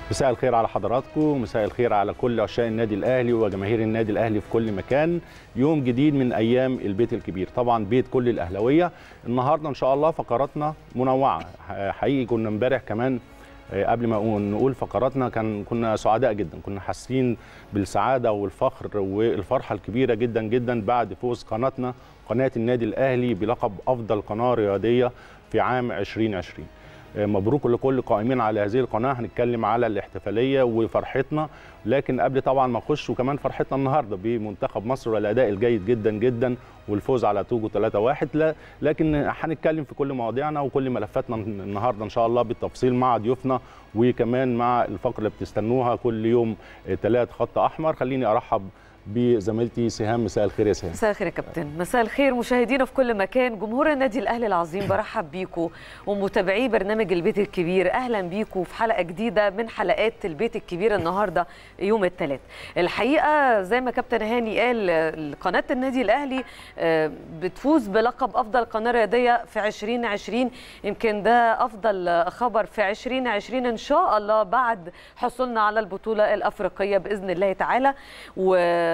مساء الخير على حضراتكم مساء الخير على كل عشاق النادي الاهلي وجماهير النادي الاهلي في كل مكان يوم جديد من ايام البيت الكبير طبعا بيت كل الاهلاويه النهارده ان شاء الله فقراتنا منوعه حقيقي كنا امبارح كمان قبل ما نقول فقراتنا كان كنا سعداء جدا كنا حاسين بالسعاده والفخر والفرحه الكبيره جدا جدا بعد فوز قناتنا قناه النادي الاهلي بلقب افضل قناه رياضيه في عام 2020 مبروك لكل قائمين على هذه القناه هنتكلم على الاحتفاليه وفرحتنا لكن قبل طبعا ما اخش وكمان فرحتنا النهارده بمنتخب مصر والاداء الجيد جدا جدا والفوز على توجو 3-1 لا لكن هنتكلم في كل مواضيعنا وكل ملفاتنا النهارده ان شاء الله بالتفصيل مع ضيوفنا وكمان مع الفقره اللي بتستنوها كل يوم ثلاث خط احمر خليني ارحب بزميلتي سهام مساء الخير يا سهام مساء الخير يا كابتن مساء الخير مشاهدينا في كل مكان جمهور النادي الاهلي العظيم برحب بيكم ومتابعي برنامج البيت الكبير اهلا بيكم في حلقه جديده من حلقات البيت الكبير النهارده يوم الثلاث الحقيقه زي ما كابتن هاني قال قناه النادي الاهلي بتفوز بلقب افضل قناه رياضيه في 2020 يمكن ده افضل خبر في 2020 ان شاء الله بعد حصولنا على البطوله الافريقيه باذن الله تعالى و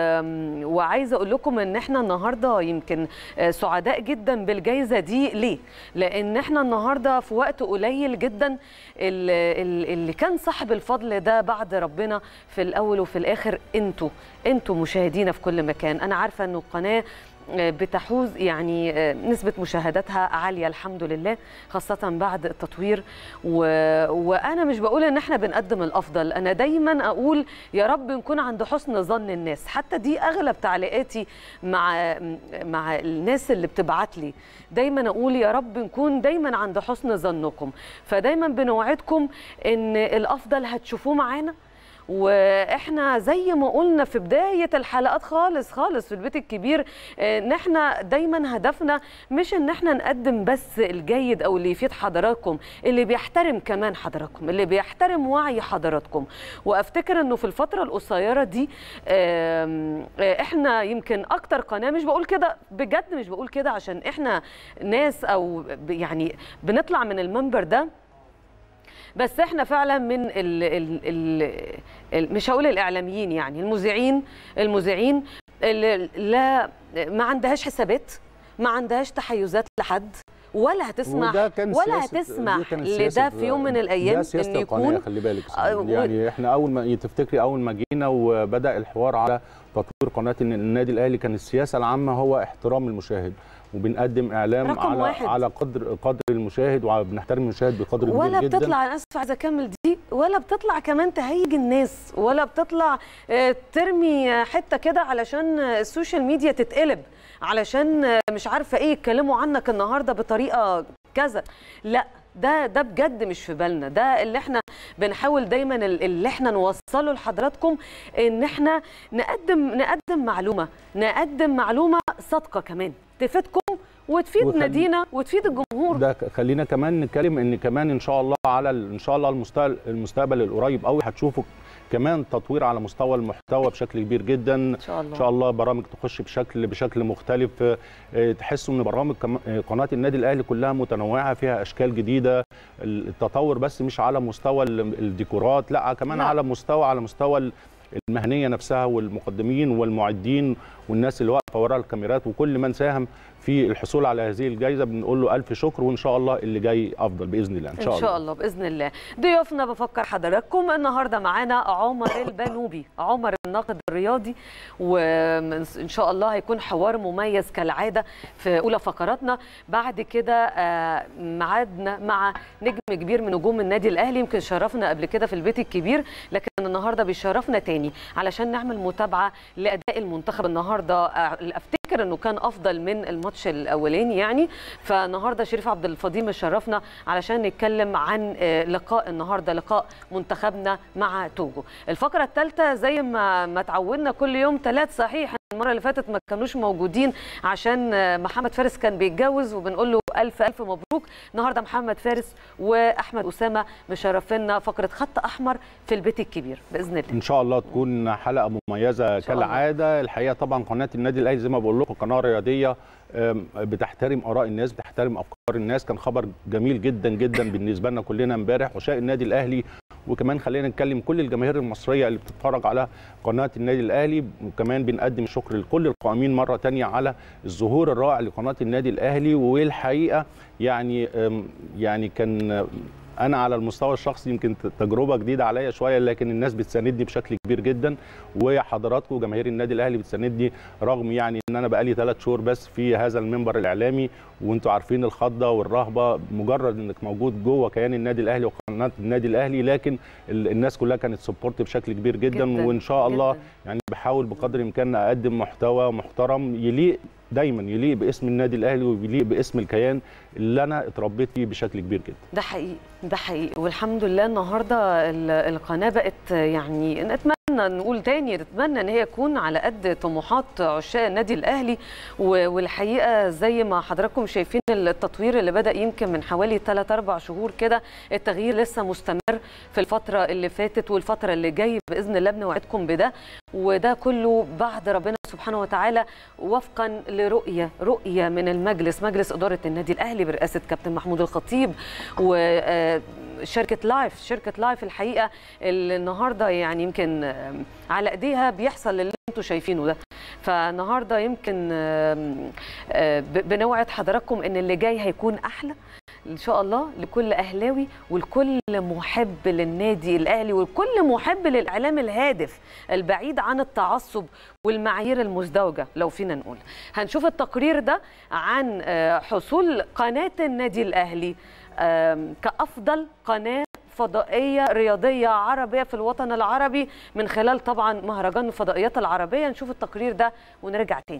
وعايزه اقول لكم ان احنا النهارده يمكن سعداء جدا بالجائزه دي ليه لان احنا النهارده في وقت قليل جدا اللي كان صاحب الفضل ده بعد ربنا في الاول وفي الاخر انتوا انتوا مشاهدينا في كل مكان انا عارفه انه القناه بتحوز يعني نسبة مشاهداتها عالية الحمد لله خاصة بعد التطوير و... وأنا مش بقول إن إحنا بنقدم الأفضل أنا دايما أقول يا رب نكون عند حسن ظن الناس حتى دي أغلب تعليقاتي مع مع الناس اللي بتبعت لي دايما أقول يا رب نكون دايما عند حسن ظنكم فدايما بنوعدكم إن الأفضل هتشوفوه معانا واحنا زي ما قلنا في بدايه الحلقات خالص خالص في البيت الكبير ان احنا دايما هدفنا مش ان احنا نقدم بس الجيد او اللي يفيد حضراتكم اللي بيحترم كمان حضراتكم اللي بيحترم وعي حضراتكم وافتكر انه في الفتره القصيره دي احنا يمكن اكتر قناه مش بقول كده بجد مش بقول كده عشان احنا ناس او يعني بنطلع من المنبر ده بس احنا فعلا من ال ال ال ال مش هقول الاعلاميين يعني المذيعين المذيعين لا ما عندهاش حسابات ما عندهاش تحيزات لحد ولا هتسمح ولا هتسمح لده في يوم من الايام ان يكون خلي بالك يعني احنا اول ما تفتكري اول ما جينا وبدا الحوار على تطوير قناه النادي الاهلي كان السياسه العامه هو احترام المشاهد وبنقدم اعلام على واحد. على قدر قدر المشاهد وبنحترم المشاهد بقدر كبير ولا جدا بتطلع انا اسفه عايزه اكمل دي ولا بتطلع كمان تهيج الناس ولا بتطلع ترمي حته كده علشان السوشيال ميديا تتقلب علشان مش عارفه ايه يتكلموا عنك النهارده بطريقه كذا لا ده ده بجد مش في بالنا ده اللي احنا بنحاول دايما اللي احنا نوصله لحضراتكم ان احنا نقدم نقدم معلومه نقدم معلومه صادقه كمان تفيدكم وتفيد وخل... نادينا وتفيد الجمهور ده خلينا كمان نتكلم ان كمان ان شاء الله على ان شاء الله المستقبل المستقبل القريب قوي هتشوفوا كمان تطوير على مستوى المحتوى بشكل كبير جدا ان شاء الله ان شاء الله برامج تخش بشكل بشكل مختلف تحسوا ان برامج قناه النادي الاهلي كلها متنوعه فيها اشكال جديده التطور بس مش على مستوى الديكورات لا كمان لا. على مستوى على مستوى المهنيه نفسها والمقدمين والمعدين والناس اللي واقفه وراء الكاميرات وكل من ساهم في الحصول على هذه الجائزه بنقول له الف شكر وان شاء الله اللي جاي افضل باذن الله ان شاء, إن شاء الله. الله باذن الله ضيوفنا بفكر حضراتكم النهارده معانا عمر البنوبي عمر الناقد الرياضي وان شاء الله هيكون حوار مميز كالعاده في اولى فقراتنا بعد كده ميعادنا مع نجم كبير من نجوم النادي الاهلي يمكن شرفنا قبل كده في البيت الكبير لكن النهارده بيشرفنا تاني علشان نعمل متابعه لاداء المنتخب النهارده افتكر انه كان افضل من الماتش الاولاني يعني فالنهارده شريف عبد الفضيل مشرفنا علشان نتكلم عن لقاء النهارده لقاء منتخبنا مع توجو الفقره الثالثه زي ما ما اتعودنا كل يوم ثلاث صحيح المره اللي فاتت ما كانوش موجودين عشان محمد فارس كان بيتجوز وبنقول له الف الف مبروك النهارده محمد فارس واحمد اسامه مشرفينا فقره خط احمر في البيت الكبير باذن الله ان شاء الله تكون حلقه مميزه كالعاده الحقيقه طبعا قناه النادي الاهلي زي ما بقول لكم قناه رياضيه بتحترم اراء الناس بتحترم افكار الناس كان خبر جميل جدا جدا بالنسبه لنا كلنا امبارح عشاق النادي الاهلي وكمان خلينا نتكلم كل الجماهير المصريه اللي بتتفرج على قناه النادي الاهلي وكمان بنقدم الشكر لكل القائمين مره تانية على الظهور الرائع لقناه النادي الاهلي والحقيقه يعني يعني كان انا على المستوى الشخصي يمكن تجربه جديده عليا شويه لكن الناس بتساندني بشكل كبير جدا وحضراتكم جماهير النادي الاهلي بتساندني رغم يعني ان انا بقالي ثلاث شهور بس في هذا المنبر الاعلامي وانتم عارفين الخضه والرهبه مجرد انك موجود جوه كيان النادي الاهلي وقناه النادي الاهلي لكن الناس كلها كانت سبورت بشكل كبير جدا, جداً وان شاء الله جداً. يعني بحاول بقدر الامكان اقدم محتوى محترم يليق دايما يليق باسم النادي الاهلي ويليق باسم الكيان اللي انا اتربيت فيه بشكل كبير جدا ده حقيقي ده حقيقي والحمد لله النهارده القناه بقت يعني نتمنى نقول تاني نتمنى ان هي تكون على قد طموحات عشاق النادي الاهلي والحقيقه زي ما حضراتكم شايفين التطوير اللي بدا يمكن من حوالي 3 4 شهور كده التغيير لسه مستمر في الفتره اللي فاتت والفتره اللي جايه باذن الله بنوعدكم بده وده كله بعد ربنا سبحانه وتعالى وفقا لرؤيه رؤيه من المجلس مجلس اداره النادي الاهلي برئاسه كابتن محمود الخطيب وشركه لايف شركه لايف الحقيقه اللي النهارده يعني يمكن على ايديها بيحصل اللي انتم شايفينه ده فالنهارده يمكن بنوعد حضراتكم ان اللي جاي هيكون احلى ان شاء الله لكل اهلاوي ولكل محب للنادي الاهلي ولكل محب للاعلام الهادف البعيد عن التعصب والمعايير المزدوجه لو فينا نقول هنشوف التقرير ده عن حصول قناه النادي الاهلي كافضل قناه فضائيه رياضيه عربيه في الوطن العربي من خلال طبعا مهرجان الفضائيات العربيه نشوف التقرير ده ونرجع تاني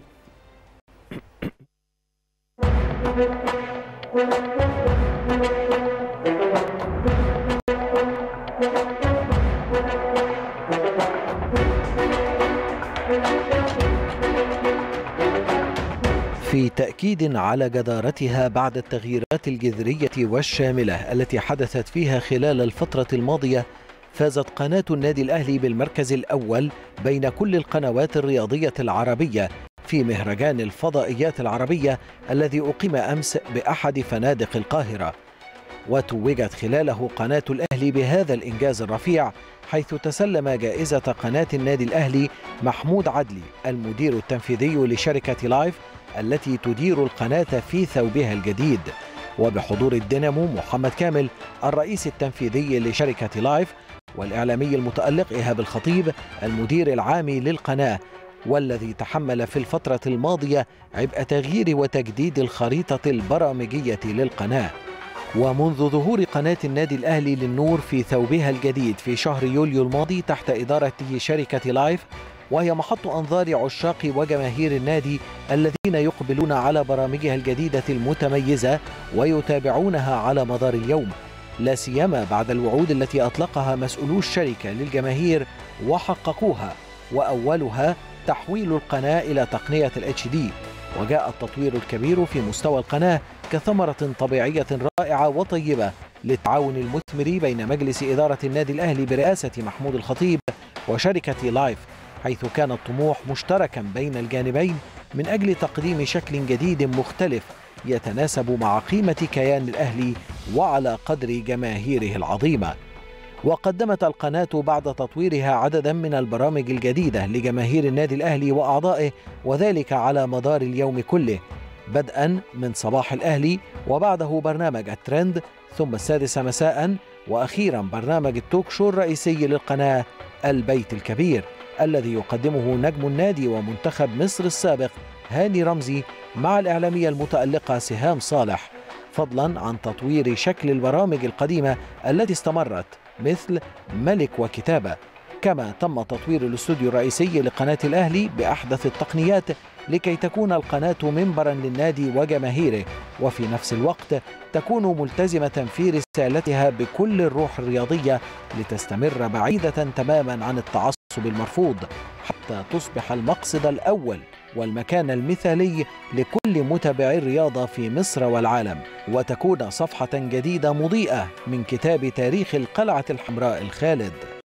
في تأكيد على جدارتها بعد التغييرات الجذرية والشاملة التي حدثت فيها خلال الفترة الماضية فازت قناة النادي الأهلي بالمركز الأول بين كل القنوات الرياضية العربية في مهرجان الفضائيات العربية الذي أقيم أمس بأحد فنادق القاهرة وتوجت خلاله قناة الأهلي بهذا الإنجاز الرفيع حيث تسلم جائزة قناة النادي الأهلي محمود عدلي المدير التنفيذي لشركة لايف التي تدير القناة في ثوبها الجديد وبحضور الدينامو محمد كامل الرئيس التنفيذي لشركة لايف والإعلامي المتألق إيهاب الخطيب المدير العام للقناة والذي تحمل في الفترة الماضية عبء تغيير وتجديد الخريطة البرامجية للقناة ومنذ ظهور قناة النادي الأهلي للنور في ثوبها الجديد في شهر يوليو الماضي تحت إدارة شركة لايف وهي محط أنظار عشاق وجماهير النادي الذين يقبلون على برامجها الجديدة المتميزة ويتابعونها على مدار اليوم لا سيما بعد الوعود التي أطلقها مسؤولو الشركة للجماهير وحققوها وأولها تحويل القناة إلى تقنية الاتش دي وجاء التطوير الكبير في مستوى القناة كثمرة طبيعية رائعة وطيبة للتعاون المثمر بين مجلس إدارة النادي الأهلي برئاسة محمود الخطيب وشركة لايف حيث كان الطموح مشتركا بين الجانبين من أجل تقديم شكل جديد مختلف يتناسب مع قيمة كيان الأهلي وعلى قدر جماهيره العظيمة وقدمت القناة بعد تطويرها عددا من البرامج الجديدة لجماهير النادي الأهلي وأعضائه وذلك على مدار اليوم كله بدءا من صباح الأهلي وبعده برنامج الترند ثم السادسة مساء وأخيرا برنامج التوك شو الرئيسي للقناة البيت الكبير الذي يقدمه نجم النادي ومنتخب مصر السابق هاني رمزي مع الإعلامية المتألقة سهام صالح فضلا عن تطوير شكل البرامج القديمة التي استمرت مثل ملك وكتابة كما تم تطوير الاستوديو الرئيسي لقناة الأهلي بأحدث التقنيات لكي تكون القناة منبرا للنادي وجماهيره وفي نفس الوقت تكون ملتزمة في رسالتها بكل الروح الرياضية لتستمر بعيدة تماما عن التعصب المرفوض حتى تصبح المقصد الأول والمكان المثالي لكل متابعي الرياضة في مصر والعالم وتكون صفحة جديدة مضيئة من كتاب تاريخ القلعة الحمراء الخالد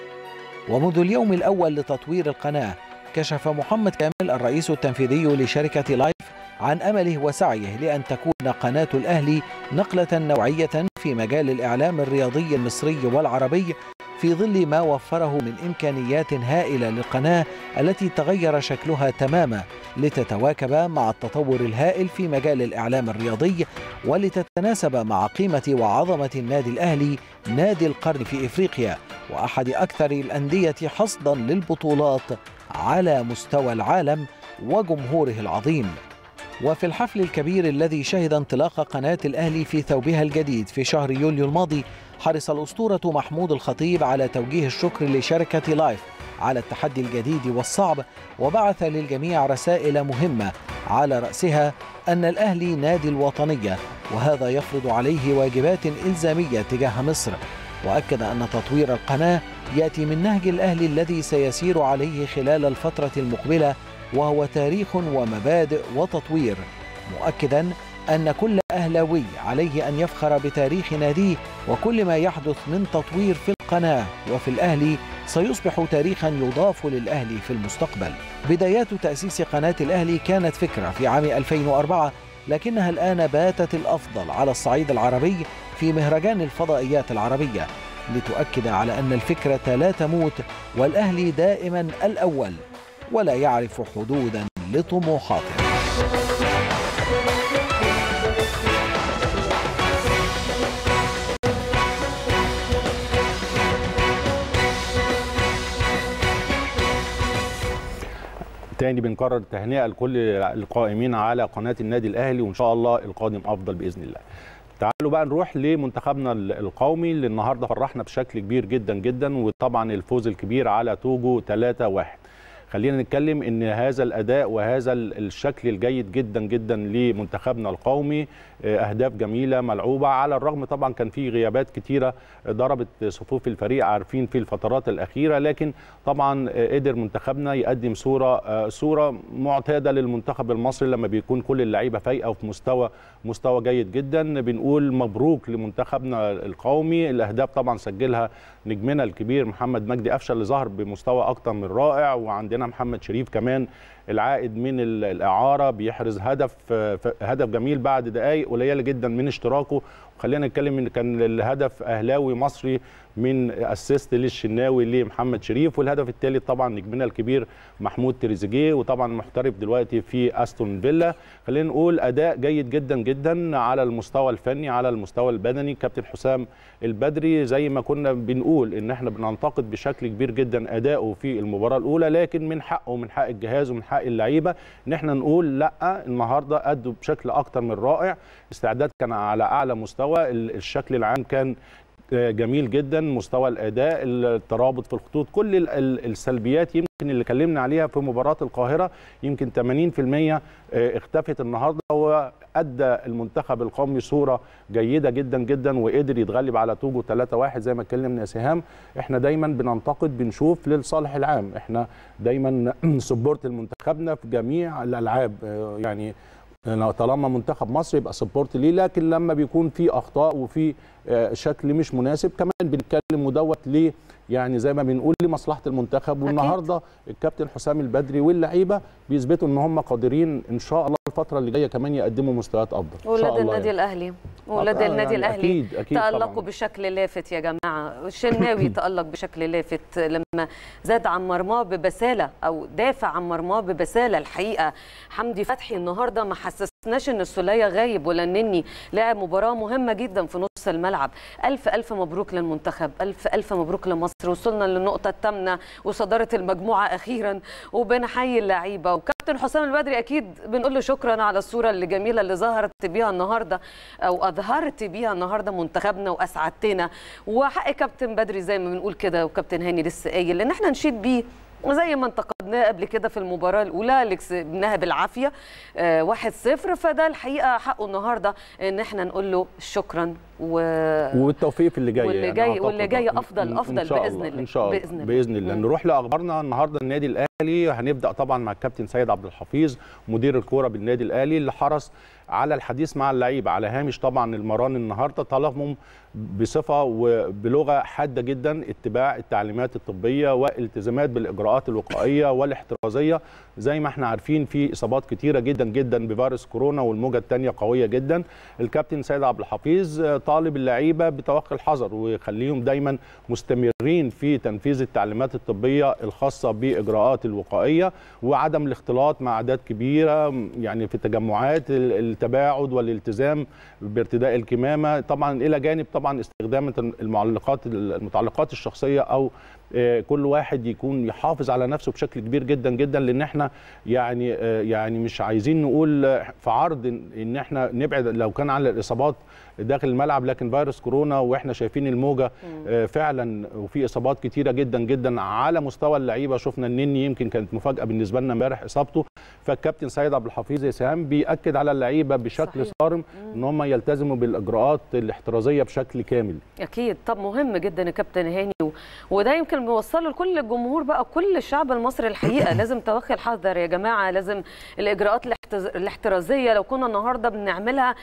ومنذ اليوم الأول لتطوير القناة كشف محمد كامل الرئيس التنفيذي لشركة لايف عن أمله وسعيه لأن تكون قناة الأهلي نقلة نوعية في مجال الإعلام الرياضي المصري والعربي في ظل ما وفره من إمكانيات هائلة للقناة التي تغير شكلها تماما لتتواكب مع التطور الهائل في مجال الإعلام الرياضي ولتتناسب مع قيمة وعظمة النادي الأهلي نادي القرن في إفريقيا وأحد أكثر الأندية حصدا للبطولات على مستوى العالم وجمهوره العظيم وفي الحفل الكبير الذي شهد انطلاق قناة الأهلي في ثوبها الجديد في شهر يوليو الماضي حرص الأسطورة محمود الخطيب على توجيه الشكر لشركة لايف على التحدي الجديد والصعب وبعث للجميع رسائل مهمة على رأسها أن الأهلي نادي الوطنية وهذا يفرض عليه واجبات إلزامية تجاه مصر وأكد أن تطوير القناة يأتي من نهج الأهلي الذي سيسير عليه خلال الفترة المقبلة وهو تاريخ ومبادئ وتطوير مؤكدا أن كل أهلاوي عليه أن يفخر بتاريخ ناديه وكل ما يحدث من تطوير في القناة وفي الأهلي سيصبح تاريخا يضاف للأهلي في المستقبل بدايات تأسيس قناة الأهلي كانت فكرة في عام 2004 لكنها الآن باتت الأفضل على الصعيد العربي في مهرجان الفضائيات العربية لتؤكد على أن الفكرة لا تموت والأهلي دائما الأول ولا يعرف حدودا لطموحاته تاني بنكرر التهنئه لكل القائمين على قناه النادي الاهلي وان شاء الله القادم افضل باذن الله. تعالوا بقى نروح لمنتخبنا القومي اللي النهارده فرحنا بشكل كبير جدا جدا وطبعا الفوز الكبير على توجو 3-1. خلينا نتكلم ان هذا الاداء وهذا الشكل الجيد جدا جدا لمنتخبنا القومي اهداف جميله ملعوبه على الرغم طبعا كان في غيابات كتيره ضربت صفوف الفريق عارفين في الفترات الاخيره لكن طبعا قدر منتخبنا يقدم صوره صوره معتاده للمنتخب المصري لما بيكون كل اللعيبه فايقه وفي مستوى مستوى جيد جدا بنقول مبروك لمنتخبنا القومي الاهداف طبعا سجلها نجمنا الكبير محمد مجدي قفشه اللي ظهر بمستوى اكتر من رائع وعندنا محمد شريف كمان العائد من الاعاره بيحرز هدف هدف جميل بعد دقائق قليله جدا من اشتراكه وخلينا نتكلم ان كان الهدف اهلاوي مصري من اسيست للشناوي لمحمد شريف والهدف الثالث طبعا نجمنا الكبير محمود تريزيجيه وطبعا محترف دلوقتي في استون فيلا خلينا نقول اداء جيد جدا جدا على المستوى الفني على المستوى البدني كابتن حسام البدري زي ما كنا بنقول ان احنا بننتقد بشكل كبير جدا اداؤه في المباراه الاولى لكن من حقه ومن حق الجهاز ومن حق اللعيبه ان احنا نقول لا النهارده ادوا بشكل اكتر من رائع استعداد كان على اعلى مستوى الشكل العام كان جميل جدا مستوى الاداء الترابط في الخطوط كل السلبيات يمكن اللي اتكلمنا عليها في مباراه القاهره يمكن 80% اختفت النهارده وادى المنتخب القومي صوره جيده جدا جدا وقدر يتغلب على توجو 3-1 زي ما اتكلمنا يا سهام احنا دايما بننتقد بنشوف للصالح العام احنا دايما سبورت لمنتخبنا في جميع الالعاب يعني طالما منتخب مصر يبقى سبورت ليه لكن لما بيكون في اخطاء وفي شكل مش مناسب كمان بنتكلم ودوت ليه يعني زي ما بنقول لمصلحه المنتخب والنهارده الكابتن حسام البدري واللعيبه بيثبتوا ان هم قادرين ان شاء الله الفتره اللي جايه كمان يقدموا مستويات افضل ولاد النادي يعني. الاهلي ولاد آه النادي يعني الاهلي أكيد أكيد تالقوا طبعاً. بشكل لافت يا جماعه الشناوي تالق بشكل لافت لما زاد عن مرماه ببساله او دافع عن مرماه ببساله الحقيقه حمدي فتحي النهارده ما حسسناش ان السوليه غايب ولا النني لعب مباراه مهمه جدا في نص الملعب الف الف مبروك للمنتخب الف الف مبروك لمصر وصلنا للنقطه الثامنه وصداره المجموعه اخيرا وبنحيي اللعيبه وكابتن حسام البدري اكيد بنقول له شكرا على الصوره الجميله اللي ظهرت بيها النهارده او اظهرت بيها النهارده منتخبنا واسعدتنا وحق كابتن بدري زي ما بنقول كده وكابتن هاني لسه قايل ان احنا نشيد بيه وزي ما انتقدناه قبل كده في المباراه الاولى اللي كسبناها بالعافيه آه، واحد صفر فده الحقيقه حقه النهارده ان احنا نقول له شكرا و... والتوفيق في اللي جاي واللي يعني جاي- أعتقد واللي جاي إن- أفضل- إن- أفضل إن شاء بإذن الله. الله. ان شاء الله بإذن الله. باذن الله مم. نروح لاخبارنا النهارده النادي الاهلي هنبدا طبعا مع الكابتن سيد عبد الحفيظ مدير الكوره بالنادي الاهلي اللي حرص على الحديث مع اللعيبه على هامش طبعا المران النهارده طلبهم بصفه وبلغه حاده جدا اتباع التعليمات الطبيه والالتزامات بالاجراءات الوقائيه والاحترازيه زي ما احنا عارفين في اصابات كتيره جدا جدا بفيروس كورونا والموجه الثانيه قويه جدا الكابتن سيد عبد الحفيظ طالب اللعيبه بتوقي الحذر ويخليهم دايما مستمرين في تنفيذ التعليمات الطبيه الخاصه باجراءات الوقائيه وعدم الاختلاط مع اعداد كبيره يعني في التجمعات التباعد والالتزام بارتداء الكمامه طبعا الى جانب طبعا استخدام المعلقات المتعلقات الشخصيه او كل واحد يكون يحافظ على نفسه بشكل كبير جدا جدا لان احنا يعني يعني مش عايزين نقول في عرض ان احنا نبعد لو كان على الاصابات داخل الملعب لكن فيروس كورونا واحنا شايفين الموجه فعلا وفي اصابات كتيره جدا جدا على مستوى اللعيبه شفنا النني يمكن كانت مفاجاه بالنسبه لنا امبارح اصابته فالكابتن سيد عبد الحفيظ سهام بياكد على اللعيبه بشكل صحيح. صارم ان هم يلتزموا بالاجراءات الاحترازيه بشكل كامل اكيد طب مهم جدا يا كابتن هاني وده يمكن بيوصله لكل الجمهور بقى كل الشعب المصري الحقيقه لازم توخي الحذر يا جماعه لازم الاجراءات الاحترازيه لو كنا النهارده بنعملها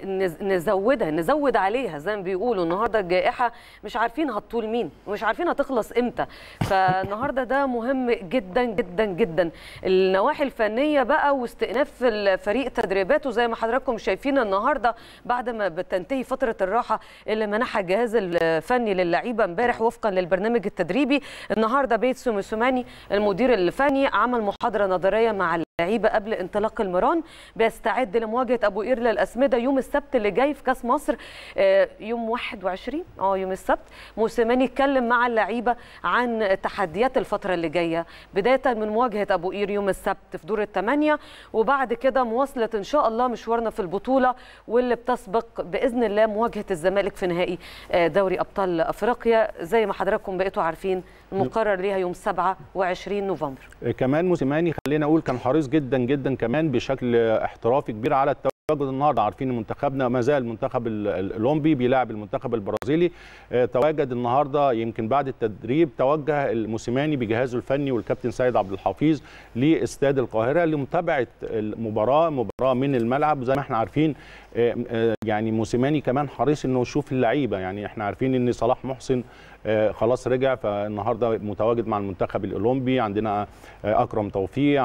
نزودها نزود عليها زي ما بيقولوا النهارده الجائحه مش عارفين هتطول مين ومش عارفين هتخلص امتى فالنهارده ده مهم جدا جدا جدا النواحي الفنيه بقى واستئناف الفريق تدريباته زي ما حضراتكم شايفين النهارده بعد ما بتنتهي فتره الراحه اللي منحها الجهاز الفني للعيبه امبارح وفقا للبرنامج التدريبي النهارده بيت سوميسوماني المدير الفني عمل محاضره نظريه مع اللعيبه قبل انطلاق المران بيستعد لمواجهه ابو قير للاسمده يوم السبت اللي جاي في كاس مصر يوم 21 اه يوم السبت موسيماني اتكلم مع اللعيبه عن تحديات الفتره اللي جايه بدايه من مواجهه ابو قير يوم السبت في دور الثمانيه وبعد كده مواصله ان شاء الله مشوارنا في البطوله واللي بتسبق باذن الله مواجهه الزمالك في نهائي دوري ابطال افريقيا زي ما حضراتكم بقيتوا عارفين المقرر ليها يوم 27 نوفمبر كمان موسيماني خلينا اقول كان حريص جدا جدا كمان بشكل احترافي كبير على التواجد النهارده عارفين منتخبنا ما زال المنتخب الاولمبي بيلاعب المنتخب البرازيلي تواجد النهارده يمكن بعد التدريب توجه الموسيماني بجهازه الفني والكابتن سيد عبد الحفيظ لاستاد القاهره لمتابعه المباراه مباراه من الملعب زي ما احنا عارفين يعني موسيماني كمان حريص انه يشوف اللعيبه يعني احنا عارفين ان صلاح محسن خلاص رجع فالنهارده متواجد مع المنتخب الاولمبي عندنا اكرم توفيق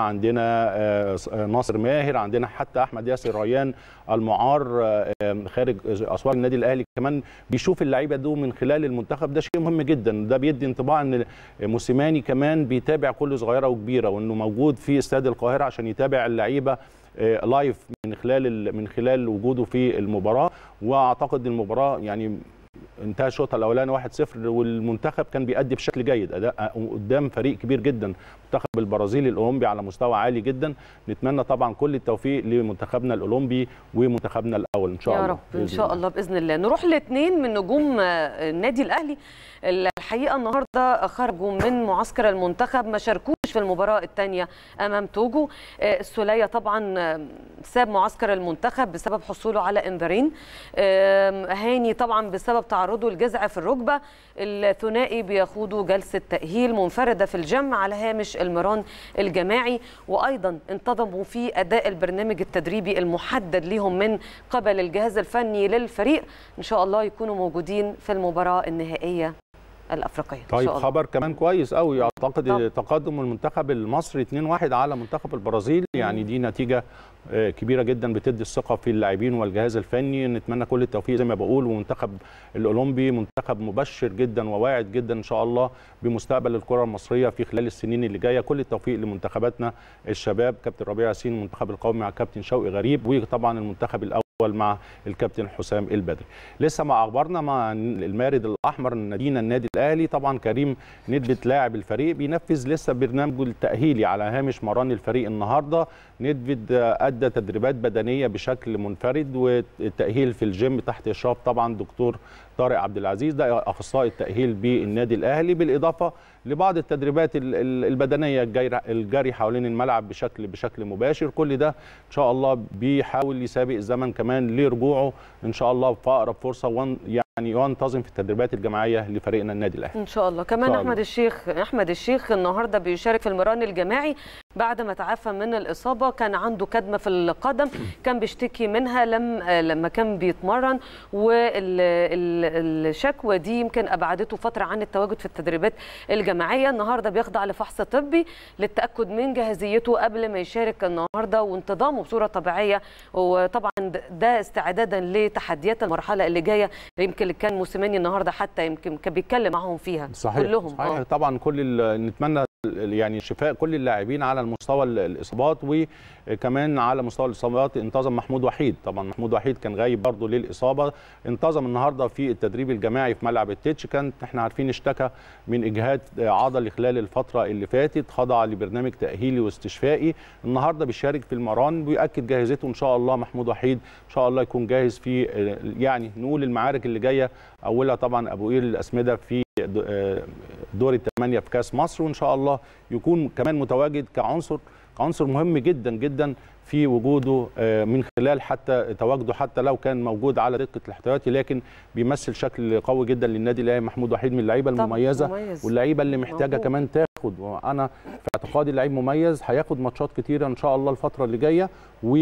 عندنا ناصر ماهر عندنا حتى احمد ياسر ريان المعار خارج اسوار النادي الاهلي كمان بيشوف اللعيبه دول من خلال المنتخب ده شيء مهم جدا ده بيدي انطباع ان موسيماني كمان بيتابع كل صغيره وكبيره وانه موجود في استاد القاهره عشان يتابع اللعيبه لايف من خلال من خلال وجوده في المباراه واعتقد المباراه يعني انتهى الشوط الاولاني 1-0 والمنتخب كان بيأدي بشكل جيد اداء قدام فريق كبير جدا المنتخب البرازيلي الاولمبي على مستوى عالي جدا نتمنى طبعا كل التوفيق لمنتخبنا الاولمبي ومنتخبنا الاول ان شاء يا الله رب ان شاء الله باذن الله نروح لاثنين من نجوم النادي الاهلي الحقيقه النهارده خرجوا من معسكر المنتخب ما شاركوش في المباراه الثانيه امام توجو السوليه طبعا ساب معسكر المنتخب بسبب حصوله على انذارين هاني طبعا بسبب تعرضه لجزع في الركبه الثنائي بيخوضوا جلسه تاهيل منفرده في الجيم على هامش المران الجماعي وايضا انتظموا في اداء البرنامج التدريبي المحدد لهم من قبل الجهاز الفني للفريق ان شاء الله يكونوا موجودين في المباراه النهائيه الافريقيه طيب شاء الله. خبر كمان كويس قوي اعتقد طب. تقدم المنتخب المصري 2-1 على منتخب البرازيل يعني دي نتيجه كبيره جدا بتدي الثقه في اللاعبين والجهاز الفني نتمنى كل التوفيق زي ما بقول ومنتخب الاولمبي منتخب مبشر جدا وواعد جدا ان شاء الله بمستقبل الكره المصريه في خلال السنين اللي جايه كل التوفيق لمنتخباتنا الشباب كابتن ربيع ياسين المنتخب القومي مع كابتن شوقي غريب وطبعا المنتخب الاول مع الكابتن حسام البدري لسه مع اخبارنا مع المارد الاحمر نادينا النادي الاهلي طبعا كريم ندبت لاعب الفريق بينفذ لسه برنامجه التاهيلي على هامش مران الفريق النهارده ندفد ادى تدريبات بدنيه بشكل منفرد والتاهيل في الجيم تحت اشراف طبعا دكتور طارق عبد العزيز ده اخصائي التاهيل بالنادي الاهلي بالاضافه لبعض التدريبات البدنيه الجري حوالين الملعب بشكل بشكل مباشر كل ده ان شاء الله بيحاول يسابق الزمن كمان لرجوعه ان شاء الله في اقرب فرصه وان يعني ينتظم في التدريبات الجماعيه لفريقنا النادي الاهلي ان شاء الله كمان شاء احمد الله. الشيخ احمد الشيخ النهارده بيشارك في المران الجماعي بعد ما تعافى من الإصابة كان عنده كدمة في القدم كان بيشتكي منها لم لما كان بيتمرن والشكوى دي يمكن أبعدته فترة عن التواجد في التدريبات الجماعية النهاردة بيخضع لفحص طبي للتأكد من جاهزيته قبل ما يشارك النهاردة وانتظامه بصورة طبيعية وطبعا ده استعدادا لتحديات المرحلة اللي جاية يمكن اللي كان موسيماني النهاردة حتى يمكن كان بيتكلم معاهم فيها صحيح كلهم صحيح آه. طبعا كل ال- نتمنى يعني شفاء كل اللاعبين على المستوى ال- الاصابات وكمان على مستوى الاصابات انتظم محمود وحيد طبعا محمود وحيد كان غايب برضه للاصابه انتظم النهارده في التدريب الجماعي في ملعب التتش كان احنا عارفين اشتكى من اجهاد عضلي خلال الفتره اللي فاتت خضع لبرنامج تاهيلي واستشفائي النهارده بيشارك في المران بيأكد جاهزيته ان شاء الله محمود وحيد ان شاء الله يكون جاهز في يعني نقول المعارك اللي جايه اولها طبعا ابو قير الاسمده في دور الثمانيه في كاس مصر وان شاء الله يكون كمان متواجد كعنصر عنصر مهم جدا جدا في وجوده آه، من خلال حتى تواجده حتى لو كان موجود على دقه الاحتياطي لكن بيمثل شكل قوي جدا للنادي الاهلي محمود وحيد من اللعيبه طبعاً المميزه مميز. واللعيبه اللي محتاجه موهوب. كمان تاخد وانا في اعتقادي لعيب مميز هياخد ماتشات كتيره ان شاء الله الفتره اللي جايه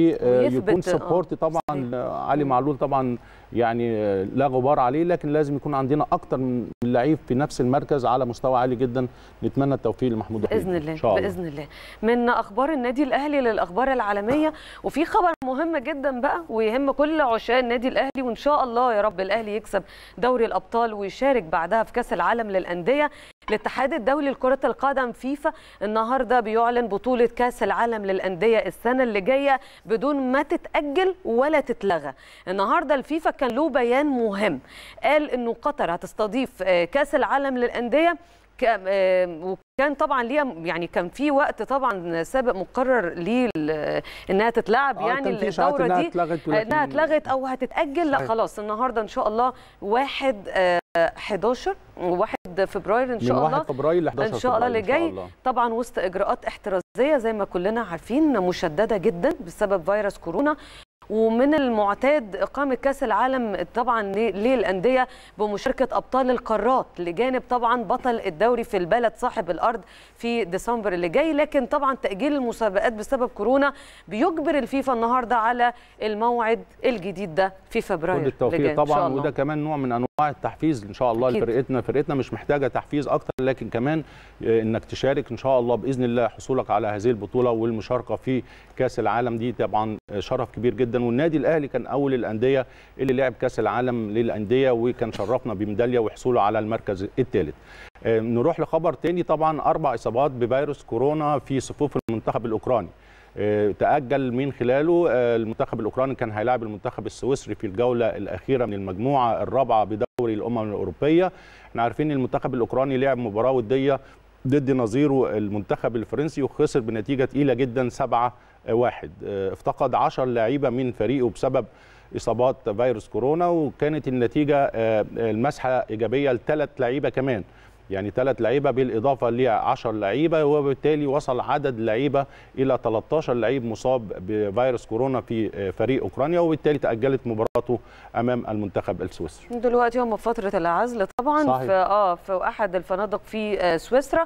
ويكون ويثبت، آه، سبورت طبعا صحيح. آه، علي معلول طبعا يعني آه، لا غبار عليه لكن لازم يكون عندنا اكتر من لعيب في نفس المركز على مستوى عالي جدا نتمنى التوفيق لمحمود وحيد باذن الله ان شاء الله باذن الله من اخبار النادي الاهلي للاخبار العالميه وفي خبر مهم جدا بقى ويهم كل عشاق النادي الاهلي وان شاء الله يا رب الاهلي يكسب دوري الابطال ويشارك بعدها في كاس العالم للانديه الاتحاد الدولي لكره القدم فيفا النهارده بيعلن بطوله كاس العالم للانديه السنه اللي جايه بدون ما تتاجل ولا تتلغى النهارده الفيفا كان له بيان مهم قال انه قطر هتستضيف آه، كاس العالم للانديه ك- آه، وكان طبعا ليها يعني كان في وقت طبعا سابق مقرر ليه ال- انها تتلعب آه، يعني كان في إشاعات الدوره إنها دي اتلغت ولكن- انها اتلغت او هتتاجل لا صحيح. خلاص النهارده ان شاء الله 1 آه، 11 و1 فبراير ان من شاء 1 الله فبراير ل 11 ان شاء الله اللي فبراير إن جاي شاء الله. طبعا وسط اجراءات احترازيه زي ما كلنا عارفين مشدده جدا بسبب فيروس كورونا ومن المعتاد إقامة كأس العالم طبعا للأندية بمشاركة أبطال القارات لجانب طبعا بطل الدوري في البلد صاحب الأرض في ديسمبر اللي جاي لكن طبعا تأجيل المسابقات بسبب كورونا بيجبر الفيفا النهاردة على الموعد الجديد ده في فبراير كل اللي جاي التوفيق إن شاء طبعا الله. وده كمان نوع من انواع التحفيز ان شاء الله أكيد. لفرقتنا فرقتنا مش محتاجه تحفيز اكتر لكن كمان آه، انك تشارك ان شاء الله باذن الله حصولك على هذه البطوله والمشاركه في كاس العالم دي طبعا آه، شرف كبير جدا والنادي الاهلي كان اول الانديه اللي لعب كاس العالم للانديه وكان شرفنا بميداليه وحصوله على المركز الثالث آه، نروح لخبر تاني طبعا اربع اصابات بفيروس كورونا في صفوف المنتخب الاوكراني آه، تأجل من خلاله آه، المنتخب الأوكراني كان هيلاعب المنتخب السويسري في الجولة الأخيرة من المجموعة الرابعة بدوري الأمم الأوروبية احنا عارفين إن المنتخب الأوكراني لعب مباراة ودية ضد نظيره المنتخب الفرنسي وخسر بنتيجة تقيلة جدا 7 واحد آه، افتقد 10 لاعيبة من فريقه بسبب إصابات فيروس كورونا وكانت النتيجة آه، المسحة إيجابية لثلاث لعيبة كمان يعني ثلاث لعيبه بالاضافه ل 10 لعيبه وبالتالي وصل عدد لعيبه الى 13 لعيب مصاب بفيروس كورونا في فريق اوكرانيا وبالتالي تاجلت مباراته امام المنتخب السويسري. دلوقتي هم في فتره العزل طبعا صحيح. في اه في احد الفنادق في آه، سويسرا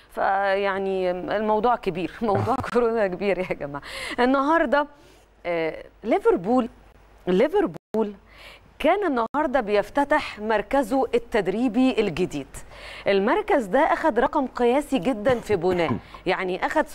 فيعني الموضوع كبير موضوع كورونا كبير يا جماعه النهارده آه، ليفربول ليفربول كان النهارده بيفتتح مركزه التدريبي الجديد المركز ده اخذ رقم قياسي جدا في بناء يعني اخذ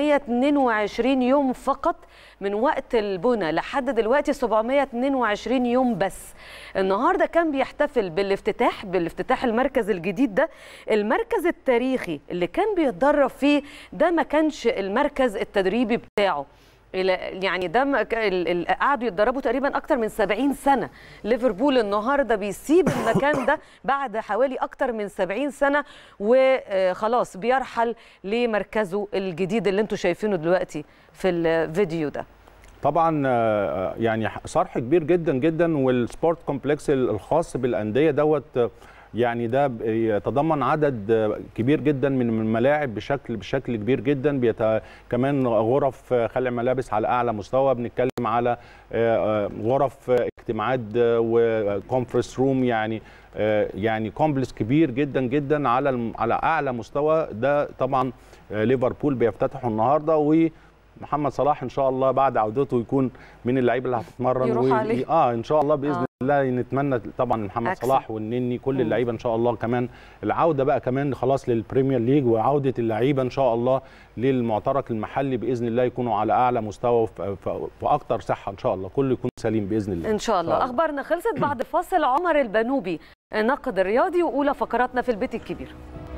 722 يوم فقط من وقت البنى لحد دلوقتي 722 يوم بس النهارده كان بيحتفل بالافتتاح بالافتتاح المركز الجديد ده المركز التاريخي اللي كان بيتدرب فيه ده ما كانش المركز التدريبي بتاعه إلى- يعني ده ما كان- ال- ال- قعدوا يتدربوا تقريبا اكتر من 70 سنه ليفربول النهارده بيسيب المكان ده بعد حوالي اكتر من 70 سنه وخلاص بيرحل لمركزه الجديد اللي انتم شايفينه دلوقتي في الفيديو ده طبعا آه، يعني صرح كبير جدا جدا والسبورت كومبلكس الخاص بالانديه دوت آه، يعني ده ب- يتضمن عدد آه، كبير جدا من الملاعب بشكل بشكل كبير جدا بيت... كمان غرف آه، خلع ملابس على اعلى مستوى بنتكلم على آه، آه، غرف آه، اجتماعات وكونفرنس روم يعني آه، يعني كومبلكس كبير جدا جدا على الم- على اعلى مستوى ده طبعا آه، ليفربول بيفتتحه النهارده ومحمد صلاح ان شاء الله بعد عودته يكون من اللعيبه اللي هتتمرن يروح عليه. اه ان شاء الله باذن آه. الله نتمنى طبعا محمد أكسن. صلاح والنني كل مم. اللعيبه ان شاء الله كمان العوده بقى كمان خلاص للبريمير ليج وعوده اللعيبه ان شاء الله للمعترك المحلي باذن الله يكونوا على اعلى مستوى وفي في- في اكتر صحه ان شاء الله كله يكون سليم باذن الله ان شاء الله اخبارنا خلصت بعد فاصل عمر البنوبي الناقد الرياضي واولى فقراتنا في البيت الكبير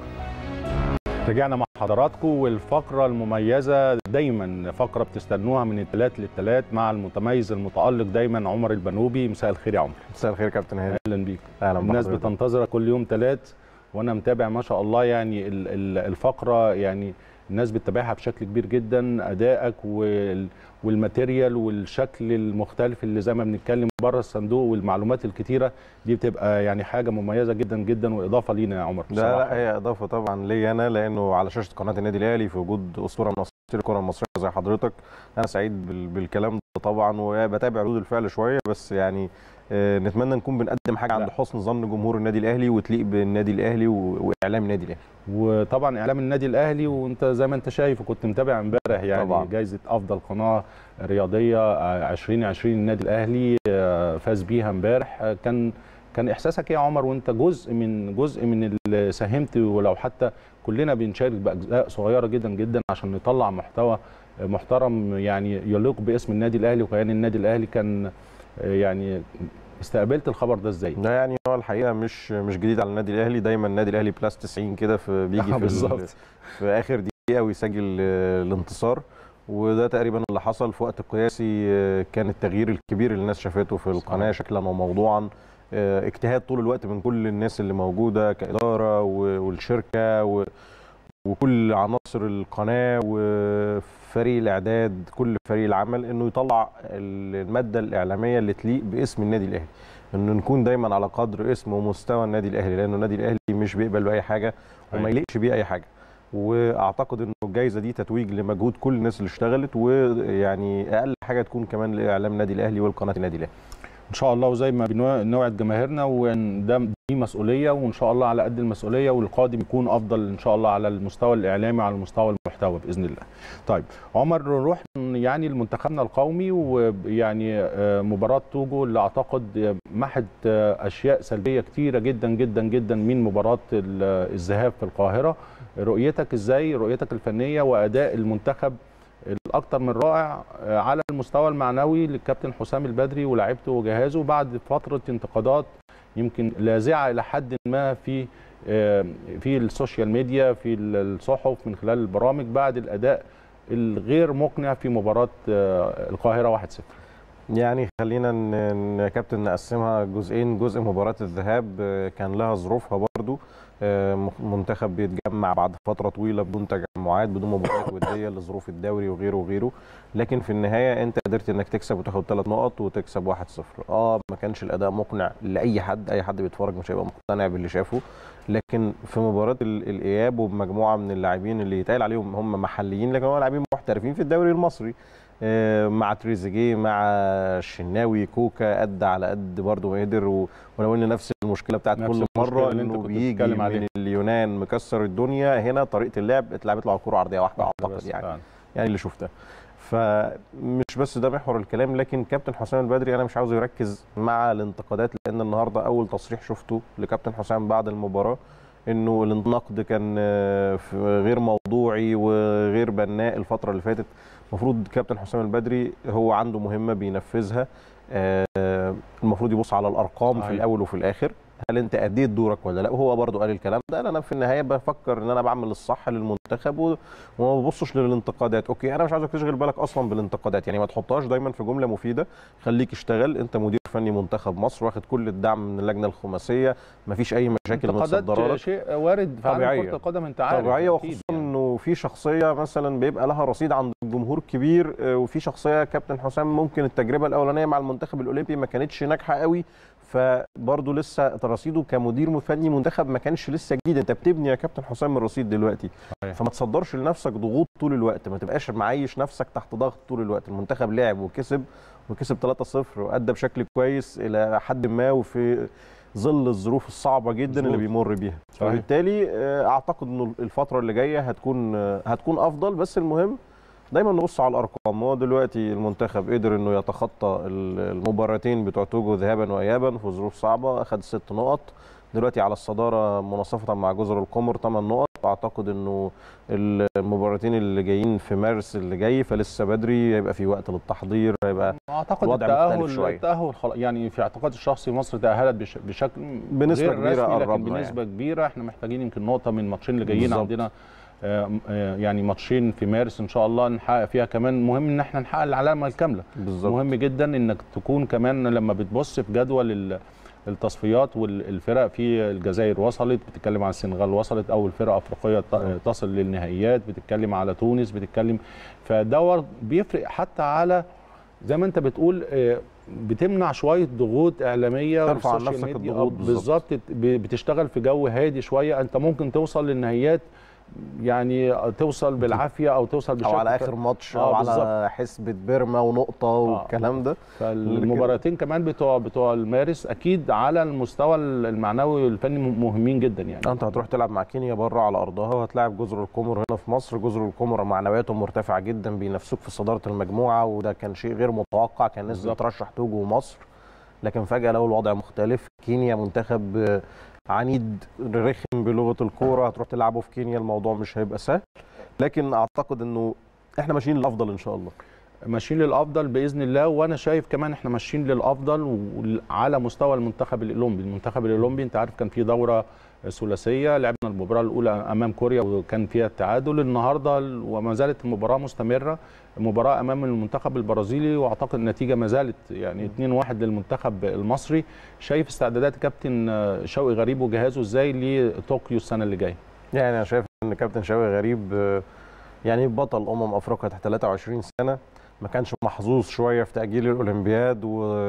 رجعنا مع حضراتكم والفقره المميزه دايما فقره بتستنوها من الثلاث للثلاث مع المتميز المتالق دايما عمر البنوبي مساء الخير يا عمر مساء الخير يا كابتن هاني اهلا بيك اهلا الناس بحضرتك. بتنتظرك كل يوم ثلاث وانا متابع ما شاء الله يعني ال- ال- الفقره يعني الناس بتتابعها بشكل كبير جدا ادائك وال- والماتيريال والشكل المختلف اللي زي ما بنتكلم بره الصندوق والمعلومات الكتيره دي بتبقى يعني حاجه مميزه جدا جدا واضافه لينا يا عمر لا بصراحة. لا هي اضافه طبعا ليا انا لانه على شاشه قناه النادي الاهلي في وجود اسطوره من اساطير الكره المصريه زي حضرتك انا سعيد بال- بالكلام ده طبعا وبتابع ردود الفعل شويه بس يعني آه، نتمنى نكون بنقدم حاجه عند لا. حسن ظن جمهور النادي الاهلي وتليق بالنادي الاهلي و- واعلام النادي الاهلي وطبعا اعلام النادي الاهلي وانت زي ما انت شايف وكنت متابع امبارح يعني طبعاً. جائزه افضل قناه رياضيه آه، 2020 النادي الاهلي آه، فاز بيها امبارح آه، كان كان احساسك ايه يا عمر وانت جزء من جزء من اللي ساهمت ولو حتى كلنا بنشارك باجزاء صغيره جدا جدا عشان نطلع محتوى آه، محترم يعني يليق باسم النادي الاهلي وكيان النادي الاهلي كان آه، يعني استقبلت الخبر ده ازاي؟ ده يعني هو الحقيقه مش مش جديد على النادي الاهلي دايما النادي الاهلي بلس 90 كده في بيجي في ال- بالظبط في اخر دقيقه ويسجل آه، الانتصار وده تقريبا اللي حصل في وقت قياسي آه، كان التغيير الكبير اللي الناس شافته في القناه شكلا وموضوعا آه، اجتهاد طول الوقت من كل الناس اللي موجوده كاداره و- والشركه و- وكل عناصر القناه وفريق الاعداد كل فريق العمل انه يطلع الماده الاعلاميه اللي تليق باسم النادي الاهلي انه نكون دايما على قدر اسم ومستوى النادي الاهلي لانه النادي الاهلي مش بيقبل باي حاجه وما أيوة. يليقش بيه اي حاجه واعتقد انه الجائزه دي تتويج لمجهود كل الناس اللي اشتغلت ويعني اقل حاجه تكون كمان لاعلام النادي الاهلي والقناه النادي الاهلي ان شاء الله وزي ما بنوع- نوعد جماهيرنا وان ده دي مسؤوليه وان شاء الله على قد المسؤوليه والقادم يكون افضل ان شاء الله على المستوى الاعلامي وعلى المستوى المحتوى باذن الله. طيب عمر نروح يعني لمنتخبنا القومي ويعني آه، مباراه توجو اللي اعتقد محت آه، اشياء سلبيه كتيره جدا جدا جدا من مباراه ال- الذهاب في القاهره. رؤيتك ازاي رؤيتك الفنيه واداء المنتخب الاكثر من رائع آه، على المستوى المعنوي للكابتن حسام البدري ولاعيبته وجهازه بعد فتره انتقادات يمكن لاذعه الى حد ما في آه، في السوشيال ميديا في الصحف من خلال البرامج بعد الاداء الغير مقنع في مباراه آه، القاهره 1-0 يعني خلينا ن- ن- كابتن نقسمها جزئين جزء مباراة الذهاب آه، كان لها ظروفها برضو آه، مخ- منتخب بيتجمع بعد فترة طويلة بدون تجمعات بدون مباريات ودية لظروف الدوري وغيره وغيره لكن في النهاية انت قدرت انك تكسب وتاخد ثلاث نقط وتكسب 1-0 اه ما كانش الاداء مقنع لاي حد اي حد بيتفرج مش هيبقى مقتنع باللي شافه لكن في مباراة ال- الاياب وبمجموعة من اللاعبين اللي يتقال عليهم هم محليين لكن هم لاعبين محترفين في الدوري المصري آه، مع تريزيجيه مع الشناوي كوكا قد على قد برضه ما قدر و- ولو ان نفس المشكله بتاعت نفس كل المشكلة مره اللي أنت انه كنت بيجي بتتكلم عليها. من اليونان مكسر الدنيا هنا طريقه اللعب اتلعبت له على كره عرضيه واحده اعتقد يعني فعلا. يعني اللي شفتها فمش بس ده محور الكلام لكن كابتن حسام البدري انا مش عاوزه يركز مع الانتقادات لان النهارده اول تصريح شفته لكابتن حسام بعد المباراه انه النقد كان آه، في- غير موضوعي وغير بناء الفتره اللي فاتت المفروض كابتن حسام البدري هو عنده مهمه بينفذها آه، المفروض يبص على الارقام في صحيح. الاول وفي الاخر هل انت اديت دورك ولا لا وهو برضو قال الكلام ده انا في النهايه بفكر ان انا بعمل الصح للمنتخب و- وما ببصش للانتقادات اوكي انا مش عايزك تشغل بالك اصلا بالانتقادات يعني ما تحطهاش دايما في جمله مفيده خليك اشتغل انت مدير فني منتخب مصر واخد كل الدعم من اللجنه الخماسيه مفيش اي مشاكل متصدره انتقادات لك شيء وارد في عالم طبيعية. كره القدم انت عارف طبيعيه أكيد وخصوصا يعني. انه في شخصيه مثلا بيبقى لها رصيد عند الجمهور كبير آه، وفي شخصيه كابتن حسام ممكن التجربه الاولانيه مع المنتخب الاولمبي ما كانتش ناجحه قوي فبرضه لسه رصيده كمدير فني منتخب ما كانش لسه جديد انت بتبني يا كابتن حسام الرصيد دلوقتي صحيح. فما تصدرش لنفسك ضغوط طول الوقت ما تبقاش معيش نفسك تحت ضغط طول الوقت المنتخب لعب وكسب وكسب 3-0 وادى بشكل كويس الى حد ما وفي ظل الظروف الصعبه جدا اللي مظبوط. بيمر بيها صحيح. فبالتالي آه، اعتقد انه الفتره اللي جايه هتكون آه، هتكون افضل بس المهم دايما نبص على الارقام هو دلوقتي المنتخب قدر انه يتخطى ال- المباراتين بتوع توجو ذهابا وايابا في ظروف صعبه اخذ ست نقط دلوقتي على الصداره مناصفه مع جزر القمر 8 نقط اعتقد انه المباراتين اللي جايين في مارس اللي جاي فلسه بدري هيبقى في وقت للتحضير هيبقى اعتقد الوضع مختلف التاهل شوية. التاهل خلاص يعني في اعتقادي الشخصي مصر تاهلت بش- بشكل بنسبة غير كبيرة رسمي، لكن قربنا بنسبه كبيره احنا محتاجين يمكن نقطه من الماتشين اللي جايين بالظبط. عندنا آه، آه، يعني ماتشين في مارس ان شاء الله نحقق فيها كمان مهم ان احنا نحقق العلامه الكامله بالظبط مهم جدا انك تكون كمان لما بتبص في جدول ال- التصفيات والفرق في الجزائر وصلت بتتكلم عن السنغال وصلت اول فرقه افريقيه ت- تصل للنهائيات بتتكلم على تونس بتتكلم فدور بيفرق حتى على زي ما انت بتقول آه، بتمنع شويه ضغوط اعلاميه ترفع عن والسوشيال نفسك ميديا. الضغوط آه، بالظبط. بالظبط ب- بتشتغل في جو هادي شويه انت ممكن توصل للنهائيات يعني توصل بالعافيه او توصل بشكل او على اخر ماتش آه، او على بالظبط. حسبه بيرما ونقطه والكلام ده فالمباراتين كمان بتوع بتوع المارس اكيد على المستوى المعنوي والفني مهمين جدا يعني انت هتروح تلعب مع كينيا بره على ارضها وهتلاعب جزر القمر هنا في مصر جزر القمر معنوياتهم مرتفعه جدا بينافسوك في صداره المجموعه وده كان شيء غير متوقع كان الناس بالظبط. بترشح توجو مصر لكن فجاه لو الوضع مختلف كينيا منتخب آه، عنيد رخم بلغه الكوره هتروح تلعبه في كينيا الموضوع مش هيبقى سهل لكن اعتقد انه احنا ماشيين للافضل ان شاء الله ماشيين للافضل باذن الله وانا شايف كمان احنا ماشيين للافضل وعلى مستوى المنتخب الاولمبي المنتخب الاولمبي انت عارف كان في دوره ثلاثيه لعبنا المباراه الاولى امام كوريا وكان فيها التعادل النهارده وما زالت المباراه مستمره مباراه امام المنتخب البرازيلي واعتقد النتيجه ما زالت يعني 2-1 للمنتخب المصري شايف استعدادات كابتن شوقي غريب وجهازه ازاي لطوكيو السنه اللي جايه يعني انا شايف ان كابتن شوقي غريب آه، يعني بطل امم افريقيا تحت 23 سنه ما كانش محظوظ شويه في تاجيل الاولمبياد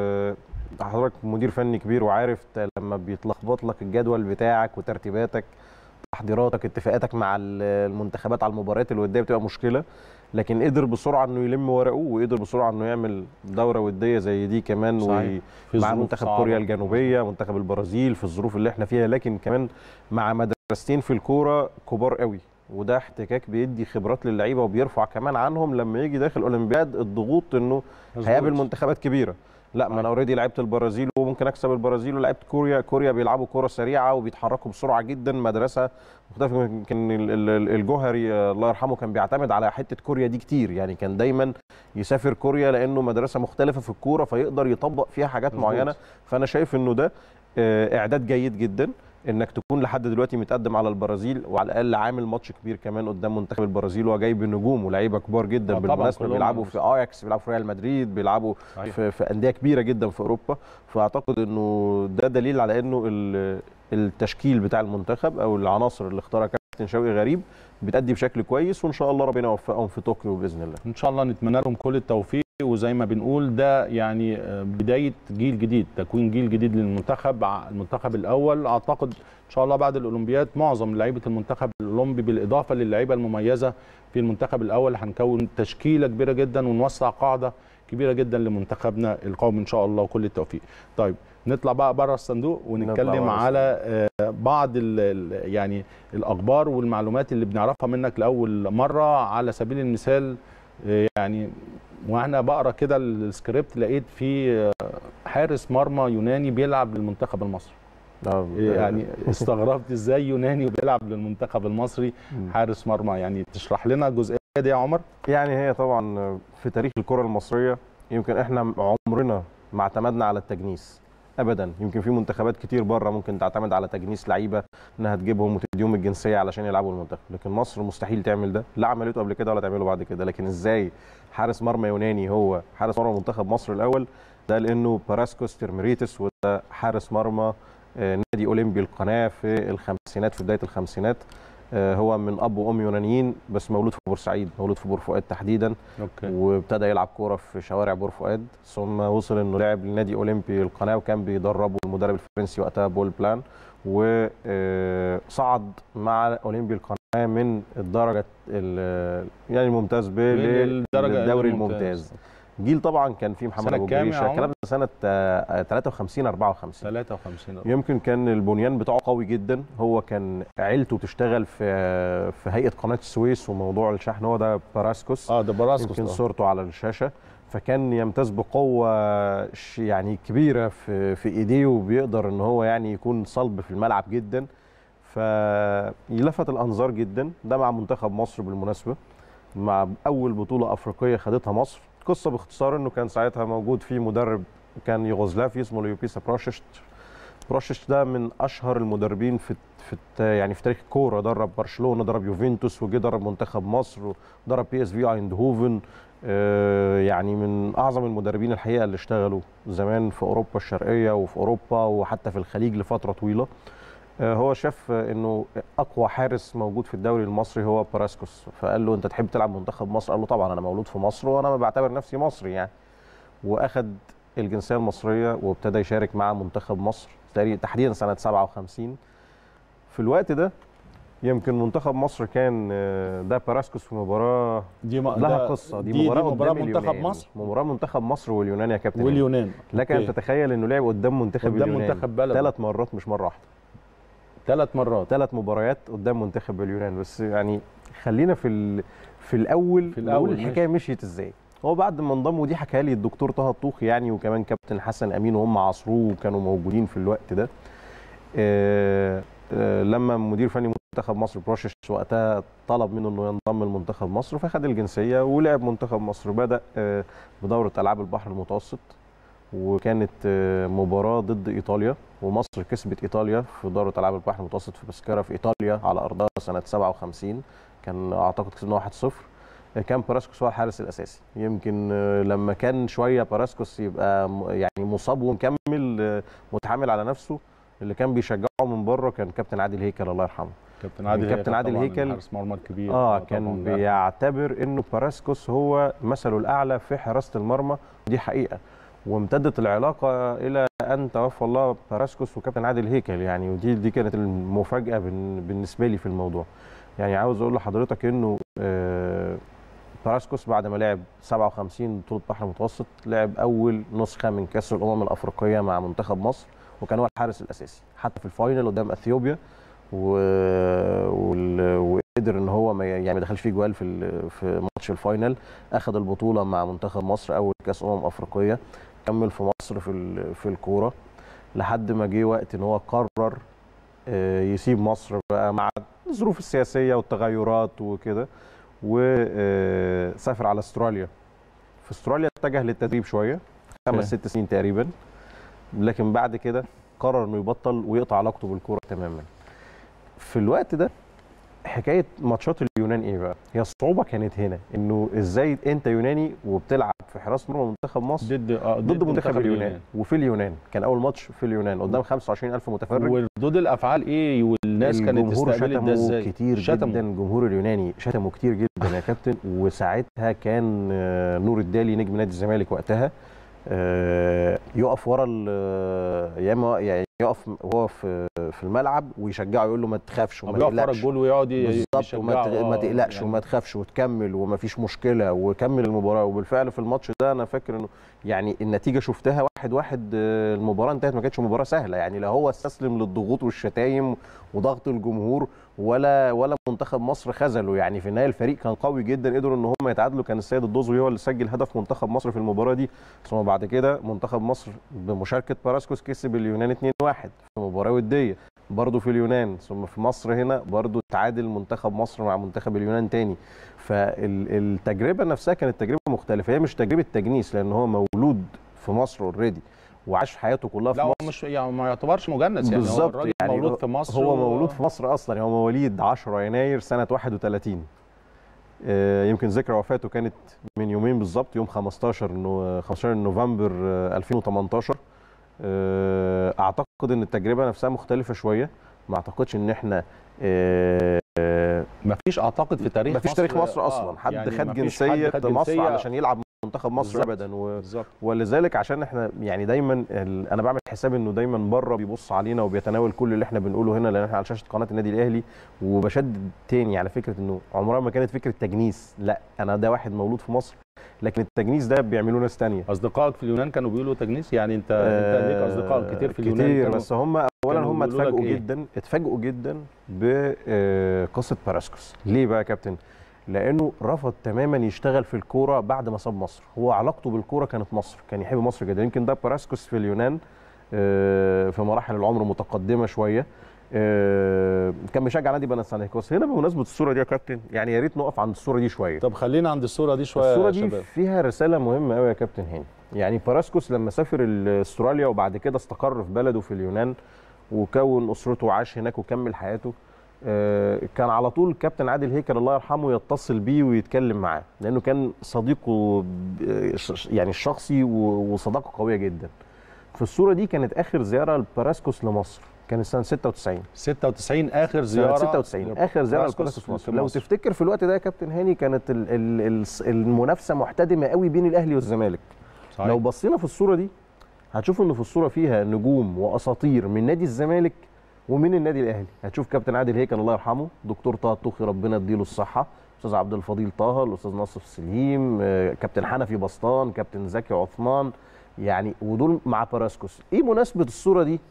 وحضرتك مدير فني كبير وعارف ت- لما بيتلخبط لك الجدول بتاعك وترتيباتك تحضيراتك اتفاقاتك مع ال- المنتخبات على المباريات الوديه بتبقى مشكله لكن قدر بسرعه انه يلم ورقه وقدر بسرعه انه يعمل دوره وديه زي دي كمان صحيح. في مع ظروف منتخب صعبة. كوريا الجنوبيه منتخب البرازيل في الظروف اللي احنا فيها لكن كمان مع مدرستين في الكوره كبار قوي وده احتكاك بيدي خبرات للعيبه وبيرفع كمان عنهم لما يجي داخل اولمبياد الضغوط انه مظبوط. هيقابل منتخبات كبيره لا ما انا اوريدي لعبت البرازيل وممكن اكسب البرازيل ولعبت كوريا كوريا بيلعبوا كوره سريعه وبيتحركوا بسرعه جدا مدرسه مختلفه يمكن ال- ال- الجوهري آه، الله يرحمه كان بيعتمد على حته كوريا دي كتير يعني كان دايما يسافر كوريا لانه مدرسه مختلفه في الكوره فيقدر يطبق فيها حاجات مظبوط. معينه فانا شايف انه ده آه، اعداد جيد جدا انك تكون لحد دلوقتي متقدم على البرازيل وعلى الاقل عامل ماتش كبير كمان قدام منتخب البرازيل وجاي بنجوم ولاعيبه كبار جدا آه طبعاً، بالمناسبه كلهم بيلعبوا في اياكس بيلعبوا في ريال مدريد بيلعبوا صحيح. في, في انديه كبيره جدا في اوروبا فاعتقد انه ده دليل على انه ال- التشكيل بتاع المنتخب او العناصر اللي اختارها كابتن شوقي غريب بتأدي بشكل كويس وان شاء الله ربنا يوفقهم في طوكيو باذن الله ان شاء الله نتمنى لهم كل التوفيق وزي ما بنقول ده يعني آه، بدايه جيل جديد تكوين جيل جديد للمنتخب ع- المنتخب الاول اعتقد ان شاء الله بعد الاولمبياد معظم لعيبه المنتخب الاولمبي بالاضافه للعيبه المميزه في المنتخب الاول هنكون تشكيله كبيره جدا ونوسع قاعده كبيره جدا لمنتخبنا القومي ان شاء الله وكل التوفيق طيب نطلع بقى بره الصندوق نطلع ونتكلم بره على آه، بعض ال ال يعني الاخبار والمعلومات اللي بنعرفها منك لاول مره على سبيل المثال آه، يعني وانا بقرا كده السكريبت لقيت في آه، حارس مرمى يوناني بيلعب للمنتخب المصري يعني استغربت ازاي يوناني وبيلعب للمنتخب المصري حارس مرمى يعني تشرح لنا الجزئيه دي يا عمر يعني هي طبعا في تاريخ الكره المصريه يمكن احنا عمرنا ما اعتمدنا على التجنيس ابدا يمكن في منتخبات كتير بره ممكن تعتمد على تجنيس لعيبه انها تجيبهم وتديهم الجنسيه علشان يلعبوا المنتخب لكن مصر مستحيل تعمل ده لا عملته قبل كده ولا تعمله بعد كده لكن ازاي حارس مرمى يوناني هو حارس مرمى منتخب مصر الاول ده لانه باراسكوس ترميريتس وده حارس مرمى آه، نادي اولمبي القناه في الخمسينات في بدايه الخمسينات آه، هو من اب وام يونانيين بس مولود في بورسعيد مولود في بور فؤاد تحديدا اوكي وابتدى يلعب كوره في شوارع بور فؤاد ثم وصل انه لعب لنادي اولمبي القناه وكان بيدربه المدرب الفرنسي وقتها بول بلان وصعد مع اولمبي القناه من الدرجه ال- يعني الممتاز ب للدرجة للدوري الممتاز. الممتاز جيل طبعا كان فيه محمد سنة ابو كام يا جريشه عمر؟ الكلام ده سنه آه، 53 54 53 يمكن كان البنيان بتاعه قوي جدا هو كان عيلته بتشتغل في في هيئه قناه السويس وموضوع الشحن هو ده باراسكوس اه ده براسكوس يمكن آه. صورته على الشاشه فكان يمتاز بقوه ش- يعني كبيره في في ايديه وبيقدر ان هو يعني يكون صلب في الملعب جدا فيلفت الانظار جدا ده مع منتخب مصر بالمناسبه مع اول بطوله افريقيه خدتها مصر قصه باختصار انه كان ساعتها موجود في مدرب كان يوغوسلافي اسمه ليوبيسا بروشيش بروشيش ده من اشهر المدربين في في الت- يعني في تاريخ الكوره درب برشلونه درب يوفنتوس وجه درب منتخب مصر ودرب بي اس في ايندهوفن آه، يعني من اعظم المدربين الحقيقه اللي اشتغلوا زمان في اوروبا الشرقيه وفي اوروبا وحتى في الخليج لفتره طويله آه، هو شاف آه، انه اقوى حارس موجود في الدوري المصري هو باراسكوس فقال له انت تحب تلعب منتخب مصر قال له طبعا انا مولود في مصر وانا ما بعتبر نفسي مصري يعني واخد الجنسيه المصريه وابتدى يشارك مع منتخب مصر تقريبا تحديدا سنه 57 في الوقت ده يمكن منتخب مصر كان آه، ده باراسكوس في مباراه دي ما لها ده- قصه دي, دي مباراه, دي مباراه قدام منتخب اليونان. مصر مباراه منتخب مصر واليونان يا كابتن واليونان لك ان أوكي. تتخيل انه لعب قدام منتخب قدام اليونان منتخب بلده. ثلاث مرات مش مره واحده ثلاث مرات ثلاث مباريات قدام منتخب اليونان بس يعني خلينا في ال... في الاول في الأول، نقول الحكايه مشيت ازاي هو بعد ما انضم ودي حكاها لي الدكتور طه الطوخي يعني وكمان كابتن حسن امين وهم عصروه وكانوا موجودين في الوقت ده آه آه لما مدير فني منتخب مصر بروشيش وقتها طلب منه انه ينضم لمنتخب مصر فخد الجنسيه ولعب منتخب مصر بدا آه بدوره العاب البحر المتوسط وكانت آه، مباراه ضد ايطاليا ومصر كسبت ايطاليا في دوره العاب البحر المتوسط في بسكره في ايطاليا على ارضها سنه 57 كان اعتقد كسبنا 1-0 آه، كان باراسكوس هو الحارس الاساسي يمكن آه، لما كان شويه باراسكوس يبقى م- يعني مصاب ومكمل آه، متحامل على نفسه اللي كان بيشجعه من بره كان كابتن عادل هيكل الله يرحمه كابتن عادل كابتن هيكل عادل طبعاً هيكل. حارس مرمى الكبير اه طبعاً كان ده. بيعتبر انه باراسكوس هو مثله الاعلى في حراسه المرمى دي حقيقه وامتدت العلاقه الى ان توفى الله باراسكوس وكابتن عادل هيكل يعني ودي دي كانت المفاجاه بن- بالنسبه لي في الموضوع يعني عاوز اقول لحضرتك انه آه، باراسكوس بعد ما لعب 57 بطوله بحر المتوسط لعب اول نسخه من كاس الامم الافريقيه مع منتخب مصر وكان هو الحارس الاساسي حتى في الفاينل قدام اثيوبيا و... وال... وقدر ان هو ما يعني ما دخلش فيه جوال في ال... في ماتش الفاينل اخذ البطوله مع منتخب مصر اول كاس امم افريقيه كمل في مصر في ال... في الكوره لحد ما جه وقت ان هو قرر آه، يسيب مصر بقى مع الظروف السياسيه والتغيرات وكده وسافر على استراليا في استراليا اتجه للتدريب شويه خمس أوكي. ست سنين تقريبا لكن بعد كده قرر انه يبطل ويقطع علاقته بالكوره تماما في الوقت ده حكايه ماتشات اليونان ايه بقى هي الصعوبه كانت هنا انه ازاي انت يوناني وبتلعب في حراسه مرمى منتخب مصر ضد آه ضد منتخب اليونان وفي اليونان كان اول ماتش في اليونان قدام 25000 متفرج وردود الافعال ايه والناس كانت الجمهور استقبلت ده شتموا ازاي كتير شتموا. جدا الجمهور اليوناني شتموا كتير جدا يا كابتن وساعتها كان آه، نور الدالي نجم نادي الزمالك وقتها آه، يقف ورا ال- يا اما يعني يقف وهو في في الملعب ويشجعه يقول له ما تخافش وما بيقف ورا تقلقش الجول ويقعد ي- بالظبط وما ت- يشجعه. ما آه، تقلقش يعني وما تخافش وتكمل وما فيش مشكله وكمل المباراه وبالفعل في الماتش ده انا فاكر انه يعني النتيجه شفتها واحد واحد آه، المباراه انتهت ما كانتش مباراه سهله يعني لا هو استسلم للضغوط والشتايم وضغط الجمهور ولا ولا منتخب مصر خذله يعني في النهايه الفريق كان قوي جدا قدروا ان هم يتعادلوا كان السيد الدوزري هو اللي سجل هدف منتخب مصر في المباراه دي ثم بعد كده منتخب مصر بمشاركه باراسكوس كسب اليونان 2-1 في مباراه وديه برضه في اليونان ثم في مصر هنا برضه تعادل منتخب مصر مع منتخب اليونان تاني فالتجربه نفسها كانت تجربه مختلفه هي مش تجربه تجنيس لان هو مولود في مصر اوريدي وعاش حياته كلها في لا هو مصر مش يعني ما يعتبرش مجنس يعني هو بالظبط الراجل يعني مولود هو- في مصر هو و- مولود في مصر اصلا يعني هو مواليد 10 يناير سنه 31 آه، يمكن ذكرى وفاته كانت من يومين بالظبط يوم 15 نو 15 نوفمبر آه، 2018 آه، اعتقد ان التجربه نفسها مختلفه شويه ما اعتقدش ان احنا آه، مفيش اعتقد في تاريخ مفيش تاريخ مصر اصلا حد يعني خد مفيش جنسيه حد خد مصر جنسية. علشان يلعب منتخب مصر بالظبط. ابدا و... بالظبط ولذلك عشان احنا يعني دايما ال... انا بعمل حساب انه دايما بره بيبص علينا وبيتناول كل اللي احنا بنقوله هنا لان احنا على شاشه قناه النادي الاهلي وبشدد تاني على فكره انه عمرها ما كانت فكره تجنيس لا انا ده واحد مولود في مصر لكن التجنيس ده بيعملوه ناس تانية اصدقائك في اليونان كانوا بيقولوا تجنيس يعني انت انت ليك اصدقاء كتير في اليونان كتير كانوا- بس هم اولا كانوا هم بيقولوا لك اتفاجئوا إيه؟ جدا اتفاجئوا جدا بقصه باراسكوس ليه بقى يا كابتن لانه رفض تماما يشتغل في الكوره بعد ما ساب مصر هو علاقته بالكوره كانت مصر كان يحب مصر جدا يمكن ده باراسكوس في اليونان آه، في مراحل العمر متقدمه شويه آه، كان بيشجع نادي بنسانيكوس هنا بمناسبه الصوره دي يا كابتن يعني يا ريت نقف عند الصوره دي شويه طب خلينا عند الصوره دي شويه الصوره يا دي شباب فيها رساله مهمه قوي يا كابتن هاني يعني باراسكوس لما سافر ال- استراليا وبعد كده استقر في بلده في اليونان وكون اسرته وعاش هناك وكمل حياته آه، كان على طول كابتن عادل هيكل الله يرحمه يتصل بيه ويتكلم معاه لانه كان صديقه ب- ش- يعني الشخصي و- وصداقه قويه جدا في الصوره دي كانت اخر زياره لباراسكوس لمصر كانت سنه 96 96 اخر سنه زياره 96 اخر زياره لباراسكوس في مصر لو تفتكر في الوقت ده يا كابتن هاني كانت ال- ال- ال- المنافسه محتدمه قوي بين الاهلي والزمالك صحيح. لو بصينا في الصوره دي هتشوف ان في الصوره فيها نجوم واساطير من نادي الزمالك ومن النادي الاهلي هتشوف كابتن عادل هيكل الله يرحمه دكتور طه الطوخي ربنا يديله الصحه استاذ عبد الفضيل طه الاستاذ ناصر سليم آه، كابتن حنفي بسطان كابتن زكي عثمان يعني ودول مع باراسكوس ايه مناسبه الصوره دي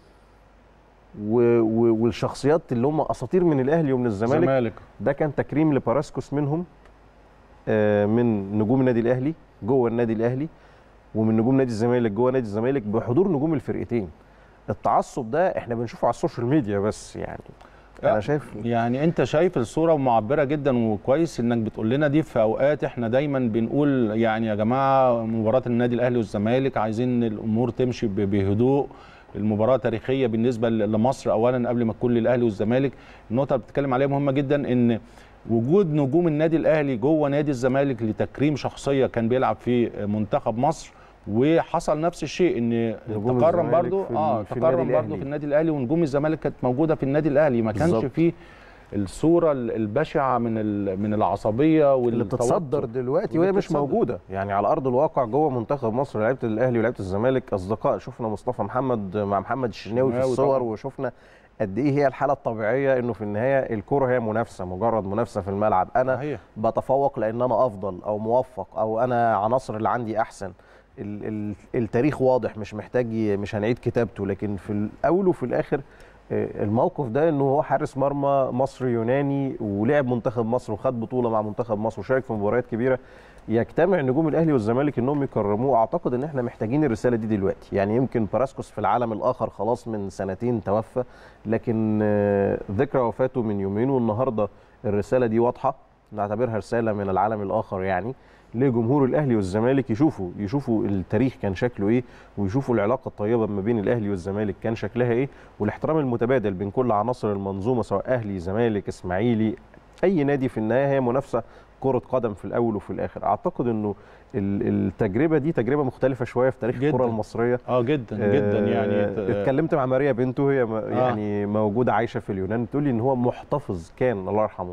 و... و... والشخصيات اللي هم اساطير من الاهلي ومن الزمالك الزمالك ده كان تكريم لباراسكوس منهم آه، من نجوم النادي الاهلي جوه النادي الاهلي ومن نجوم نادي الزمالك جوه نادي الزمالك بحضور نجوم الفرقتين التعصب ده احنا بنشوفه على السوشيال ميديا بس يعني انا لا. شايف يعني انت شايف الصوره معبره جدا وكويس انك بتقول لنا دي في اوقات احنا دايما بنقول يعني يا جماعه مباراه النادي الاهلي والزمالك عايزين الامور تمشي ب- بهدوء المباراه تاريخيه بالنسبه ل- لمصر اولا قبل ما تكون للاهلي والزمالك النقطه اللي بتتكلم عليها مهمه جدا ان وجود نجوم النادي الاهلي جوه نادي الزمالك لتكريم شخصيه كان بيلعب في منتخب مصر وحصل نفس الشيء ان نجوم تكرم الزمالك برضو في ال- اه في النادي تكرم برضو الأهلي. في النادي الاهلي ونجوم الزمالك كانت موجوده في النادي الاهلي ما كانش بالظبط. فيه الصوره ال- البشعه من ال- من العصبيه اللي بتتصدر والتوتر. دلوقتي واللي وهي مش بتتصدر. موجوده يعني على ارض الواقع جوه منتخب مصر لعيبه الاهلي ولعيبه الزمالك اصدقاء شفنا مصطفى محمد مع محمد الشناوي في الشناوي الصور طبعاً. وشفنا قد ايه هي الحاله الطبيعيه انه في النهايه الكره هي منافسه مجرد منافسه في الملعب انا صحيح بتفوق لان انا افضل او موفق او انا عناصر اللي عندي احسن ال ال التاريخ واضح مش محتاج ي- مش هنعيد كتابته لكن في الاول وفي الاخر آه، الموقف ده انه هو حارس مرمى مصري يوناني ولعب منتخب مصر وخد بطوله مع منتخب مصر وشارك في مباريات كبيره يجتمع نجوم الاهلي والزمالك انهم يكرموه اعتقد ان احنا محتاجين الرساله دي دلوقتي يعني يمكن باراسكوس في العالم الاخر خلاص من سنتين توفى لكن آه، ذكرى وفاته من يومين والنهارده الرساله دي واضحه نعتبرها رساله من العالم الاخر يعني لجمهور الاهلي والزمالك يشوفوا يشوفوا التاريخ كان شكله ايه ويشوفوا العلاقه الطيبه ما بين الاهلي والزمالك كان شكلها ايه والاحترام المتبادل بين كل عناصر المنظومه سواء اهلي زمالك اسماعيلي اي نادي في النهايه هي منافسه كره قدم في الاول وفي الاخر اعتقد انه ال- التجربه دي تجربه مختلفه شويه في تاريخ جداً. الكره المصريه اه جدا جدا يعني آه، ت- اتكلمت مع ماريا بنته هي م- يعني موجوده عايشه في اليونان بتقول لي ان هو محتفظ كان الله يرحمه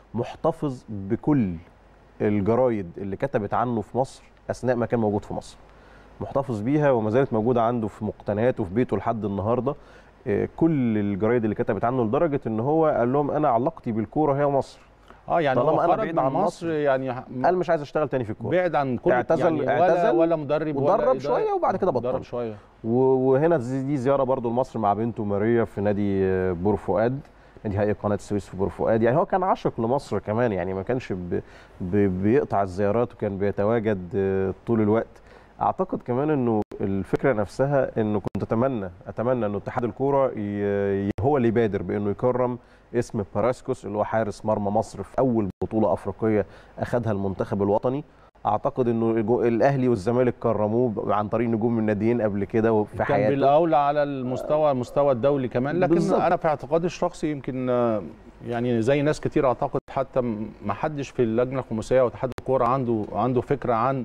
محتفظ بكل الجرايد اللي كتبت عنه في مصر اثناء ما كان موجود في مصر محتفظ بيها وما زالت موجوده عنده في مقتنياته في بيته لحد النهارده آه، كل الجرايد اللي كتبت عنه لدرجه ان هو قال لهم انا علاقتي بالكوره هي مصر اه يعني هو طالما أنا خرج بعيد من عن مصر مصر، يعني قال مش عايز اشتغل تاني في الكوره بعد عن كل اعتزل- يعني ولا اعتزل ولا مدرب ولا ودرب إدارة. شوية وبعد كده درب بطل. شويه و- وهنا دي دي زياره برضو لمصر مع بنته ماريا في نادي آه، بور فؤاد نادي هيئه قناه السويس في بور فؤاد يعني هو كان عاشق لمصر كمان يعني ما كانش ب... ب... بيقطع الزيارات وكان بيتواجد آه، طول الوقت اعتقد كمان انه الفكره نفسها انه كنت اتمنى اتمنى انه اتحاد الكوره ي... ي- هو اللي يبادر بانه يكرم اسم باراسكوس اللي هو حارس مرمى مصر في اول بطوله افريقيه اخذها المنتخب الوطني اعتقد انه الجو- الاهلي والزمالك كرموه عن طريق نجوم من ناديين قبل كده في كان حياته بالاولى على المستوى المستوى الدولي كمان لكن بالظبط. انا في اعتقادي الشخصي يمكن آه، يعني زي ناس كتير اعتقد حتى م- ما حدش في اللجنه الخماسيه واتحاد الكوره عنده عنده فكره عن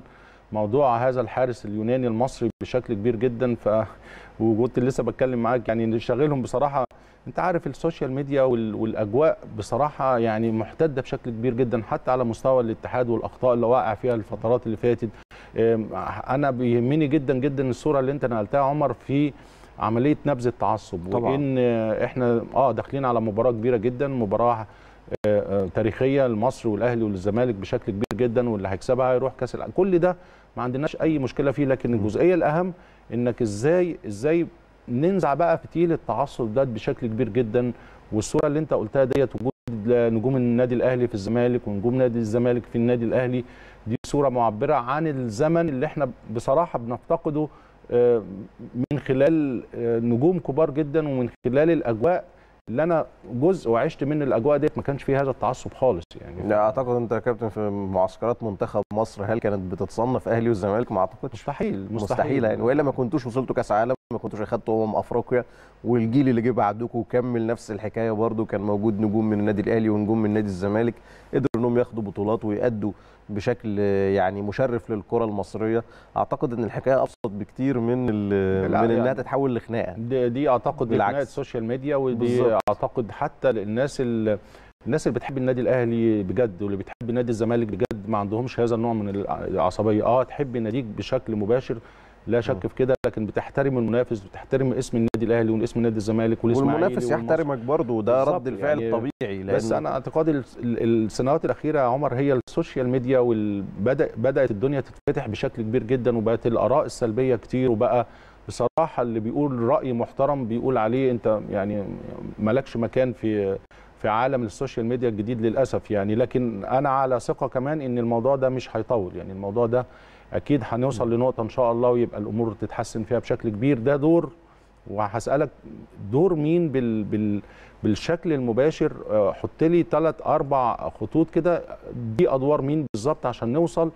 موضوع هذا الحارس اليوناني المصري بشكل كبير جدا ف وكنت لسه بتكلم معاك يعني نشغلهم بصراحه انت عارف السوشيال ميديا وال... والاجواء بصراحه يعني محتده بشكل كبير جدا حتى على مستوى الاتحاد والاخطاء اللي واقع فيها الفترات اللي فاتت ام، انا بيهمني جدا جدا الصوره اللي انت نقلتها يا عمر في عمليه نبذ التعصب طبعاً. وان احنا اه داخلين على مباراه كبيره جدا مباراه آه، آه، تاريخيه لمصر والاهلي والزمالك بشكل كبير جدا واللي هيكسبها هيروح كاس العالم كل ده ما عندناش اي مشكله فيه لكن الجزئيه الاهم انك ازاي ازاي ننزع بقى فتيل التعصب ده بشكل كبير جدا والصوره اللي انت قلتها ديت وجود نجوم النادي الاهلي في الزمالك ونجوم نادي الزمالك في النادي الاهلي دي صوره معبره عن الزمن اللي احنا بصراحه بنفتقده آه، من خلال آه، نجوم كبار جدا ومن خلال الاجواء اللي انا جزء وعشت من الاجواء ديت ما كانش فيه هذا التعصب خالص يعني لا اعتقد انت يا كابتن في معسكرات منتخب مصر هل كانت بتتصنف اهلي والزمالك ما اعتقدش مستحيل مستحيل يعني والا ما كنتوش وصلتوا كاس عالم ما كنتوش اخدتوا امم افريقيا والجيل اللي جه بعدكم كمل نفس الحكايه برضو كان موجود نجوم من النادي الاهلي ونجوم من نادي الزمالك قدروا انهم ياخدوا بطولات ويأدوا بشكل يعني مشرف للكره المصريه اعتقد ان الحكايه ابسط بكتير من ال- لا، من انها يعني تتحول لخناقه دي, دي اعتقد دي بالعكس. خناقه السوشيال ميديا ودي بالظبط. اعتقد حتى الناس ال- الناس اللي بتحب النادي الاهلي بجد واللي بتحب نادي الزمالك بجد ما عندهمش هذا النوع من الع- العصبيه اه تحب ناديك بشكل مباشر لا شك في كده لكن بتحترم المنافس بتحترم اسم النادي الاهلي واسم نادي الزمالك والاسماعيلي والمنافس والمصري. يحترمك برضو وده بالظبط، رد الفعل يعني الطبيعي لأن بس انا اعتقادي ال- ال- السنوات الاخيره يا عمر هي السوشيال ميديا وبدا بدات الدنيا تتفتح بشكل كبير جدا وبقت الاراء السلبيه كتير وبقى بصراحه اللي بيقول راي محترم بيقول عليه انت يعني مالكش مكان في في عالم السوشيال ميديا الجديد للاسف يعني لكن انا على ثقه كمان ان الموضوع ده مش هيطول يعني الموضوع ده اكيد هنوصل لنقطه ان شاء الله ويبقى الامور تتحسن فيها بشكل كبير ده دور وهسالك دور مين بال بال بالشكل المباشر آه، حط لي ثلاث اربع خطوط كده دي ادوار مين بالظبط عشان نوصل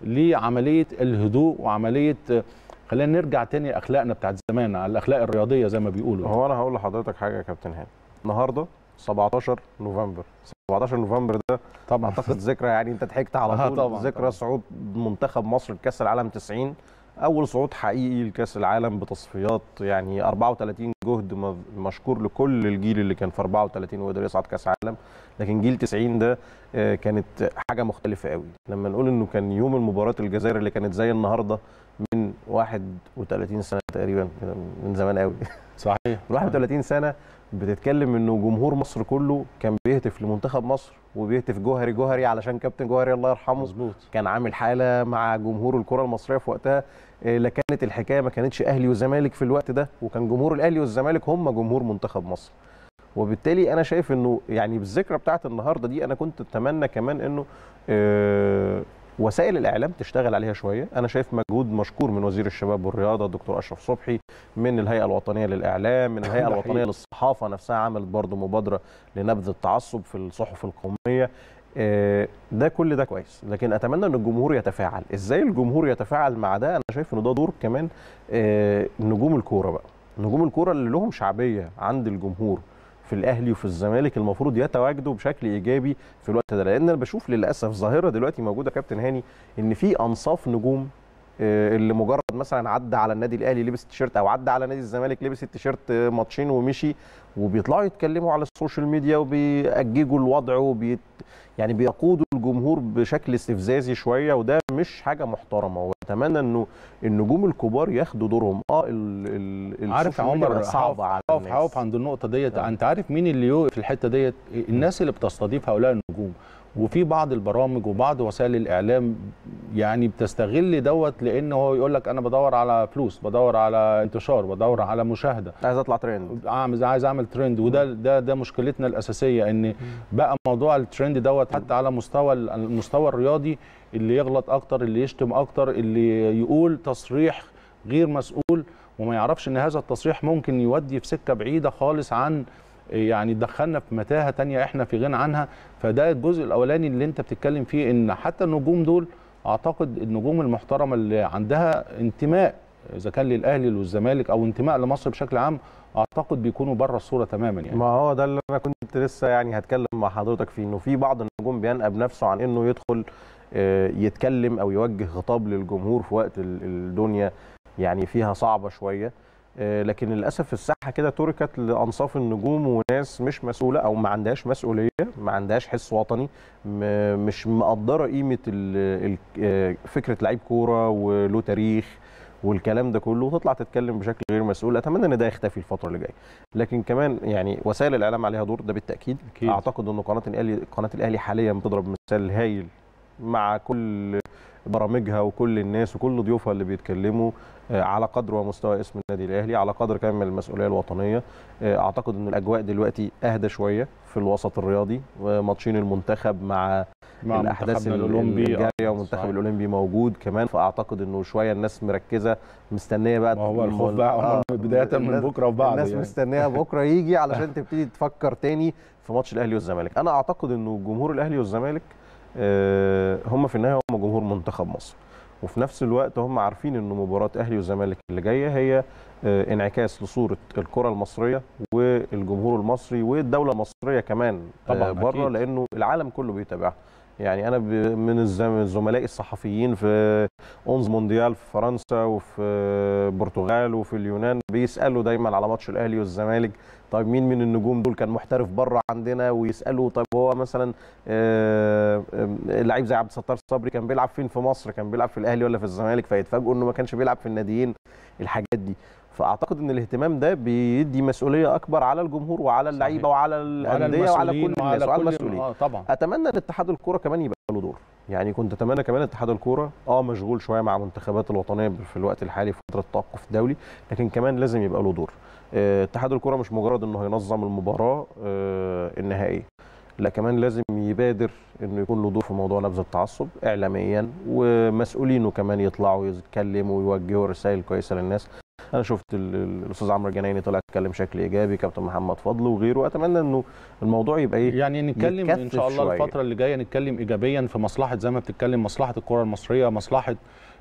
لعمليه الهدوء وعمليه آه، خلينا نرجع تاني اخلاقنا بتاعت زمان على الاخلاق الرياضيه زي ما بيقولوا هو انا هقول لحضرتك حاجه يا كابتن هاني النهارده 17 نوفمبر 17 نوفمبر ده طبعا اعتقد ذكرى يعني انت ضحكت على آه طول طبعاً، ذكرى طبعاً. صعود منتخب مصر لكاس العالم 90 اول صعود حقيقي لكاس العالم بتصفيات يعني 34 جهد م- مشكور لكل الجيل اللي كان في 34 وقدر يصعد كاس عالم لكن جيل 90 ده آه، كانت حاجه مختلفه قوي لما نقول انه كان يوم المباراه الجزائر اللي كانت زي النهارده من 31 سنه تقريبا من زمان قوي صحيح من 31 سنه بتتكلم انه جمهور مصر كله كان بيهتف لمنتخب مصر وبيهتف جوهري جوهري علشان كابتن جوهري الله يرحمه مظبوط كان عامل حاله مع جمهور الكره المصريه في وقتها إيه، لا كانت الحكايه ما كانتش اهلي وزمالك في الوقت ده وكان جمهور الاهلي والزمالك هم جمهور منتخب مصر وبالتالي انا شايف انه يعني بالذكرى بتاعت النهارده دي انا كنت اتمنى كمان انه آه، وسائل الاعلام تشتغل عليها شويه انا شايف مجهود مشكور من وزير الشباب والرياضه الدكتور اشرف صبحي من الهيئه الوطنيه للاعلام من الهيئه ده الوطنيه حقيقي. للصحافه نفسها عملت برضو مبادره لنبذ التعصب في الصحف القوميه آه، ده كل ده كويس لكن اتمنى ان الجمهور يتفاعل ازاي الجمهور يتفاعل مع ده انا شايف ان ده دور كمان آه، نجوم الكوره بقى نجوم الكوره اللي لهم شعبيه عند الجمهور في الاهلي وفي الزمالك المفروض يتواجدوا بشكل ايجابي في الوقت ده لان انا بشوف للاسف ظاهره دلوقتي موجوده يا كابتن هاني ان في انصاف نجوم آه، اللي مجرد مثلا عدى على النادي الاهلي لبس التيشيرت او عدى على نادي الزمالك لبس التيشيرت آه، ماتشين ومشي وبيطلعوا يتكلموا على السوشيال ميديا وبيأججوا الوضع وبي يعني بيقودوا الجمهور بشكل استفزازي شويه وده مش حاجه محترمه واتمنى انه النجوم الكبار ياخدوا دورهم اه ال ال عارف يا السوشيال ميديا عمر بقت صعبه على هقف الناس. هقف عند النقطه ديت آه. انت عارف مين اللي يوقف الحته ديت الناس اللي بتستضيف هؤلاء النجوم وفي بعض البرامج وبعض وسائل الاعلام يعني بتستغل دوت لان هو يقول لك انا بدور على فلوس بدور على انتشار بدور على مشاهده عايز اطلع ترند عايز عايز اعمل ترند وده ده ده مشكلتنا الاساسيه ان بقى موضوع الترند دوت حتى على مستوى المستوى الرياضي اللي يغلط اكتر اللي يشتم اكتر اللي يقول تصريح غير مسؤول وما يعرفش ان هذا التصريح ممكن يودي في سكه بعيده خالص عن يعني دخلنا في متاهه تانية احنا في غنى عنها فده الجزء الاولاني اللي انت بتتكلم فيه ان حتى النجوم دول اعتقد النجوم المحترمه اللي عندها انتماء اذا كان للاهلي والزمالك او انتماء لمصر بشكل عام اعتقد بيكونوا بره الصوره تماما يعني ما هو ده اللي انا كنت لسه يعني هتكلم مع حضرتك فيه انه في بعض النجوم بينقب نفسه عن انه يدخل آه، يتكلم او يوجه خطاب للجمهور في وقت ال- الدنيا يعني فيها صعبه شويه آه، لكن للاسف الساحه كده تركت لانصاف النجوم وناس مش مسؤوله او ما عندهاش مسؤوليه ما عندهاش حس وطني م- مش مقدره قيمه ال- ال- آه، فكره لعيب كوره وله تاريخ والكلام ده كله وتطلع تتكلم بشكل غير مسؤول اتمنى ان ده يختفي الفتره اللي جايه لكن كمان يعني وسائل الاعلام عليها دور ده بالتاكيد أكيد. اعتقد ان قناه الاهلي قناه الاهلي حاليا بتضرب مثال هايل مع كل برامجها وكل الناس وكل ضيوفها اللي بيتكلموا آه، على قدر ومستوى اسم النادي الاهلي على قدر كمان من المسؤوليه الوطنيه آه، اعتقد ان الاجواء دلوقتي اهدى شويه في الوسط الرياضي وماتشين المنتخب مع مع الاحداث منتخبنا الأولمبي. الجاريه آه، والمنتخب صحيح. الاولمبي موجود كمان فاعتقد انه شويه الناس مركزه مستنيه بقى ما هو الخوف الم- بقى آه، بدايه من الناس- بكره وبعد الناس يعني. مستنيه بكره يجي علشان تبتدي تفكر تاني في ماتش الاهلي والزمالك انا اعتقد انه جمهور الاهلي والزمالك آه، هم في النهايه هم جمهور منتخب مصر وفي نفس الوقت هم عارفين ان مباراه اهلي والزمالك اللي جايه هي آه، انعكاس لصوره الكره المصريه والجمهور المصري والدوله المصريه كمان طبعاً، بره أكيد. لانه العالم كله بيتابعها يعني انا ب- من الزم- زملائي الصحفيين في اونز مونديال في فرنسا وفي البرتغال وفي اليونان بيسالوا دايما على ماتش الاهلي والزمالك طيب مين من النجوم دول كان محترف بره عندنا ويسالوا طيب هو مثلا آه، آه، لعيب زي عبد الستار صبري كان بيلعب فين في مصر كان بيلعب في الاهلي ولا في الزمالك فيتفاجئوا انه ما كانش بيلعب في الناديين الحاجات دي فاعتقد ان الاهتمام ده بيدي مسؤوليه اكبر على الجمهور وعلى اللعيبه وعلى الانديه وعلى كل الناس وعلى كل- المسؤولين آه طبعا اتمنى ان اتحاد الكوره كمان يبقى له دور يعني كنت اتمنى كمان اتحاد الكوره اه مشغول شويه مع منتخبات الوطنيه في الوقت الحالي في فتره توقف دولي لكن كمان لازم يبقى له دور آه، اتحاد الكوره مش مجرد انه هينظم المباراه آه، النهائيه لا كمان لازم يبادر انه يكون له دور في موضوع نبذ التعصب اعلاميا ومسؤولينه كمان يطلعوا يتكلموا ويوجهوا رسائل كويسه للناس انا شفت ال- ال- الاستاذ عمرو الجنايني طلع اتكلم بشكل ايجابي كابتن محمد فضل وغيره اتمنى انه الموضوع يبقى ايه يعني نتكلم ان يتكثف شاء الله شوية. الفتره اللي جايه نتكلم ايجابيا في مصلحه زي ما بتتكلم مصلحه الكره المصريه مصلحه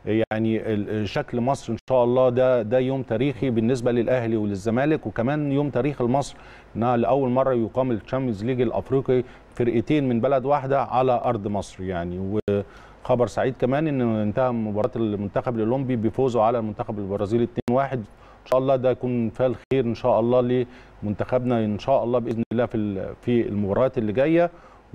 يعني ال- شكل مصر ان شاء الله ده ده يوم تاريخي بالنسبه للاهلي وللزمالك وكمان يوم تاريخي لمصر انها لاول مره يقام الشامبيونز ليج الافريقي فرقتين من بلد واحده على ارض مصر يعني وخبر سعيد كمان ان انتهى مباراه المنتخب الاولمبي بفوزه على المنتخب البرازيلي 2-1 ان شاء الله ده يكون فال خير ان شاء الله لمنتخبنا ان شاء الله باذن الله في ال- في المباريات اللي جايه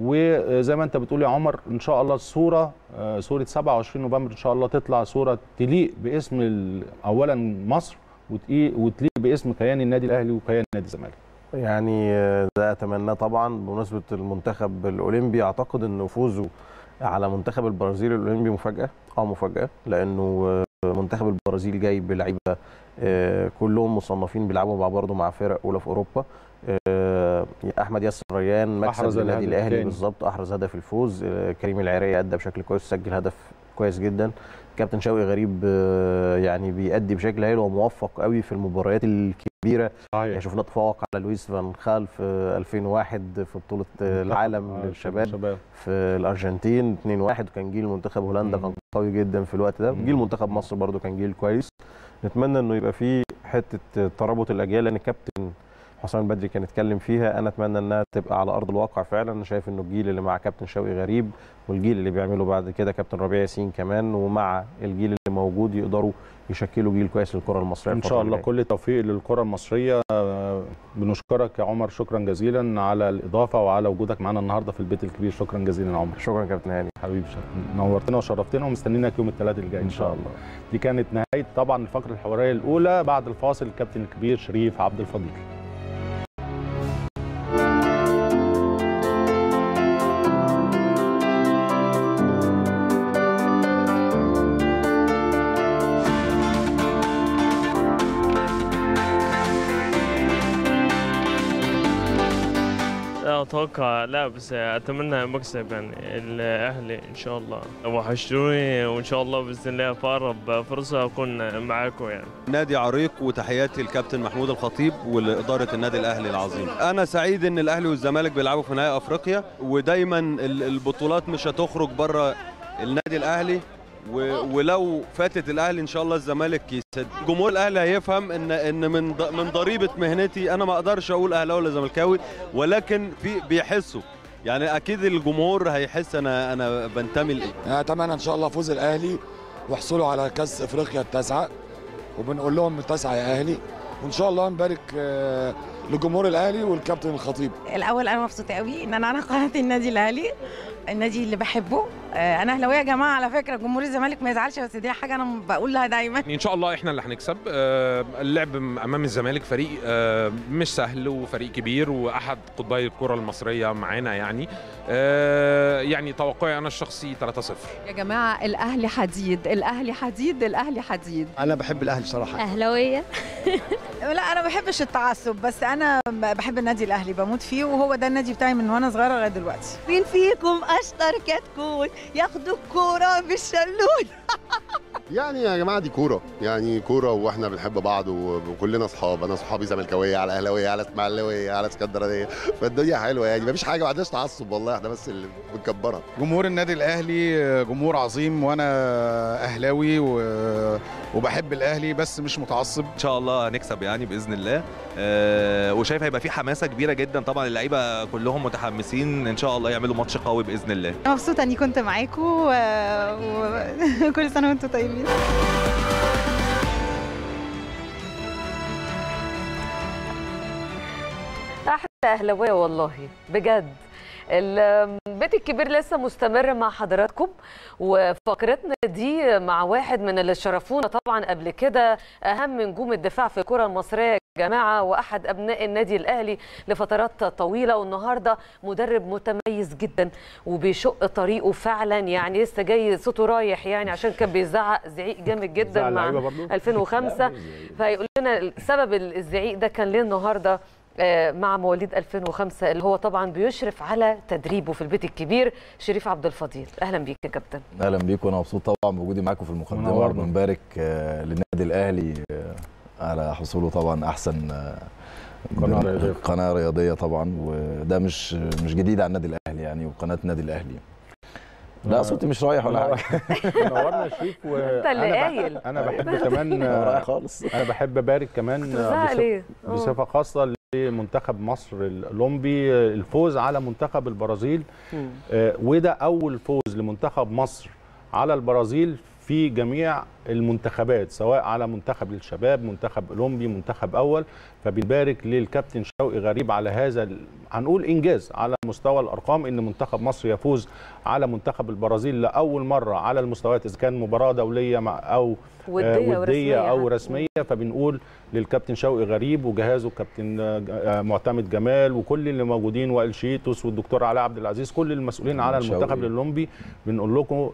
وزي ما انت بتقول يا عمر ان شاء الله الصوره آه، صوره 27 نوفمبر ان شاء الله تطلع صوره تليق باسم ال- اولا مصر وتقي- وتليق باسم كيان النادي الاهلي وكيان نادي الزمالك يعني آه، ده اتمناه طبعا بمناسبه المنتخب الاولمبي اعتقد انه فوزه على منتخب البرازيل الاولمبي مفاجاه اه مفاجاه لانه آه، منتخب البرازيل جاي بلعيبه آه، كلهم مصنفين بيلعبوا مع برضه مع فرق اولى في اوروبا آه، احمد ياسر ريان أحرز مكسب للنادي الهدف الاهلي الثاني. بالظبط احرز هدف الفوز آه، كريم العراقي ادى بشكل كويس سجل هدف كويس جدا كابتن شوقي غريب آه، يعني بيأدي بشكل هايل وموفق قوي في المباريات الكبيره يعني صحيح شفنا تفوق على لويس فان خال في 2001 في بطولة العالم للشباب في الأرجنتين 2-1 وكان جيل منتخب هولندا مم. كان قوي جدا في الوقت ده مم. جيل منتخب مصر برضو كان جيل كويس نتمنى انه يبقى فيه حتة ترابط الأجيال لأن الكابتن حسام البدري كان اتكلم فيها انا اتمنى انها تبقى على ارض الواقع فعلا انا شايف انه الجيل اللي مع كابتن شوقي غريب والجيل اللي بيعمله بعد كده كابتن ربيع ياسين كمان ومع الجيل اللي موجود يقدروا يشكلوا جيل كويس للكره المصريه ان الفترة شاء الله اللي كل التوفيق للكره المصريه آه، بنشكرك يا عمر شكرا جزيلا على الاضافه وعلى وجودك معنا النهارده في البيت الكبير شكرا جزيلا يا عمر جاية. شكرا كابتن هاني حبيبي شكراً. نورتنا وشرفتنا ومستنيينك يوم الثلاث الجاي ان شاء الله دي كانت نهايه طبعا الفقره الحواريه الاولى بعد الفاصل الكابتن الكبير شريف عبد الفضيل لا اتوقع لا بس اتمنى مكسب يعني الاهلي ان شاء الله وحشتوني وان شاء الله باذن الله في اقرب فرصه اكون معاكم يعني نادي عريق وتحياتي للكابتن محمود الخطيب ولإدارة النادي الأهلي العظيم أنا سعيد إن الأهلي والزمالك بيلعبوا في نهائي أفريقيا ودايما ال- البطولات مش هتخرج بره النادي الأهلي و- ولو فاتت الأهلي إن شاء الله الزمالك يسد جمهور الأهلي هيفهم إن إن من ض- من ضريبة مهنتي أنا ما أقدرش أقول أهلاوي ولا زملكاوي ولكن في بيحسوا يعني اكيد الجمهور هيحس انا انا بنتمي لايه أنا اتمنى ان شاء الله فوز الاهلي وحصوله على كاس افريقيا التاسعه وبنقول لهم التاسعه يا اهلي وان شاء الله نبارك آه، لجمهور الاهلي والكابتن الخطيب الاول انا مبسوطه قوي ان انا على قناه النادي الاهلي النادي اللي بحبه آه، انا اهلاويه يا جماعه على فكره جمهور الزمالك ما يزعلش بس دي حاجه انا بقولها دايما ان شاء الله احنا اللي هنكسب آه، اللعب امام الزمالك فريق آه، مش سهل وفريق كبير واحد قطبي الكره المصريه معانا يعني آه، يعني توقعي انا الشخصي 3-0 يا جماعة الأهلي حديد الأهلي حديد الأهلي حديد انا بحب الاهلي صراحه أهلاوية لا انا ما بحبش التعصب بس انا بحب النادي الاهلي بموت فيه وهو ده النادي بتاعي من وانا صغيره لغايه دلوقتي مين فيكم أشطر كتكوت ياخدوا الكورة بالشلول يعني يا جماعه دي كوره يعني كوره واحنا بنحب بعض وكلنا اصحاب انا صحابي زملكاويه على اهلاويه على اسماعيلاويه على اسكندرانيه فالدنيا حلوه يعني مفيش حاجه ما عندناش تعصب والله احنا بس اللي بنكبرها جمهور النادي الاهلي جمهور عظيم وانا اهلاوي و- وبحب الاهلي بس مش متعصب ان شاء الله هنكسب يعني باذن الله آه وشايف هيبقى في حماسه كبيره جدا طبعا اللعيبه كلهم متحمسين ان شاء الله يعملوا ماتش قوي باذن الله أنا مبسوطة إني كنت معاكم وكل سنة وأنتم طيبين احلى اهلاويه والله بجد البيت الكبير لسه مستمر مع حضراتكم وفقرتنا دي مع واحد من اللي شرفونا طبعا قبل كده اهم نجوم الدفاع في الكره المصريه يا جماعه واحد ابناء النادي الاهلي لفترات طويله والنهارده مدرب متميز جدا وبيشق طريقه فعلا يعني لسه جاي صوته رايح يعني عشان كان بيزعق زعيق جامد جدا زعل مع لعيبة برضو؟ 2005 فيقول لنا سبب الزعيق ده كان ليه النهارده آه، مع مواليد 2005 اللي هو طبعا بيشرف على تدريبه في البيت الكبير شريف عبد الفضيل اهلا بيك يا كابتن اهلا بيكم وانا مبسوط طبعا بوجودي معاكم في المقدمه منورنا. وبنبارك آه، للنادي الاهلي آه، على حصوله طبعا احسن آه، قناة بن- رياضية. قناه رياضيه طبعا وده مش مش جديد على النادي الاهلي يعني وقناه النادي الاهلي لا آه. صوتي مش رايح ولا حاجه نورنا يا شريف أنت اللي وانا قايل. بح- انا بحب كمان هو رايح خالص انا بحب ابارك كمان بتزعق بصف- ليه؟ آه. بصفه خاصه لمنتخب مصر الاولمبي الفوز على منتخب البرازيل مم. آه، وده اول فوز لمنتخب مصر على البرازيل في جميع المنتخبات سواء على منتخب الشباب منتخب اولمبي منتخب اول فبنبارك للكابتن شوقي غريب على هذا ال- هنقول انجاز على مستوى الارقام ان منتخب مصر يفوز على منتخب البرازيل لاول مره على المستويات اذا كان مباراه دوليه مع او ودية آه، ورسمية وديه او حتى. رسميه فبنقول للكابتن شوقي غريب وجهازه كابتن آه، آه، معتمد جمال وكل اللي موجودين وائل شيتوس والدكتور علاء عبد العزيز كل المسؤولين على شوقي. المنتخب الاولمبي بنقول لكم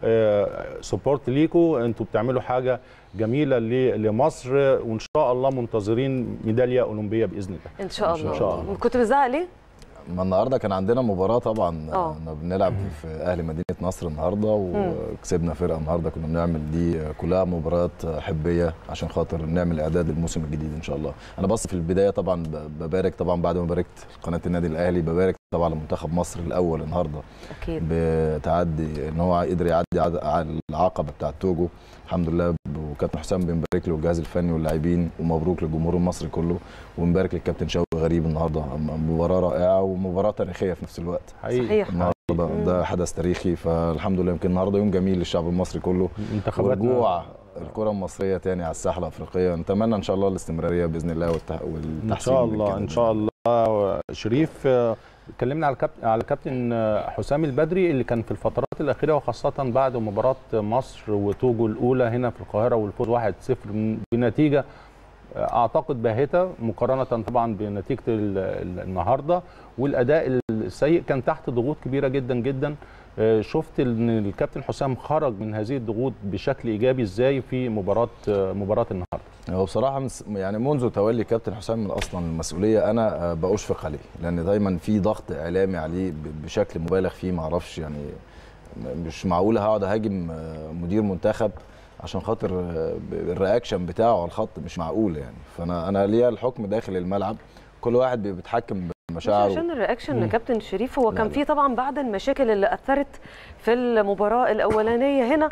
سبورت ليكم انتوا بتعملوا حاجه جميله ل- لمصر وان شاء الله منتظرين ميداليه اولمبيه باذن الله ان شاء إن شاء الله الله. كنت بتزعق ليه ما النهارده كان عندنا مباراه طبعا آه. كنا بنلعب في اهلي مدينه نصر النهارده وكسبنا فرقه النهارده كنا بنعمل دي كلها مباريات حبيه عشان خاطر نعمل اعداد للموسم الجديد ان شاء الله انا بس في البدايه طبعا ب- ببارك طبعا بعد ما باركت قناه النادي الاهلي ببارك طبعا لمنتخب مصر الاول النهارده اكيد بتعدي ان هو قدر يعدي عد- على العقبه بتاعه توجو الحمد لله وكابتن حسام بنبارك له والجهاز الفني واللاعبين ومبروك للجمهور المصري كله وبنبارك للكابتن شوقي غريب النهارده مباراه رائعه ومباراه تاريخيه في نفس الوقت حقيقي صحيح النهارده مم. ده حدث تاريخي فالحمد لله يمكن النهارده يوم جميل للشعب المصري كله منتخباتنا ورجوع الكره المصريه تاني على الساحه الافريقيه نتمنى ان شاء الله الاستمراريه باذن الله والتح... والتحسين ان شاء من الله كده ان بإذن شاء الله شريف آه، اتكلمنا على الكابتن على الكابتن آه، حسام البدري اللي كان في الفترات الاخيره وخاصه بعد مباراه مصر وتوجو الاولى هنا في القاهره والفوز 1-0 بنتيجه آه، اعتقد باهته مقارنه طبعا بنتيجه ال- ال- النهارده والاداء السيء كان تحت ضغوط كبيره جدا جدا آه، شفت ان الكابتن حسام خرج من هذه الضغوط بشكل ايجابي ازاي في مباراه آه، مباراه النهارده هو بصراحه مس- يعني منذ تولي كابتن حسام من اصلا المسؤوليه انا آه، بأشفق عليه لان دايما في ضغط اعلامي عليه ب- بشكل مبالغ فيه ما اعرفش يعني م- مش معقول هقعد اهاجم آه، مدير منتخب عشان خاطر آه، ب- الرياكشن بتاعه على الخط مش معقول يعني فانا انا ليا الحكم داخل الملعب كل واحد بي- بيتحكم مش بمشاعره عشان الرياكشن مم. يا كابتن شريف هو لا، كان لا. في طبعا بعض المشاكل اللي اثرت في المباراه الاولانيه هنا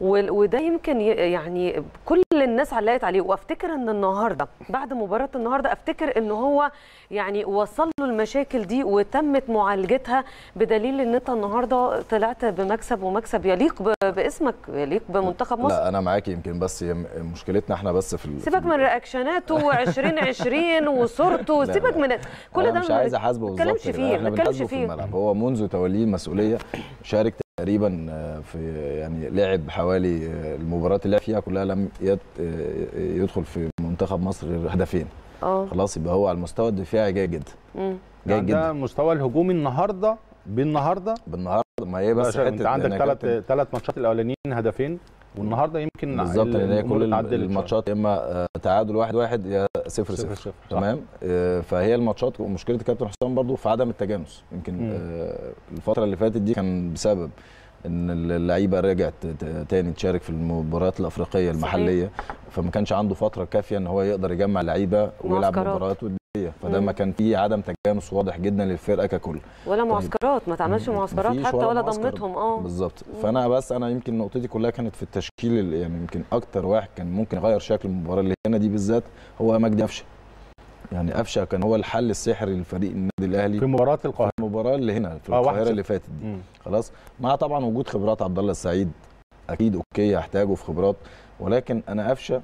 وال- وده يمكن ي- يعني كل الناس علقت عليه وافتكر ان النهارده بعد مباراه النهارده افتكر ان هو يعني وصل له المشاكل دي وتمت معالجتها بدليل ان انت النهارده طلعت بمكسب ومكسب يليق ب- باسمك يليق بمنتخب مصر لا انا معاكي يمكن بس هي م- مشكلتنا احنا بس في ال- سيبك من رياكشناته 2020 وصورته لا، سيبك من كل أنا ده مش ما عايز احاسبه ما بالظبط نتكلمش كده، فيه احنا ما نتكلمش بنحاسبه في فيه الملعب هو منذ توليه المسؤوليه شارك تقريبا آه، في يعني لعب حوالي آه، المباريات اللي لعب فيها كلها لم يت- آه، يدخل في منتخب مصر غير هدفين اه خلاص يبقى هو على المستوى الدفاعي جيد جدا مم. جيد يعني جدا ده مستوى الهجومي النهارده بالنهارده بالنهارده ما هي بس انت حته عندك إن ثلاث كابتن- ثلاث ماتشات الاولانيين هدفين والنهارده يمكن بالظبط لان هي الأمور كل اتعدلت شوية. الماتشات يا اما آه، تعادل واحد واحد يا صفر صفر صفر صفر، صح. تمام آه، فهي الماتشات ومشكله الكابتن حسام برضو في عدم التجانس يمكن مم. آه، الفتره اللي فاتت دي كان بسبب ان اللعيبه رجعت ت- تاني تشارك في المباريات الافريقيه المحليه فما كانش عنده فتره كافيه ان هو يقدر يجمع لعيبه ويلعب معسكرات. مباريات وديه فده مم. ما كان فيه عدم تجانس واضح جدا للفرقه ككل ولا طيب. معسكرات ما تعملش معسكرات مفيش حتى ولا معسكر. ضمتهم اه بالظبط فانا بس انا يمكن نقطتي كلها كانت في التشكيل اللي- يعني يمكن اكتر واحد كان ممكن يغير شكل المباراه اللي هنا دي بالذات هو مجدي قفشه يعني قفشه كان هو الحل السحري للفريق النادي الاهلي في مباراه القاهره في المباراه اللي هنا في آه، واحد القاهره صفر. اللي فاتت دي مم. خلاص مع طبعا وجود خبرات عبد الله السعيد اكيد اوكي هحتاجه في خبرات ولكن انا قفشه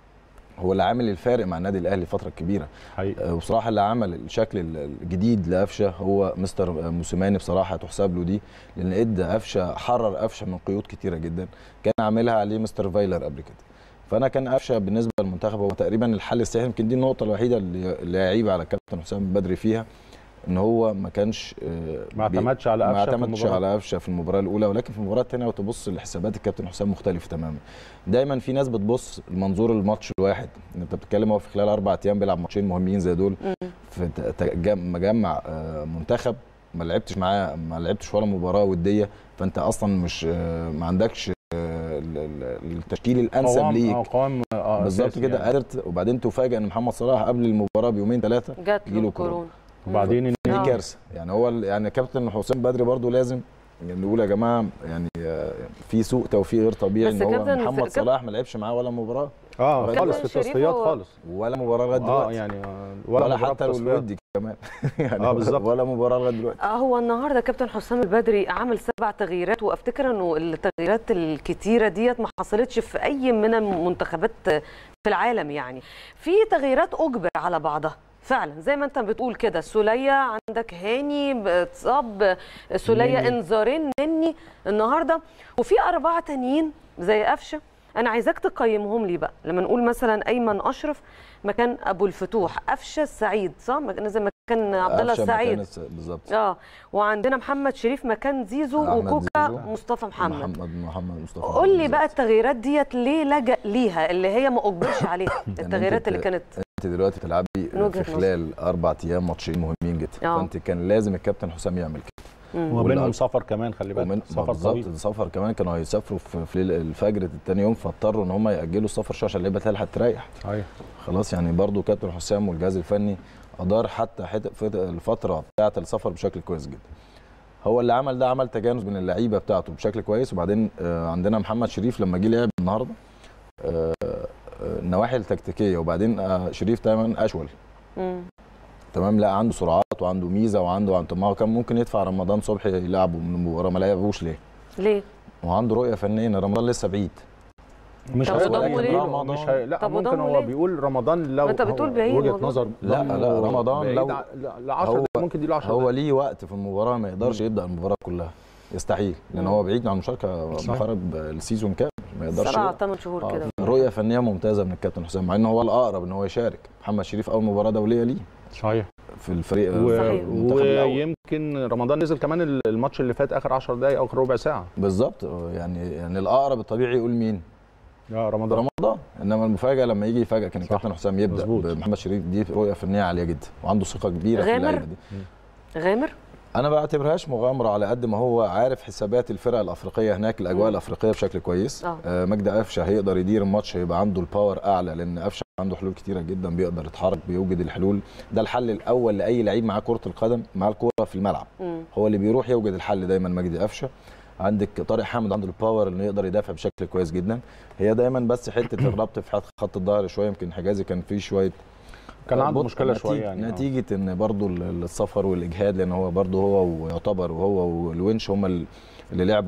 هو اللي عامل الفارق مع النادي الاهلي فتره كبيره حقيقي. آه، وبصراحه اللي عمل الشكل الجديد لقفشه هو مستر موسيماني بصراحه تحسب له دي لان ادى قفشه حرر قفشه من قيود كتيره جدا كان عاملها عليه مستر فايلر قبل كده فانا كان قفشه بالنسبه للمنتخب هو تقريبا الحل السحري يمكن دي النقطه الوحيده اللي اللي يعيب على الكابتن حسام بدري فيها ان هو ما كانش آه، ما بي- اعتمدش على ما قفشه في اعتمدش المباراة. على قفشه في المباراه الاولى ولكن في المباراه الثانيه وتبص لحسابات الكابتن حسام مختلفه تماما دايما في ناس بتبص لمنظور الماتش الواحد إن انت بتتكلم هو في خلال اربع ايام بيلعب ماتشين مهمين زي دول في ت- ت- جم- مجمع آه، منتخب ما لعبتش معاه ما لعبتش ولا مباراه وديه فانت اصلا مش آه، ما عندكش آه، ال- ال- التشكيل الانسب قوام- ليك آه، قوام آه، بالظبط أساسي كده يعني. قادر وبعدين تفاجئ ان محمد صلاح قبل المباراه بيومين ثلاثه جات له جيله كورونا وبعدين إن- دي آه. كارثه يعني هو ال- يعني كابتن حسام بدري برضو لازم يعني نقول يا جماعه يعني آه، في سوء توفيق غير طبيعي بس ان هو كابتن- محمد كابتن- صلاح ما لعبش معاه ولا مباراه اه لغاية خالص في دلوقتي. التصفيات خالص ولا مباراه لغايه اه دلوقتي يعني آه، ولا, ولا مباراة حتى في التصفيات. الودي كمان يعني آه، بالظبط. ولا مباراه لغايه دلوقتي آه، هو النهارده كابتن حسام البدري عمل سبع تغييرات وافتكر انه التغييرات الكتيره ديت ما حصلتش في اي من المنتخبات في العالم يعني في تغييرات اجبر على بعضها فعلا زي ما انت بتقول كده سوليه عندك هاني اتصاب سوليه نني. انذارين نني النهارده وفي اربعه تانيين زي قفشه انا عايزاك تقيمهم لي بقى لما نقول مثلا ايمن اشرف مكان ابو الفتوح قفشه السعيد صح نزل مكان عبد الله قفشة السعيد مكان الس- بالظبط اه وعندنا محمد شريف مكان زيزو أحمد وكوكا زيزو. مصطفى محمد محمد محمد مصطفى قول لي بقى التغييرات ديت ليه لجأ ليها اللي هي ما اجبرش عليها يعني التغييرات أنت اللي بت- كانت انت دلوقتي بتلعبي من وجهة في نظر. خلال اربع ايام ماتشين مهمين جدا آه. فانت كان لازم الكابتن حسام يعمل كده وبينهم سفر كمان خلي بالك ومن سفر بالظبط طويل السفر كمان كانوا هيسافروا في, في ليل- الفجر التاني يوم فاضطروا ان هم ياجلوا السفر شويه عشان اللعيبه تلحق تريح ايوه خلاص يعني برضو كابتن حسام والجهاز الفني ادار حتى حت- فت- الفتره بتاعه السفر بشكل كويس جدا هو اللي عمل ده عمل تجانس بين اللعيبه بتاعته بشكل كويس وبعدين آه، عندنا محمد شريف لما جه لعب النهارده آه، آه، النواحي التكتيكيه وبعدين آه، شريف تماما اشول مم. تمام لا عنده سرعات وعنده ميزه وعنده عنده ما هو كان ممكن يدفع رمضان صبحي يلعبه من المباراه ما لعبوش ليه؟ ليه؟ وعنده رؤيه فنيه ان رمضان لسه بعيد مش طب هيقول وضمه لك ليه؟ رمضان مش هي... لا طب ممكن وضمه هو ليه؟ بيقول رمضان لو ما أنت بتقول هو بعيد وجهه والله. نظر لا ضمه لا رمضان بعيد لو ع- ل 10 دقايق ممكن دي له 10 هو دقايق ليه وقت في المباراه ما يقدرش يبدا المباراه كلها يستحيل لان مم. هو بعيد عن المشاركه صح. مخرب السيزون كامل ما يقدرش سبعة يبدأ. ثمان شهور آه، كده رؤيه فنيه ممتازه من الكابتن حسام مع ان هو الاقرب ان هو يشارك محمد شريف اول مباراه دوليه ليه صحيح في الفريق و... في المنتخب الأول. ويمكن رمضان نزل كمان الماتش اللي فات اخر 10 دقايق او اخر ربع ساعه بالظبط يعني يعني الاقرب الطبيعي يقول مين يا رمضان رمضان انما المفاجاه لما يجي يفاجئ كان الكابتن حسام يبدا مظبوط. بمحمد شريف دي رؤيه فنيه عاليه جدا وعنده ثقه كبيره في غامر؟ اللعيبه دي غامر انا ما بعتبرهاش مغامره على قد ما هو عارف حسابات الفرق الافريقيه هناك الاجواء الافريقيه بشكل كويس آه. آه مجدي قفشه هيقدر يدير الماتش هيبقى عنده الباور اعلى لان قفشه عنده حلول كتيره جدا بيقدر يتحرك بيوجد الحلول ده الحل الاول لاي لعيب معاه كره القدم معاه الكوره في الملعب مم. هو اللي بيروح يوجد الحل دايما مجدي قفشه عندك طارق حامد عنده الباور انه يقدر يدافع بشكل كويس جدا هي دايما بس حته الربط في خط الظهر شويه يمكن حجازي كان فيه شويه كان عنده بطء مشكلة نتيجة- شوية يعني، آه. نتيجه ان برضو ال- السفر والاجهاد لان هو برضو هو ويعتبر وهو والونش هم ال- اللي لعبوا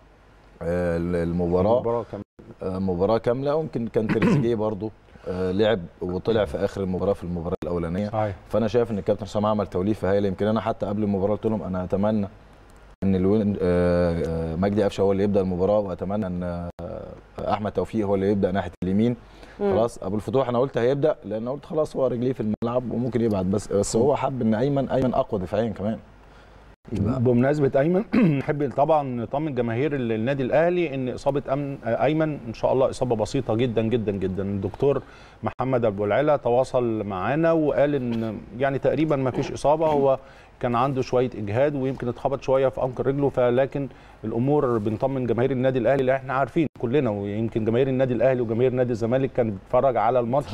آه، المباراه المباراة كان آه، مباراه كامله ويمكن كان تريزيجيه برضو آه، لعب وطلع في اخر المباراه في المباراه الاولانيه صحيح. فانا شايف ان الكابتن حسام عمل توليفه هايله يمكن انا حتى قبل المباراه قلت لهم انا اتمنى ان الوين آه، آه، مجدي قفشه هو اللي يبدا المباراه واتمنى ان آه، احمد توفيق هو اللي يبدا ناحيه اليمين مم. خلاص ابو الفتوح انا قلت هيبدا لان قلت خلاص هو رجليه في الملعب وممكن يبعد بس بس هو حب ان ايمن ايمن اقوى دفاعيا كمان بمناسبه ايمن نحب طبعا نطمن جماهير النادي الاهلي ان اصابه أمن ايمن ان شاء الله اصابه بسيطه جدا جدا جدا الدكتور محمد ابو العلا تواصل معانا وقال ان يعني تقريبا ما فيش اصابه هو كان عنده شويه اجهاد ويمكن اتخبط شويه في انكر رجله فلكن الامور بنطمن جماهير النادي الاهلي اللي احنا عارفين كلنا ويمكن جماهير النادي الاهلي وجماهير نادي الزمالك كانت بتتفرج على الماتش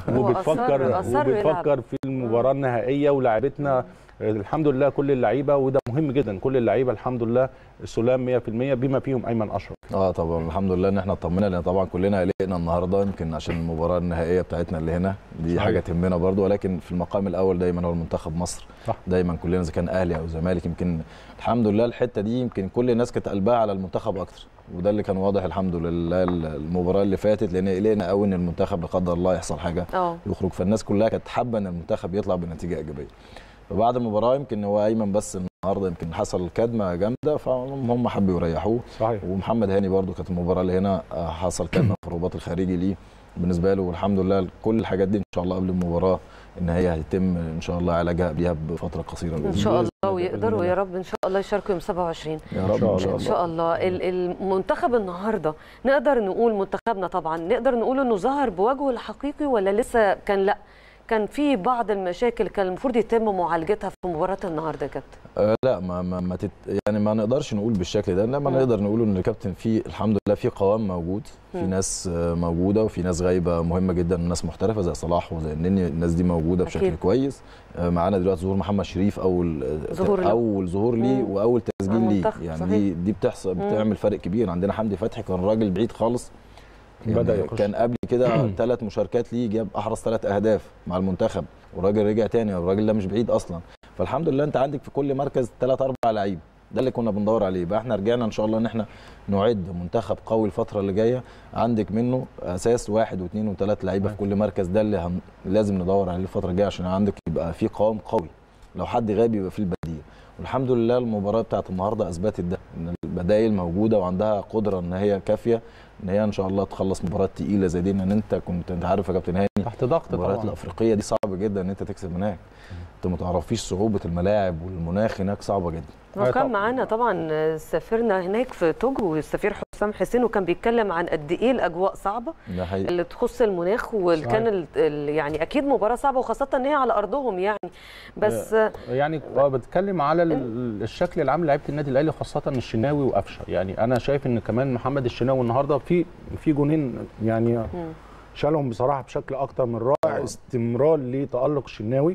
وبتفكر وأصر- أصر يلعب. وبتفكر في المباراه النهائيه ولاعبتنا الحمد لله كل اللعيبه وده مهم جدا كل اللعيبه الحمد لله سلام 100% بما فيهم ايمن اشرف اه طبعا الحمد لله ان احنا اطمنا لان طبعا كلنا قلقنا النهارده يمكن عشان المباراه النهائيه بتاعتنا اللي هنا دي صحيح. حاجه تهمنا برضو ولكن في المقام الاول دايما هو المنتخب مصر صح. دايما كلنا اذا كان اهلي او زمالك يمكن الحمد لله الحته دي يمكن كل الناس كانت قلبها على المنتخب اكتر وده اللي كان واضح الحمد لله المباراه اللي فاتت لان قلقنا قوي ان المنتخب لا قدر الله يحصل حاجه اه يخرج فالناس كلها كانت حابه ان المنتخب يطلع بنتيجه ايجابيه فبعد المباراه يمكن هو ايمن بس النهارده يمكن حصل كدمه جامده فهم حبوا يريحوه صحيح ومحمد هاني برضو كانت المباراه اللي هنا آه، حصل كدمه في الرباط الخارجي ليه بالنسبه له والحمد لله كل الحاجات دي ان شاء الله قبل المباراه ان هي هيتم ان شاء الله علاجها بيها بفتره قصيره ان بإذن شاء الله. الله ويقدروا يا رب ان شاء الله يشاركوا يوم 27 يا رب ان شاء ان شاء الله ال- المنتخب النهارده نقدر نقول منتخبنا طبعا نقدر نقول انه ظهر بوجهه الحقيقي ولا لسه كان لا كان في بعض المشاكل كان المفروض يتم معالجتها في مباراه النهارده يا كابتن آه لا ما ما, ما تت يعني ما نقدرش نقول بالشكل ده انما نقدر نقول ان الكابتن في الحمد لله في قوام موجود في مم. ناس آه، موجوده وفي ناس غايبه مهمه جدا ناس محترفه زي صلاح وزي النني الناس دي موجوده بشكل أكيد. كويس آه، معانا دلوقتي ظهور محمد شريف اول آه، ظهور له. اول ظهور ليه مم. واول تسجيل ليه المنتخب، يعني صحيح. دي دي بتحصل مم. بتعمل فرق كبير عندنا حمدي فتحي كان راجل بعيد خالص بدأ يعني يخش. كان قبل كده ثلاث مشاركات ليه جاب احرز ثلاث اهداف مع المنتخب والراجل رجع تاني الراجل ده مش بعيد اصلا فالحمد لله انت عندك في كل مركز ثلاث اربع لعيبه ده اللي كنا بندور عليه بقى احنا رجعنا ان شاء الله ان احنا نعد منتخب قوي الفتره اللي جايه عندك منه اساس واحد واثنين وثلاث لعيبه في كل مركز ده اللي هن... لازم ندور عليه الفتره الجايه عشان عندك يبقى في قوام قوي لو حد غاب يبقى في البديل والحمد لله المباراه بتاعت النهارده اثبتت ده ان البدايل موجوده وعندها قدره ان هي كافيه ان هي ان شاء الله تخلص مباراه تقيله زي دي ان انت كنت انت عارف يا كابتن هاني تحت ضغط المباريات طبعا الافريقيه دي صعب جدا ان انت تكسب هناك انت ما تعرفيش صعوبه الملاعب والمناخ هناك صعبه جدا وكان معانا طبعا سافرنا هناك في توجو السفير حسام حسين وكان بيتكلم عن قد ايه الاجواء صعبه ده حقيقي اللي تخص المناخ وكان ال- ال- يعني اكيد مباراه صعبه وخاصه ان هي على ارضهم يعني بس يعني اه بتكلم على ال- الشكل العام لعيبه النادي الاهلي خاصه الشناوي وقفشه يعني انا شايف ان كمان محمد الشناوي النهارده في في جونين يعني مم. شالهم بصراحه بشكل اكتر من رائع استمرار لتالق الشناوي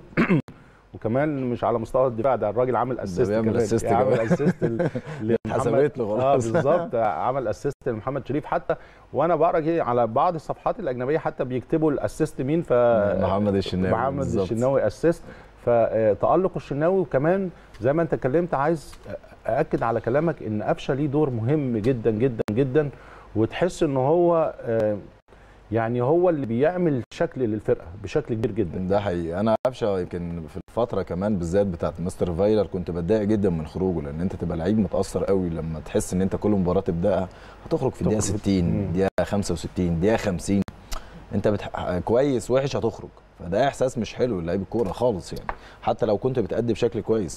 وكمان مش على مستوى الدفاع ده الراجل عامل اسيست بيعمل كمان assist يعني عامل كمان. اسيست ل- لمحمد- اتحسبت له اه خلاص. بالظبط عمل اسيست لمحمد شريف حتى وانا بقرا كده على بعض الصفحات الاجنبيه حتى بيكتبوا الاسيست مين ف محمد الشناوي محمد بالظبط. الشناوي اسيست فتالق الشناوي وكمان زي ما انت اتكلمت عايز ااكد على كلامك ان قفشه ليه دور مهم جدا جدا جدا وتحس ان هو آه، يعني هو اللي بيعمل شكل للفرقه بشكل كبير جدا ده حقيقي انا قفشه يمكن في الفتره كمان بالذات بتاعت مستر فايلر كنت بتضايق جدا من خروجه لان انت تبقى لعيب متاثر قوي لما تحس ان انت كل مباراه تبداها هتخرج في الدقيقه تخرج. 60 مم. دقيقه 65 دقيقه 50 انت بتح... كويس وحش هتخرج فده احساس مش حلو للعيب الكوره خالص يعني حتى لو كنت بتأدي بشكل كويس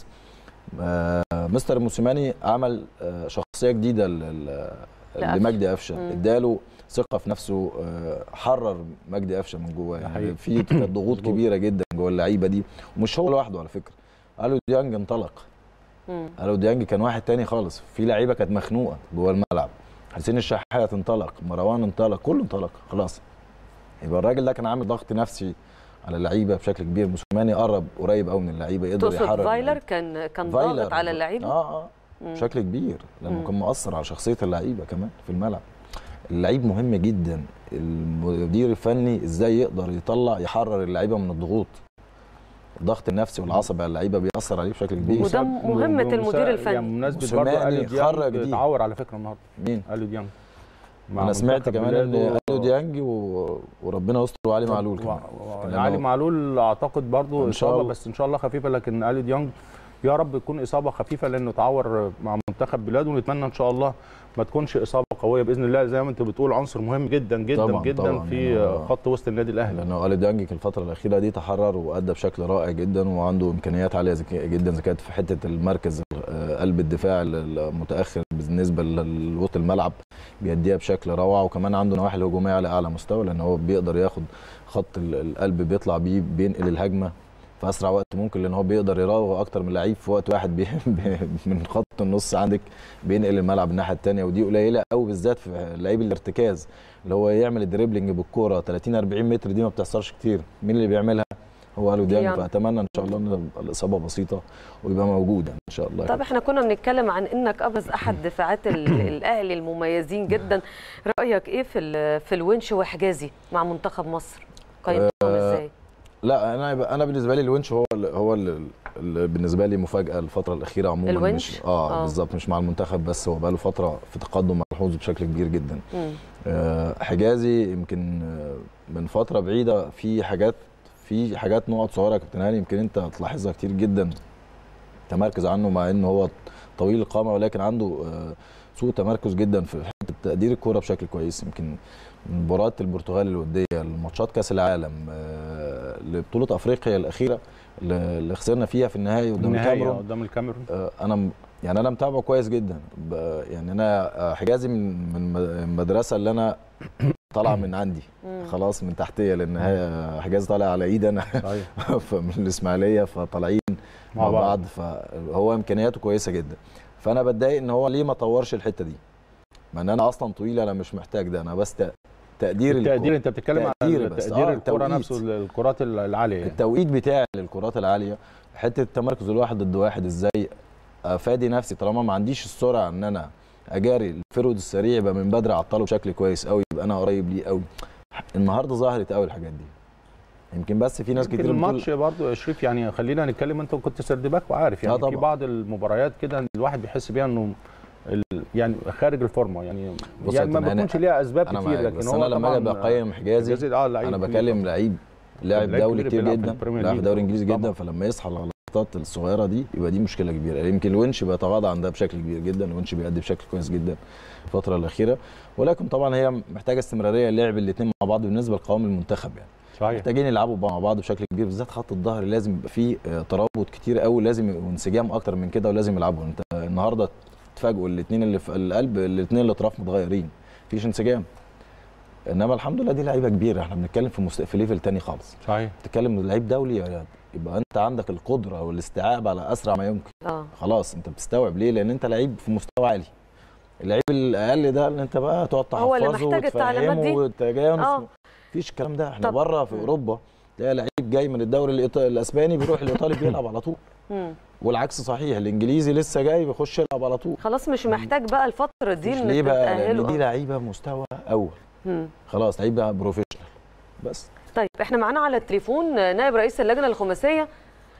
آه مستر موسيماني عمل آه شخصيه جديده لل- لقفشة. لمجدي قفشه مم. اداله ثقه في نفسه آه، حرر مجدي قفشه من جواه حقيقي. يعني في كانت ضغوط كبيره جدا جوه اللعيبه دي ومش هو لوحده على فكره الو ديانج انطلق مم. الو ديانج كان واحد تاني خالص في لعيبه كانت مخنوقه جوه الملعب حسين الشحات انطلق مروان انطلق كله انطلق خلاص يبقى الراجل ده كان عامل ضغط نفسي على اللعيبه بشكل كبير موسيماني قرب قريب قوي من اللعيبه يقدر تقصد يحرر فايلر اللعيبة. كان كان فايلر ضاغط على اللعيبه اه اه مم. بشكل كبير لانه مم. كان مؤثر على شخصيه اللعيبه كمان في الملعب اللعيب مهم جدا المدير الفني ازاي يقدر يطلع يحرر اللعيبه من الضغوط الضغط النفسي والعصبي على اللعيبه بيأثر عليه بشكل كبير وده مهمة المدير الفني. يعني بمناسبه برضه موسيماني اليو خرج ديانج دي. اتعور على فكره النهارده مين؟ اليو ديانج مع انا سمعت منتخب كمان ان بلاده. اليو ديانج و... وربنا يستر وعلي معلول كمان كان علي هو- معلول اعتقد برضو إن شاء اصابه الله. بس ان شاء الله خفيفه لكن الي ديانج يا رب تكون اصابه خفيفه لانه تعور مع منتخب بلاده ونتمنى ان شاء الله ما تكونش اصابه قويه باذن الله زي ما انت بتقول عنصر مهم جدا جدا طبعاً، جدا طبعاً. في يعني خط وسط النادي الاهلي لانه الي ديانج في الفتره الاخيره دي تحرر وادى بشكل رائع جدا وعنده امكانيات عاليه ذكية جدا اذا كانت في حته المركز آه، قلب الدفاع المتاخر بالنسبه لوسط الملعب بيديها بشكل روعه وكمان عنده نواحي الهجوميه على اعلى مستوى لان هو بيقدر ياخد خط ال- القلب بيطلع بيه بينقل الهجمه في اسرع وقت ممكن لان هو بيقدر يراوغ اكتر من لعيب في وقت واحد بي من خط النص عندك بينقل الملعب الناحيه الثانيه ودي قليله قوي بالذات في لعيب الارتكاز اللي هو يعمل الدريبلينج بالكوره 30 40 متر دي ما بتحصلش كتير مين اللي بيعملها هو الو ديانج ديانج. فاتمنى ان شاء الله ان الاصابه بسيطه ويبقى موجود يعني ان شاء الله طب احنا كنا بنتكلم عن انك ابرز احد دفاعات ال- الاهلي المميزين جدا رايك ايه في ال- في الونش وحجازي مع منتخب مصر قيمتهم آه، ازاي لا انا انا بالنسبه لي الونش هو ال هو ال ال بالنسبه لي مفاجاه الفتره الاخيره عموما الونش؟ مش اه, آه. آه. بالظبط مش مع المنتخب بس هو بقى له فتره في تقدم ملحوظ بشكل كبير جدا مم. آه حجازي يمكن آه، من فتره بعيده في حاجات في حاجات نقط صغيره يا كابتن هاني يمكن انت تلاحظها كتير جدا تمركز عنه مع انه هو طويل القامه ولكن عنده آه، سوء تمركز جدا في حته تقدير الكوره بشكل كويس يمكن مباراه البرتغال الوديه الماتشات كاس العالم آه، لبطوله افريقيا الاخيره اللي اللي خسرنا فيها في النهائي قدام النهايه الكاميرون قدام الكاميرون آه، انا م- يعني انا متابعه كويس جدا ب- يعني انا آه، حجازي من من م- المدرسه اللي انا طالعه من عندي مم. خلاص من تحتيه لان هي حجازي طالع على ايدي انا من الاسماعيليه فطالعين مع مع بعض. بعض فهو امكانياته كويسه جدا فانا بتضايق ان هو ليه ما طورش الحته دي مع ان انا اصلا طويل انا مش محتاج ده انا بس ت- تقدير التقدير الكرة. انت بتتكلم على تقدير بس. تقدير آه، الكره التوقيت. نفسه الكرات العاليه يعني. التوقيت بتاعي للكرات العاليه حته التمركز الواحد ضد واحد ازاي افادي نفسي طالما ما عنديش السرعه ان انا اجاري الفرود السريع يبقى من بدري اعطله بشكل كويس قوي يبقى انا قريب ليه قوي النهارده ظهرت قوي الحاجات دي يمكن بس في ناس يمكن كتير بتقول الماتش برضه يا شريف يعني خلينا نتكلم انت كنت سرد باك وعارف يعني آه في طبعا. بعض المباريات كده الواحد بيحس بيها انه ال- يعني خارج الفورمه يعني بص يا يعني ما كابتن، أنا- بيكونش ليها اسباب انا كتير معاك لكن بس هو انا لما اجي طبعاً بقيم حجازي حجازي اه لعيب انا كبير بكلم طبعاً. لعيب لاعب لعيب دولي كبير كتير بيلعب في جدا البريمير لاعب في ليج. الدوري الانجليزي جدا طبعاً. فلما يصحى على اللقطات الصغيره دي يبقى دي مشكله كبيره يمكن الونش بيتغاضى عن ده بشكل كبير جدا الونش بيأدي بشكل كويس جدا الفتره الاخيره ولكن طبعا هي محتاجه استمراريه لعب الاثنين مع بعض بالنسبه لقوام المنتخب يعني صحيح محتاجين يلعبوا مع بعض بشكل كبير بالذات خط الظهر لازم يبقى فيه آه، ترابط كتير قوي لازم يبقوا انسجام اكتر من كده ولازم يلعبوا انت النهارده تفاجئوا الاثنين اللي في القلب الاثنين اللي اطراف متغيرين مفيش انسجام انما الحمد لله دي لعيبه كبيره احنا بنتكلم في مست... في ليفل تاني خالص صحيح بتتكلم لعيب دولي يا- يبقى انت عندك القدره والاستيعاب على اسرع ما يمكن اه خلاص انت بتستوعب ليه لان انت لعيب في مستوى عالي اللعيب الاقل ده اللي انت بقى تقعد هو اللي تحفظه محتاج التعليمات دي. وتفهمه وتجانس اه مفيش الكلام ده احنا طب. بره في اوروبا تلاقي لعيب جاي من الدوري الإيط... الاسباني بيروح الايطالي بيلعب على طول مم. والعكس صحيح الانجليزي لسه جاي بيخش يلعب على طول خلاص مش محتاج بقى الفتره دي مش ان ليه بقى لان تتأهلوا. دي لعيبه مستوى اول مم. خلاص لعيب بقى بروفيشنال بس طيب احنا معانا على التليفون نائب رئيس اللجنه الخماسيه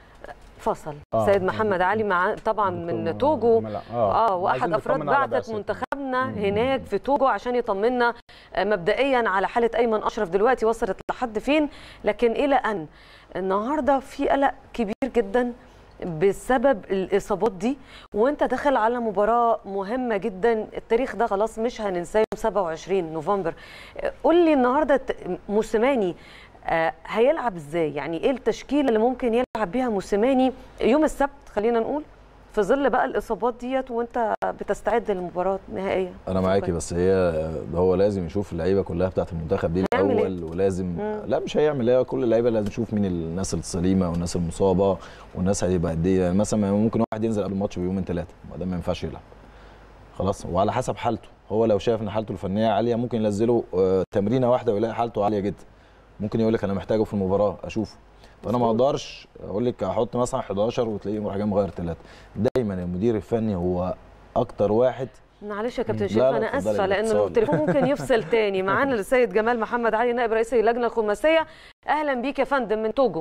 فصل آه. سيد محمد علي مع طبعا من توجو اه واحد عايزين افراد نطمن على بعثه بعثته. منتخبنا هناك في توجو عشان يطمنا آه، مبدئيا على حاله ايمن اشرف دلوقتي وصلت لحد فين لكن الى ان النهارده في قلق كبير جدا بسبب الاصابات دي وانت داخل على مباراه مهمه جدا التاريخ ده خلاص مش هننساه يوم 27 نوفمبر آه، قول لي النهارده ت- موسيماني آه، هيلعب ازاي يعني ايه التشكيله اللي ممكن يلعب بيها موسيماني يوم السبت خلينا نقول في ظل بقى الاصابات ديت وانت بتستعد للمباراه النهائيه انا معاكي بس هي هو لازم يشوف اللعيبه كلها بتاعت المنتخب دي هيعمل إيه؟ الاول ولازم مم. لا مش هيعمل هي كل اللعيبه لازم يشوف مين الناس السليمه والناس المصابه والناس هيبقى قد ايه يعني مثلا ممكن واحد ينزل قبل الماتش بيومين ثلاثه ما ده ما ينفعش يلعب خلاص وعلى حسب حالته هو لو شايف ان حالته الفنيه عاليه ممكن ينزله آه، تمرينه واحده ويلاقي حالته عاليه جدا ممكن يقول لك انا محتاجه في المباراه اشوفه فانا ما اقدرش اقول لك احط مثلا 11 وتلاقيه راح جاي مغير ثلاثه دايما المدير الفني هو اكتر واحد معلش يا كابتن لا، شريف لا، انا اتفضلي اسفه لان باختصار. التليفون ممكن يفصل تاني معانا السيد جمال محمد علي نائب رئيس اللجنه الخماسيه اهلا بيك يا فندم من توجو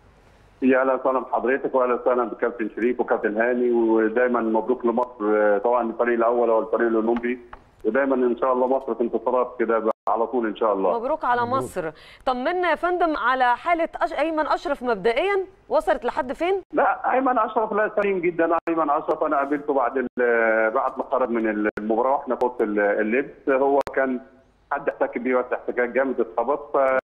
يا اهلا وسهلا بحضرتك واهلا وسهلا بكابتن شريف وكابتن هاني ودايما مبروك لمصر طبعا الفريق الاول هو الفريق الاولمبي ودايما ان شاء الله مصر في انتصارات كده على طول ان شاء الله مبروك على مصر طمنا يا فندم على حاله أش... ايمن اشرف مبدئيا وصلت لحد فين لا ايمن اشرف لا سليم جدا ايمن اشرف انا قابلته بعد ال- بعد ما خرج من المباراه واحنا في اوضه ال- اللبس هو كان حد احتك بيه وقت احتكاك جامد اتخبط ف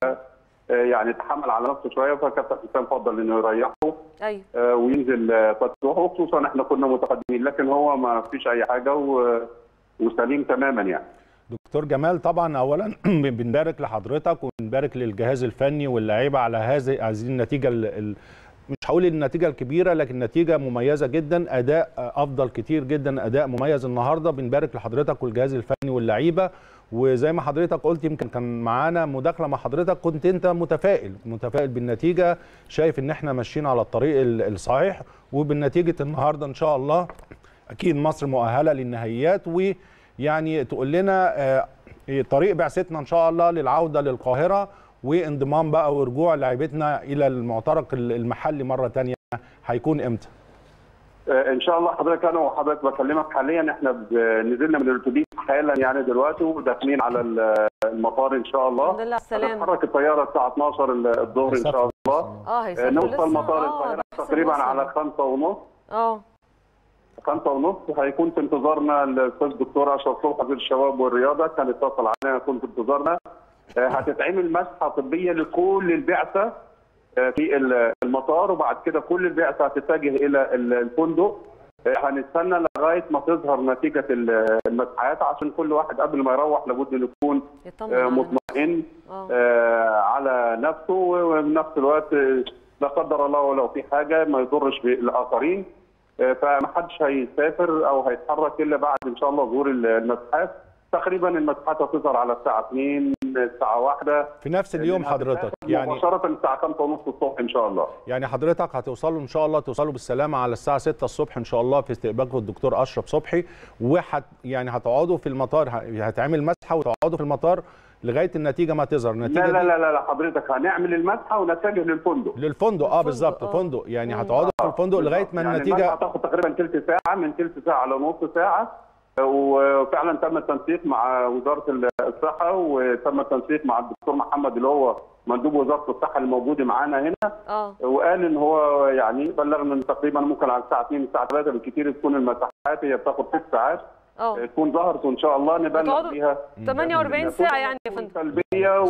يعني تحمل على نفسه شويه فكابتن حسام فضل انه يريحه ايوه آه، وينزل آه، فتوح وخصوصا احنا كنا متقدمين لكن هو ما فيش اي حاجه و- وسليم تماما يعني دكتور جمال طبعا اولا بنبارك لحضرتك ونبارك للجهاز الفني واللعيبه على هذه هذه النتيجه ال- ال- مش هقول النتيجه الكبيره لكن نتيجه مميزه جدا اداء افضل كتير جدا اداء مميز النهارده بنبارك لحضرتك والجهاز الفني واللعيبه وزي ما حضرتك قلت يمكن كان معانا مداخله مع حضرتك كنت انت متفائل متفائل بالنتيجه شايف ان احنا ماشيين على الطريق ال- الصحيح وبالنتيجه النهارده ان شاء الله اكيد مصر مؤهله للنهائيات ويعني تقول لنا آه، طريق بعثتنا ان شاء الله للعوده للقاهره وانضمام بقى ورجوع لاعيبتنا الى المعترك المحلي مره تانية هيكون امتى؟ آه، ان شاء الله حضرتك انا وحضرتك بكلمك حاليا احنا ب- نزلنا من الاتوبيس حالا يعني دلوقتي وداخلين على ال- المطار ان شاء الله الحمد لله على السلامه هتتحرك الطياره الساعه 12 الظهر ان شاء الله اه آه، هيسافروا نوصل لسه مطار اه القاهره ده أحسن تقريبا وصل. على خمسة ونص اه خمسة ونص هيكون في انتظارنا الاستاذ الدكتور اشرف صبحي وزير الشباب والرياضه كان اتصل علينا يكون في انتظارنا آه، هتتعمل مسحه طبيه لكل البعثه آه، في ال- المطار وبعد كده كل البعثه هتتجه الى ال- الفندق آه، هنستنى لغايه ما تظهر نتيجه ال- المسحات عشان كل واحد قبل ما يروح لابد انه يكون يطمن آه، على مطمئن آه. آه، على نفسه وفي نفس الوقت آه، لا قدر الله لو في حاجه ما يضرش بالاخرين آه، فمحدش هيسافر او هيتحرك الا بعد ان شاء الله ظهور المسحات تقريبا المسحات هتظهر على الساعه 2 الساعه 1 في نفس اليوم حضرتك يعني مباشره الساعه 5 ونص الصبح ان شاء الله يعني حضرتك هتوصلوا ان شاء الله توصلوا بالسلامه على الساعه 6 الصبح ان شاء الله في استقبالكم الدكتور اشرف صبحي وحت يعني هتقعدوا في المطار ه- هتعمل مسحه وتقعدوا في المطار لغايه النتيجه ما تظهر النتيجه لا لا دي لا لا, لا حضرتك هنعمل المسحه ونتجه للفندق للفندق اه بالظبط فندق يعني هتقعدوا في الفندق لغايه ما يعني النتيجه المسحه هتاخد تقريبا ثلث ساعه من ثلث ساعه لنص ساعه وفعلا تم التنسيق مع وزاره الصحه وتم التنسيق مع الدكتور محمد اللي هو مندوب وزاره الصحه الموجود معانا هنا اه وقال ان هو يعني بلغنا ان تقريبا ممكن على الساعه 2 الساعه 3 بالكثير تكون المساحات هي بتاخد ست ساعات اه تكون ظهرت وان شاء الله نبلغ هتقعدوا بيها 48 ساعه يعني يا فندم سلبيه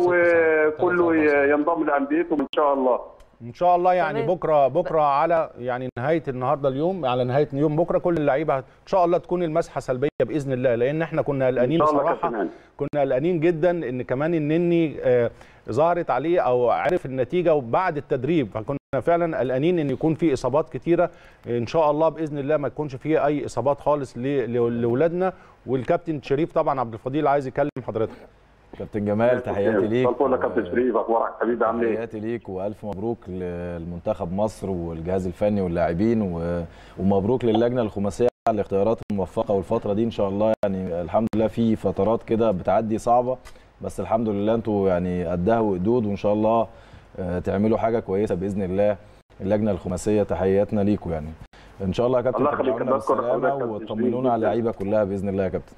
وكله ينضم لانديتهم ان شاء الله ان شاء الله يعني تمام. بكره بكره على يعني نهايه النهارده اليوم على نهايه اليوم بكره كل اللعيبه ان شاء الله تكون المسحه سلبيه باذن الله لان احنا كنا قلقانين إن شاء الله بصراحه كابتن كنا قلقانين جدا ان كمان النني آه، ظهرت عليه او عرف النتيجه وبعد التدريب فكنا فعلا قلقانين ان يكون في اصابات كتيره ان شاء الله باذن الله ما يكونش فيه اي اصابات خالص ل- ل- لاولادنا والكابتن شريف طبعا عبد الفضيل عايز يكلم حضرتك كابتن جمال تحياتي ليك الفل يا كابتن شريف اخبارك حبيبي عامل ايه؟ تحياتي ليك والف مبروك للمنتخب مصر والجهاز الفني واللاعبين و- ومبروك للجنه الخماسيه على الاختيارات الموفقه والفتره دي ان شاء الله يعني الحمد لله في فترات كده بتعدي صعبه بس الحمد لله انتوا يعني قدها وقدود وان شاء الله آه، تعملوا حاجه كويسه باذن الله اللجنه الخماسيه تحياتنا ليكم يعني ان شاء الله يا كابتن الله يخليك، ترجعونا بشكر بالسلامه حضرتك يا كابتن وطمنونا شريف على جداً. اللعيبه كلها باذن الله يا كابتن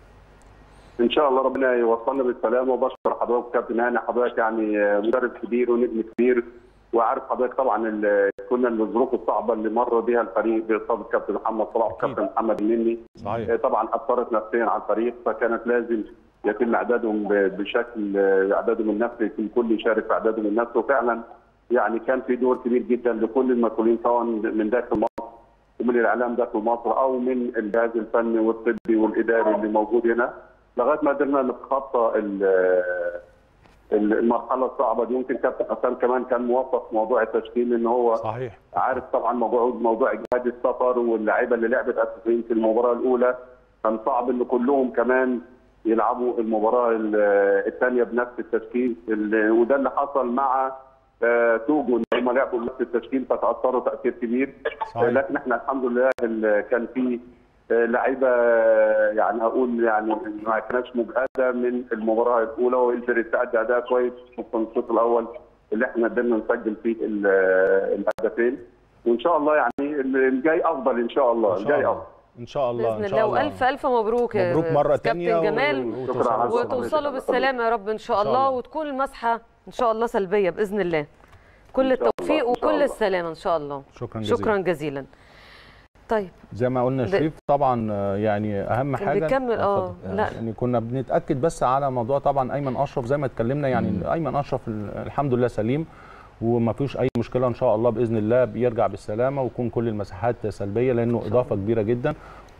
ان شاء الله ربنا يوصلنا بالسلامه وبشكر حضرتك كابتن هاني حضرتك يعني مدرب كبير ونجم كبير وعارف حضرتك طبعا ال- كنا الظروف الصعبه اللي مر بها الفريق باصابه كابتن محمد صلاح وكابتن محمد النني صحيح طبعا اثرت نفسيا على الفريق فكانت لازم يتم اعدادهم ب- بشكل اعدادهم النفسي يكون الكل يشارك في اعدادهم النفسي وفعلا يعني كان في دور كبير جدا لكل المسؤولين سواء من داخل مصر ومن الاعلام داخل مصر او من الجهاز الفني والطبي والاداري اللي موجود هنا لغايه ما قدرنا نتخطى ال- ال- المرحله الصعبه دي يمكن كابتن حسام كمان كان موفق في موضوع التشكيل ان هو صحيح عارف طبعا موضوع موضوع اجهاد السفر واللعيبه اللي لعبت اساسيين في المباراه الاولى كان صعب ان كلهم كمان يلعبوا المباراه الثانيه بنفس التشكيل ال- وده اللي حصل مع آه، توجو ان هم لعبوا بنفس التشكيل فتاثروا تاثير كبير صحيح. لكن احنا الحمد لله ال- كان في آه، لعيبه آه، يعني اقول يعني ما كانتش مجهده من المباراه الاولى وقدرت تأدي اداء كويس خصوصا الشوط الاول اللي احنا قدرنا نسجل فيه ال- الهدفين وان شاء الله يعني الجاي افضل ان شاء الله إن شاء الجاي الله. افضل ان شاء الله باذن ان شاء الله الله والف الف مبروك يا مبروك مرة تانية كابتن و- جمال وتوصلوا وتوصلوا بالسلامه يا رب ان شاء إن شاء الله الله. وتكون المسحه ان شاء الله سلبيه باذن الله كل إن شاء الله، التوفيق إن شاء وكل الله. السلامه ان شاء الله شكرا جزيلا شكرا جزيلا طيب زي ما قلنا ده- شريف طبعا آه، يعني اهم كان حاجه بيكمل اه لا يعني كنا بنتاكد بس على موضوع طبعا ايمن اشرف زي ما اتكلمنا يعني ايمن اشرف ال- الحمد لله سليم وما فيش اي مشكله ان شاء الله باذن الله بيرجع بالسلامه ويكون كل المساحات سلبيه لانه اضافه كبيره جدا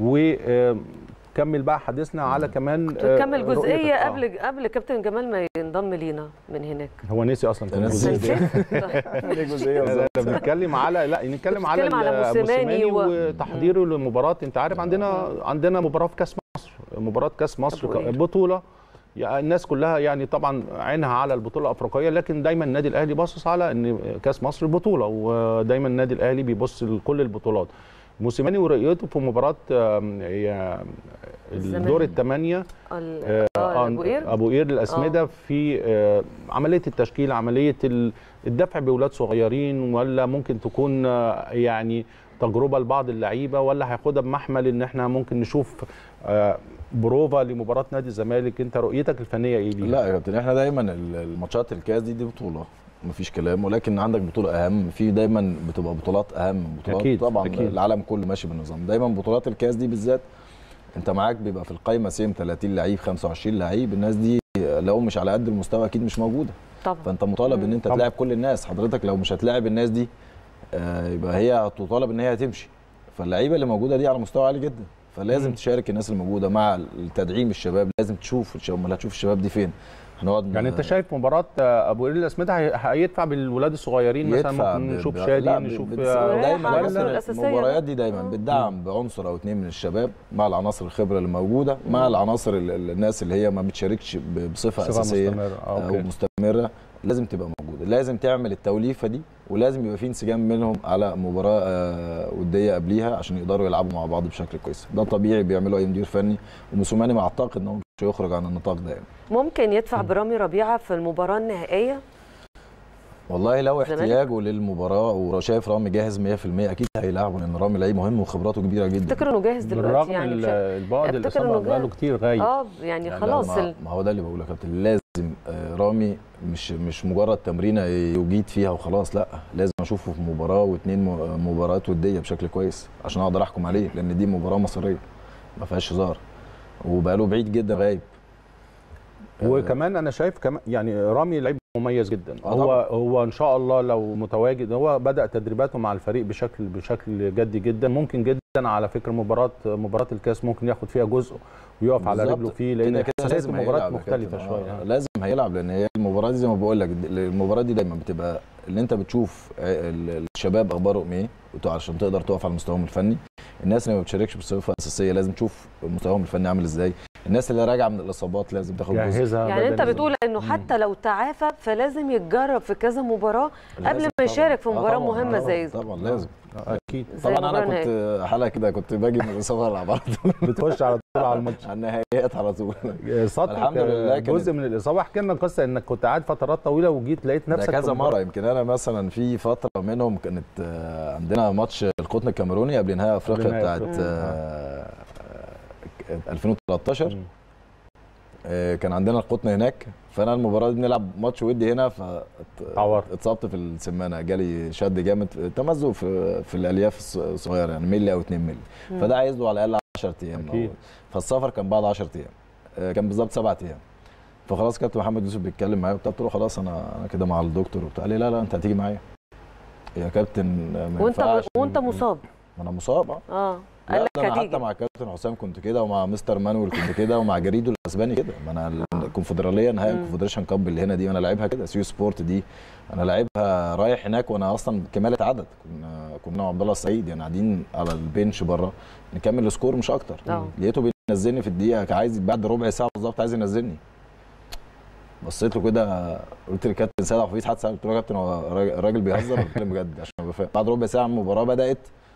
وكمل بقى حديثنا على كمان آه، نكمل رؤيتك. جزئيه آه. قبل قبل كابتن جمال ما ينضم لينا من هناك هو نسي اصلا كان نسي. الجزئيه دي ليه جزئيه احنا بنتكلم على لا نتكلم على نتكلم على ال- موسيماني و- وتحضيره للمباراه انت عارف عندنا عندنا مباراه في كاس مصر مباراه كاس مصر أبو قير. بطوله يعني الناس كلها يعني طبعا عينها على البطوله الافريقيه لكن دايما النادي الاهلي باصص على ان كاس مصر بطوله ودايما النادي الاهلي بيبص لكل البطولات موسيماني ورؤيته في مباراه آم، هي الزمالك. الدور الثمانيه ال- آه، اه آه، ابو قير ابو قير الاسمده في آه، عمليه التشكيل عمليه ال- الدفع باولاد صغيرين ولا ممكن تكون آه، يعني تجربه لبعض اللعيبه ولا هياخدها بمحمل ان احنا ممكن نشوف آه، بروفا لمباراه نادي الزمالك انت رؤيتك الفنيه ايه ليها؟ لا يا كابتن احنا دايما ال- الماتشات الكاس دي دي بطوله مفيش كلام ولكن عندك بطوله اهم في دايما بتبقى بطولات اهم من بطولات أكيد، طبعا أكيد. العالم كله ماشي بالنظام دايما بطولات الكاس دي بالذات انت معاك بيبقى في القايمه سيم 30 لعيب 25 لعيب الناس دي لو مش على قد المستوى اكيد مش موجوده طبعا فانت مطالب ان انت طبعا. تلاعب كل الناس حضرتك لو مش هتلاعب الناس دي آه، يبقى هي هتطالب ان هي تمشي فاللعيبه اللي موجوده دي على مستوى عالي جدا فلازم مم. تشارك الناس اللي موجوده مع التدعيم الشباب لازم تشوف الشباب امال هتشوف الشباب دي فين هنقعد يعني انت شايف مباراه آه، ابو قير الاسمده هي- هيدفع بالولاد الصغيرين مثلا يدفع ممكن ب- نشوف ب- شادي لا، نشوف بت- آه، دايما على يا العناصر كابتن الأساسية المباريات دي دايما بتدعم بعنصر او اتنين من الشباب مع العناصر الخبره اللي موجوده مع العناصر ال- ال- الناس اللي هي ما بتشاركش ب- بصفه بصفة اساسيه مستمرة. آه، او أوكي. مستمره لازم تبقى موجوده لازم تعمل التوليفه دي ولازم يبقى في انسجام منهم على مباراه آه، وديه قبليها عشان يقدروا يلعبوا مع بعض بشكل كويس ده طبيعي بيعمله اي مدير فني وموسوماني ما اعتقد ان هو مش هيخرج عن النطاق ده يعني ممكن يدفع برامي ربيعه في المباراه النهائيه والله لو زمالك؟ احتياجه للمباراه وشايف رامي جاهز 100% اكيد هيلعبه لان رامي لعيب مهم وخبراته كبيره جدا افتكر انه جاهز دلوقتي بالرغم يعني ال- بش- البعد افتكر الاصابه إنه بقاله جاهز. كتير غايب اه يعني يعني خلاص ما, ال- ما هو ده اللي بقوله يا كابتن لازم آه، رامي مش مش مجرد تمرينه يجيد فيها وخلاص لا لازم اشوفه في مباراه واثنين مباريات وديه بشكل كويس عشان اقدر احكم عليه لان دي مباراه مصيريه ما فيهاش هزار وبقاله بعيد جدا غايب وكمان انا شايف كمان يعني رامي لعيب مميز جدا آه هو طبعاً. هو ان شاء الله لو متواجد هو بدا تدريباته مع الفريق بشكل بشكل جدي جدا ممكن جدا على فكره مباراه مباراه الكاس ممكن ياخد فيها جزء ويقف على بالظبط. رجله فيه كده لان كده حساسيه لازم المباراه هيلعب يا مختلفه كابتن. شويه آه، لازم هيلعب لان هي المباراه دي زي ما بقول لك المباراه دي دايما بتبقى اللي انت بتشوف ال- الشباب اخبارهم ايه وت- عشان تقدر تقف على مستواهم الفني الناس اللي ما بتشاركش بصفه اساسيه لازم تشوف مستواهم الفني عامل ازاي الناس اللي راجعه من الاصابات لازم تاخد جزء جهزها يعني انت بدنياً. بتقول انه حتى لو تعافى فلازم يتجرب في كذا مباراه قبل لازم ما طبعاً. يشارك في آه مباراه طبعاً، مهمه آه زي طبعا لازم اكيد زي طبعا انا المباراة كنت حلقه كده كنت باجي من الاصابه العب على طول بتخش على طول على الماتش على النهائيات على طول صدق الحمد لله كانت- جزء من الاصابه احكي لنا قصه انك كنت قاعد فترات طويله وجيت لقيت ده نفسك كذا في مره يمكن انا مثلا في فتره منهم كانت آه، عندنا ماتش القطن الكاميروني قبل نهائي افريقيا قبل نهائي بتاعت أفريقيا. آه، آه، 2013 آه، كان عندنا القطن هناك فانا المباراه دي بنلعب ماتش ودي هنا فاتصبت في السمانه جالي شد جامد تمزق في في الالياف الص- الصغيره يعني ملي او 2 ملي مم. فده عايز له على الاقل 10 ايام أكيد. أو- فالسفر كان بعد 10 ايام آه، كان بالظبط سبعة ايام فخلاص كابتن محمد يوسف بيتكلم معايا وبتاع قلت له خلاص انا انا كده مع الدكتور وبتاع قال لي لا لا انت هتيجي معايا يا كابتن ما وانت ينفعش وانت مصاب ما انا مصاب اه اه لا قال لك ده انا هتيجي حتى مع كابتن حسام كنت كده ومع مستر مانويل كنت كده ومع جريدو الاسباني كده ما انا الكونفدراليه نهائي مم. الكونفدريشن كاب اللي هنا دي وانا لعبها كده سيو سبورت دي انا لعبها رايح هناك وانا اصلا كماله عدد كنا كنا عبد الله السعيد يعني قاعدين على البنش بره نكمل السكور مش اكتر اه. لقيته بينزلني في الدقيقه كان عايز بعد ربع ساعه بالظبط عايز ينزلني بصيت له كده قلت للكابتن سيد حفيظ حد سأل قلت له يا كابتن هو الراجل- الراجل بيهزر ولا بيتكلم بجد عشان ابقى فاهم بعد ربع ساعه المباراه بدات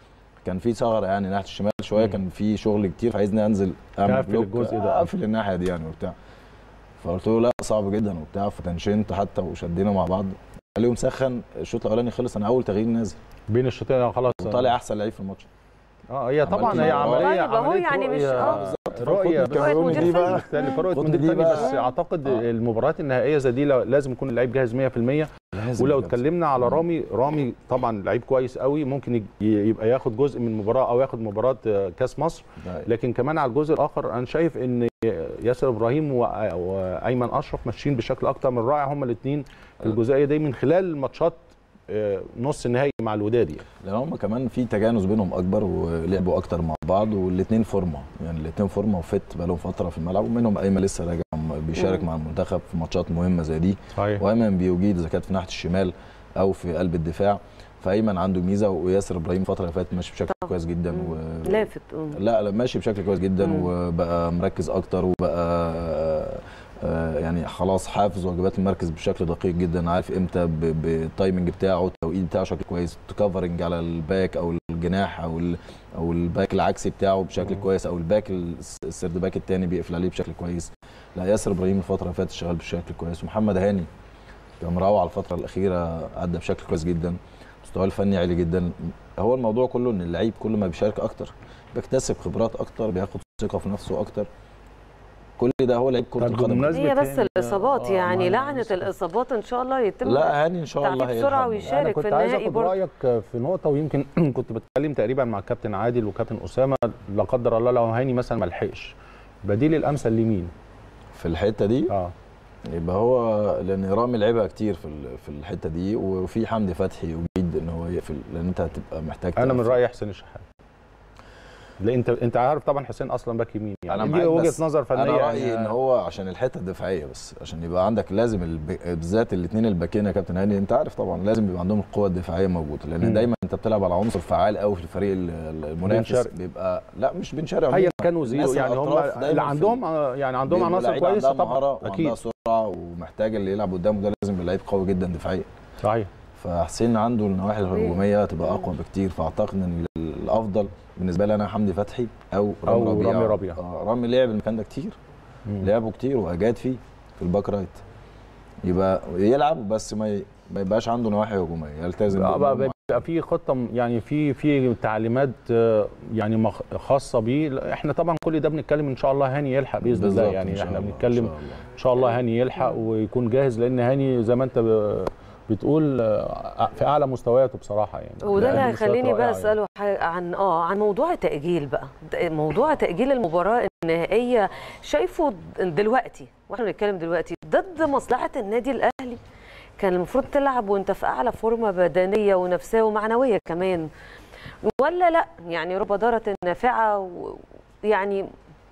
كان في ثغره يعني ناحيه الشمال شويه كان في شغل كتير فعايزني انزل اعمل تقفل بلوك الجزء ده. اقفل الناحيه دي يعني وبتاع فقلت له لا صعب جدا وبتاع فتنشنت حتى وشدينا مع بعض قال لي مسخن الشوط الاولاني خلص انا اول تغيير نازل بين الشوطين خلاص وطالع احسن لعيب في الماتش اه هي طبعا عملت هي إيه؟ عمليه طيب أهو عمليه يعني مش- رؤية- آه. بالظبط. رؤيه فالخط الكاميروني مدير دي فني. بقى مختلفه رؤيه الخط مدير دي فني بقى- بس اعتقد آه. المباريات النهائيه زي دي لازم يكون اللعيب جاهز 100% لازم ولو بجد. اتكلمنا على رامي رامي طبعا لعيب كويس قوي ممكن يج- يبقى ياخد جزء من مباراه او ياخد مباراه آه، كاس مصر ده لكن كمان على الجزء الاخر انا شايف ان ياسر ابراهيم و- وايمن اشرف ماشيين بشكل اكتر من رائع هما الاثنين في الجزئيه دي من خلال ماتشات آه، نص النهائي مع الوداد يعني لان هم كمان في تجانس بينهم اكبر ولعبوا اكتر مع بعض والاثنين فورمه يعني الاثنين فورمه وفت بقالهم فتره في الملعب ومنهم ايمن لسه راجع م- بيشارك مم. مع المنتخب في ماتشات مهمه زي دي صحيح وايمن بيجيد اذا كانت في ناحيه الشمال او في قلب الدفاع فايمن عنده ميزه وياسر ابراهيم الفتره اللي فاتت ماشي بشكل طبعا. كويس جدا مم. و... لافت مم. لا لا ماشي بشكل كويس جدا مم. وبقى مركز اكتر وبقى آه، آه، يعني خلاص حافظ واجبات المركز بشكل دقيق جدا عارف امتى ب- بالتايمنج بتاعه التوقيت بتاعه بشكل كويس كفرنج على الباك او الجناح او ال- او الباك العكسي بتاعه بشكل كويس او الباك الس- السيرد باك الثاني بيقفل عليه بشكل كويس لا ياسر ابراهيم الفتره اللي فاتت شغال بشكل كويس ومحمد هاني كان مروع الفتره الاخيره ادى بشكل كويس جدا مستواه الفني عالي جدا هو الموضوع كله ان اللعيب كل ما بيشارك اكتر بيكتسب خبرات اكتر بياخد ثقه في نفسه اكتر كل ده هو لعيب كره طب القدم بمناسبة هي بس هاني، الاصابات آه، يعني ما- لعنه الاصابات ان شاء الله يتم لا هاني ان شاء الله تعافيه بسرعه هيلحق. انا ويشارك في كنت عايز النهائي اخد برضه رايك في نقطه ويمكن كنت بتكلم تقريبا مع الكابتن عادل وكابتن اسامه لا قدر الله لو هاني مثلا ما لحقش بديل الامثل لمين؟ في الحته دي اه يبقى هو لان رامي لعبها كتير في ال- في الحته دي وفي حمدي فتحي يجيد ان هو يقفل لان انت هتبقى محتاج انا من تقفل. رايي حسين الشحات لا انت انت عارف طبعا حسين اصلا باك يمين يعني انا دي معاك وجهه بس نظر فنيه انا رايي يعني ان هو عشان الحته الدفاعيه بس عشان يبقى عندك لازم الب... بالذات الاثنين الباكين يا كابتن هاني انت عارف طبعا لازم يبقى عندهم القوه الدفاعيه موجوده لان مم. دايما انت بتلعب على عنصر فعال قوي في الفريق ال- ال- المنافس بنشرق. بيبقى لا مش بنشارع هيا كانوا زيرو الناس يعني هم الأطراف دايماً اللي في- عندهم آه، يعني عندهم بيبقوا عناصر لعيبة كويسه عندها طبعا مهارة وعندها اكيد سرعه ومحتاج اللي يلعب قدامه ده لازم يبقى لعيب قوي جدا دفاعيا صحيح فحسين عنده النواحي الهجوميه هتبقى اقوى بكتير فاعتقد ان الافضل بالنسبه لي انا حمدي فتحي او رامي أو ربيعه رامي ربيعة. آه، رامي لعب المكان ده كتير مم. لعبه كتير واجاد فيه في الباك رايت يبقى يلعب بس ما ي- ما يبقاش عنده نواحي هجوميه يلتزم بقى, بقى بالمجموعة. بيبقى في خطه م- يعني في في تعليمات آه، يعني مخ- خاصه بيه لا، احنا طبعا كل ده بنتكلم ان شاء الله هاني يلحق باذن الله بالظبط، إن يعني شاء احنا الله، بنتكلم إن شاء الله. ان شاء الله هاني يلحق ويكون جاهز لان هاني زي ما انت ب- بتقول آه، في اعلى مستوياته بصراحه يعني وده اللي يعني مستويات هيخليني بقى رائعة يعني. اساله ح- عن اه عن موضوع التاجيل بقى د- موضوع تاجيل المباراه النهائيه شايفه دلوقتي واحنا بنتكلم دلوقتي ضد مصلحه النادي الاهلي كان المفروض تلعب وانت في اعلى فورمه بدنيه ونفسيه ومعنويه كمان ولا لا يعني رب ضاره نافعه و- يعني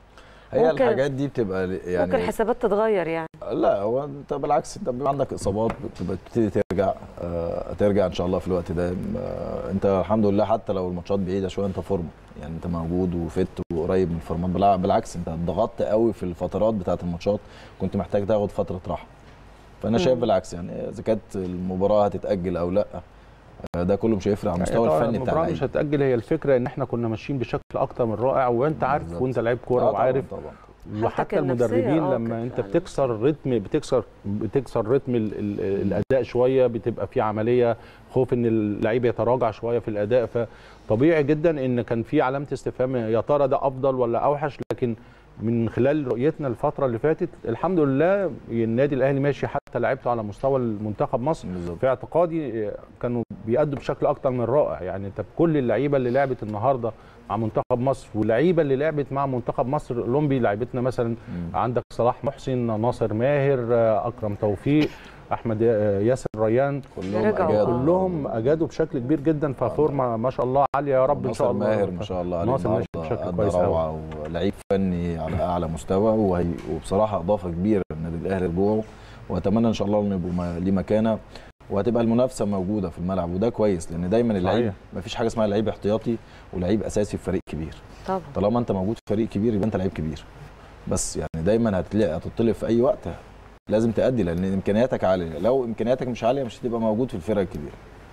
هي ممكن- الحاجات دي بتبقى ل- يعني ممكن الحسابات تتغير يعني لا هو انت بالعكس انت بيبقى عندك اصابات بتبقى بتبتدي ترجع آه ترجع ان شاء الله في الوقت ده آه انت الحمد لله حتى لو الماتشات بعيده شويه انت فورمه يعني انت موجود وفت وقريب من الفورمات بالع- بالعكس انت ضغطت قوي في الفترات بتاعه الماتشات كنت محتاج تاخد فتره راحه فانا شايف مم. بالعكس يعني اذا كانت المباراه هتتاجل او لا آه ده كله مش هيفرق على المستوى طبعاً الفني بتاع المباراة مش اللعيبه هتأجل هي الفكرة ان احنا كنا ماشيين بشكل اكتر من رائع وانت عارف بالظبط. وانت لعيب كورة آه طبعاً، وعارف طبعا وحتى النفسية، المدربين آه، لما كانت انت يعني. بتكسر رتم بتكسر بتكسر رتم ال ال الاداء شويه بتبقى في عمليه خوف ان اللعيب يتراجع شويه في الاداء فطبيعي جدا ان كان في علامه استفهام يا ترى ده افضل ولا اوحش لكن من خلال رؤيتنا الفتره اللي فاتت الحمد لله النادي الاهلي ماشي حتى لعبته على مستوى المنتخب مصر بالظبط. في اعتقادي كانوا بيأدوا بشكل اكتر من رائع يعني انت كل اللعيبه اللي لعبت النهارده مع منتخب مصر واللعيبه اللي لعبت مع منتخب مصر الاولمبي لعبتنا مثلا عندك صلاح محسن ناصر ماهر اكرم توفيق احمد ياسر ريان كلهم رجعوا. أجادوا. كلهم اجادوا بشكل كبير جدا ففورمه ما شاء الله عاليه يا رب ان شاء ناصر الله ماهر ما شاء الله عليه ناصر ماشي النهارده بشكل أدى كويس قوي روعه ولعيب فني على اعلى مستوى وهي وبصراحه اضافه كبيره للنادي الاهلي رجوعه واتمنى ان شاء الله انه يبقوا ما- ليه مكانه وهتبقى المنافسه موجوده في الملعب وده كويس لان دايما اللعيب صحيح. ما فيش حاجه اسمها لعيب احتياطي ولعيب اساسي في فريق كبير طبعا طالما انت موجود في فريق كبير يبقى انت لعيب كبير بس يعني دايما هتلاقي هتطلب في اي وقت لازم تأدي لان امكانياتك عاليه لو امكانياتك مش عاليه مش هتبقى موجود في الفرق الكبيره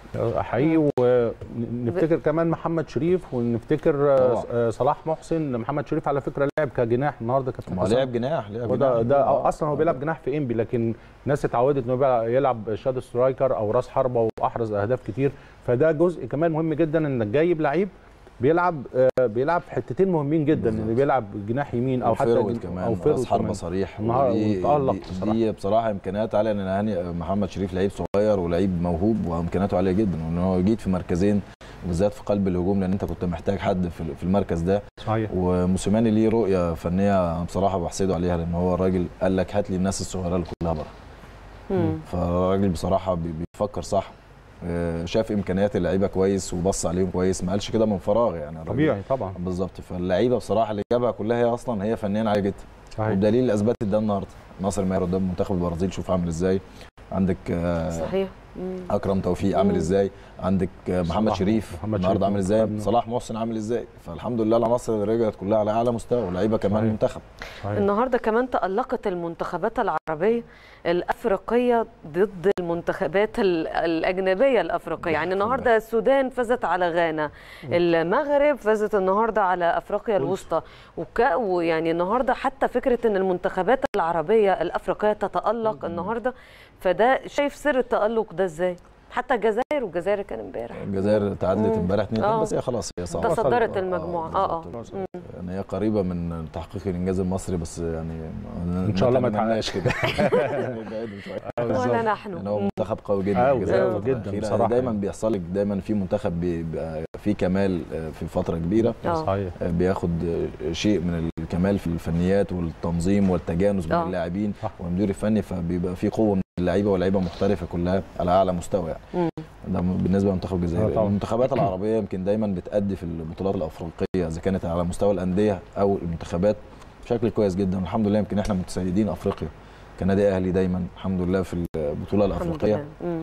حقيقي ونفتكر كمان محمد شريف ونفتكر طبعا. آه، صلاح محسن محمد شريف على فكره لعب كجناح النهارده كابتن ما حسام. لعب جناح لعب وده جناح. ده آه. اصلا هو بيلعب جناح في انبي لكن الناس اتعودت انه بيلعب- يلعب شاد سترايكر او راس حربه واحرز اهداف كتير فده جزء كمان مهم جدا انك جايب لعيب بيلعب آه، بيلعب في حتتين مهمين جدا اللي بيلعب جناح يمين او حتى فيرويد جن- كمان او او فيرويد راس حربه كمان. صريح النهار- ودي- وتألق دي, بصراحة. دي بصراحه امكانيات عاليه ان هاني محمد شريف لعيب صغير ولعيب موهوب وامكانياته عاليه جدا وان هو جيت في مركزين وبالذات في قلب الهجوم لان انت كنت محتاج حد في في المركز ده صحيح وموسيماني ليه رؤيه فنيه بصراحه بحسده عليها لان هو الراجل قال لك هات لي الناس الصغيره اللي كلها بره مم. فالراجل بصراحه بي- بيفكر صح آه، شاف امكانيات اللعيبه كويس وبص عليهم كويس ما قالش كده من فراغ يعني الراجل- طبيعي طبعا بالظبط فاللعيبه بصراحه اللي جابها كلها هي اصلا هي فنيا عاليه جدا صحيح. والدليل اثبتت ده النهارده ناصر ماهر قدام منتخب البرازيل شوف عامل ازاي عندك آه، صحيح مم. اكرم توفيق عامل مم. ازاي عندك آه، محمد صلاح- شريف محمد النهارده شريف عامل ازاي منتخبنا. صلاح محسن عامل ازاي فالحمد لله العناصر اللي رجعت كلها على اعلى مستوى ولاعيبه كمان صحيح. منتخب النهارده كمان تألقت المنتخبات العربية الأفريقية ضد المنتخبات ال- الأجنبية الأفريقية يعني النهارده السودان فازت على غانا المغرب فازت النهارده على أفريقيا الوسطى وك... ويعني النهارده حتى فكرة إن المنتخبات العربية الأفريقية تتألق النهارده فده شايف سر التألق ده إزاي؟ حتى الجزائر والجزائر كان امبارح الجزائر تعادلت مم. امبارح 2 آه. بس هي خلاص هي صعبه تصدرت المجموعة اه اه بالظبط. مم. يعني هي قريبه من تحقيق الانجاز المصري بس يعني إن شاء الله ما نتمناش كده يعني بعيد شويه ولا نحن يعني هو مم. منتخب قوي جدا آه، الجزائر قوي الفترة جدا الأخيرة. بصراحة. دايما بيحصل لك دايما في منتخب بيبقى فيه كمال آه، في فتره كبيره آه. صحيح آه، بياخد آه، شيء من الكمال في الفنيات والتنظيم والتجانس بين آه. اللاعبين صح. والمدير الفني فبيبقى في قوه من اللعيبه واللعيبه محترفه كلها على اعلى مستوى يعني مم. ده بالنسبه لمنتخب آه، الجزائر طبعا. المنتخبات العربيه يمكن دايما بتأدي في البطولات الافريقيه اذا كانت على مستوى الانديه او المنتخبات بشكل كويس جدا الحمد لله يمكن احنا متسيدين افريقيا كنادي اهلي دايما الحمد لله في البطوله الحمد الافريقيه لله مم.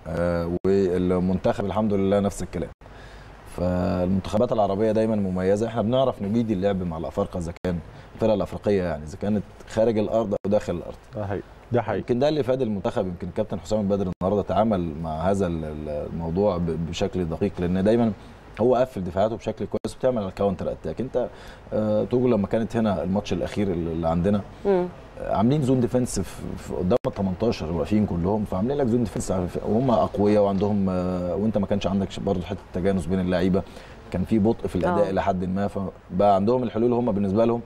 آه والمنتخب الحمد لله نفس الكلام فالمنتخبات العربيه دايما مميزه احنا بنعرف نجيد اللعب مع الافارقه اذا كان الفرق الافريقيه يعني اذا كانت خارج الارض او داخل الارض ده حقيقي ده حقيقي يمكن ده اللي فاد المنتخب يمكن الكابتن حسام البدر النهارده تعامل مع هذا ال- ال- الموضوع ب- بشكل دقيق لان دايما هو قفل دفاعاته بشكل كويس وبتعمل الكاونتر اتاك انت آه، توجو لما كانت هنا الماتش الاخير اللي اللي عندنا مم. آه، عاملين زون ديفنس في في قدام ال 18 واقفين كلهم فعاملين لك زون ديفنس وهم اقوياء وعندهم آه، وانت ما كانش عندك برضه حته تجانس بين اللعيبه كان في بطء في الاداء آه. الى حد ما فبقى عندهم الحلول هم بالنسبه لهم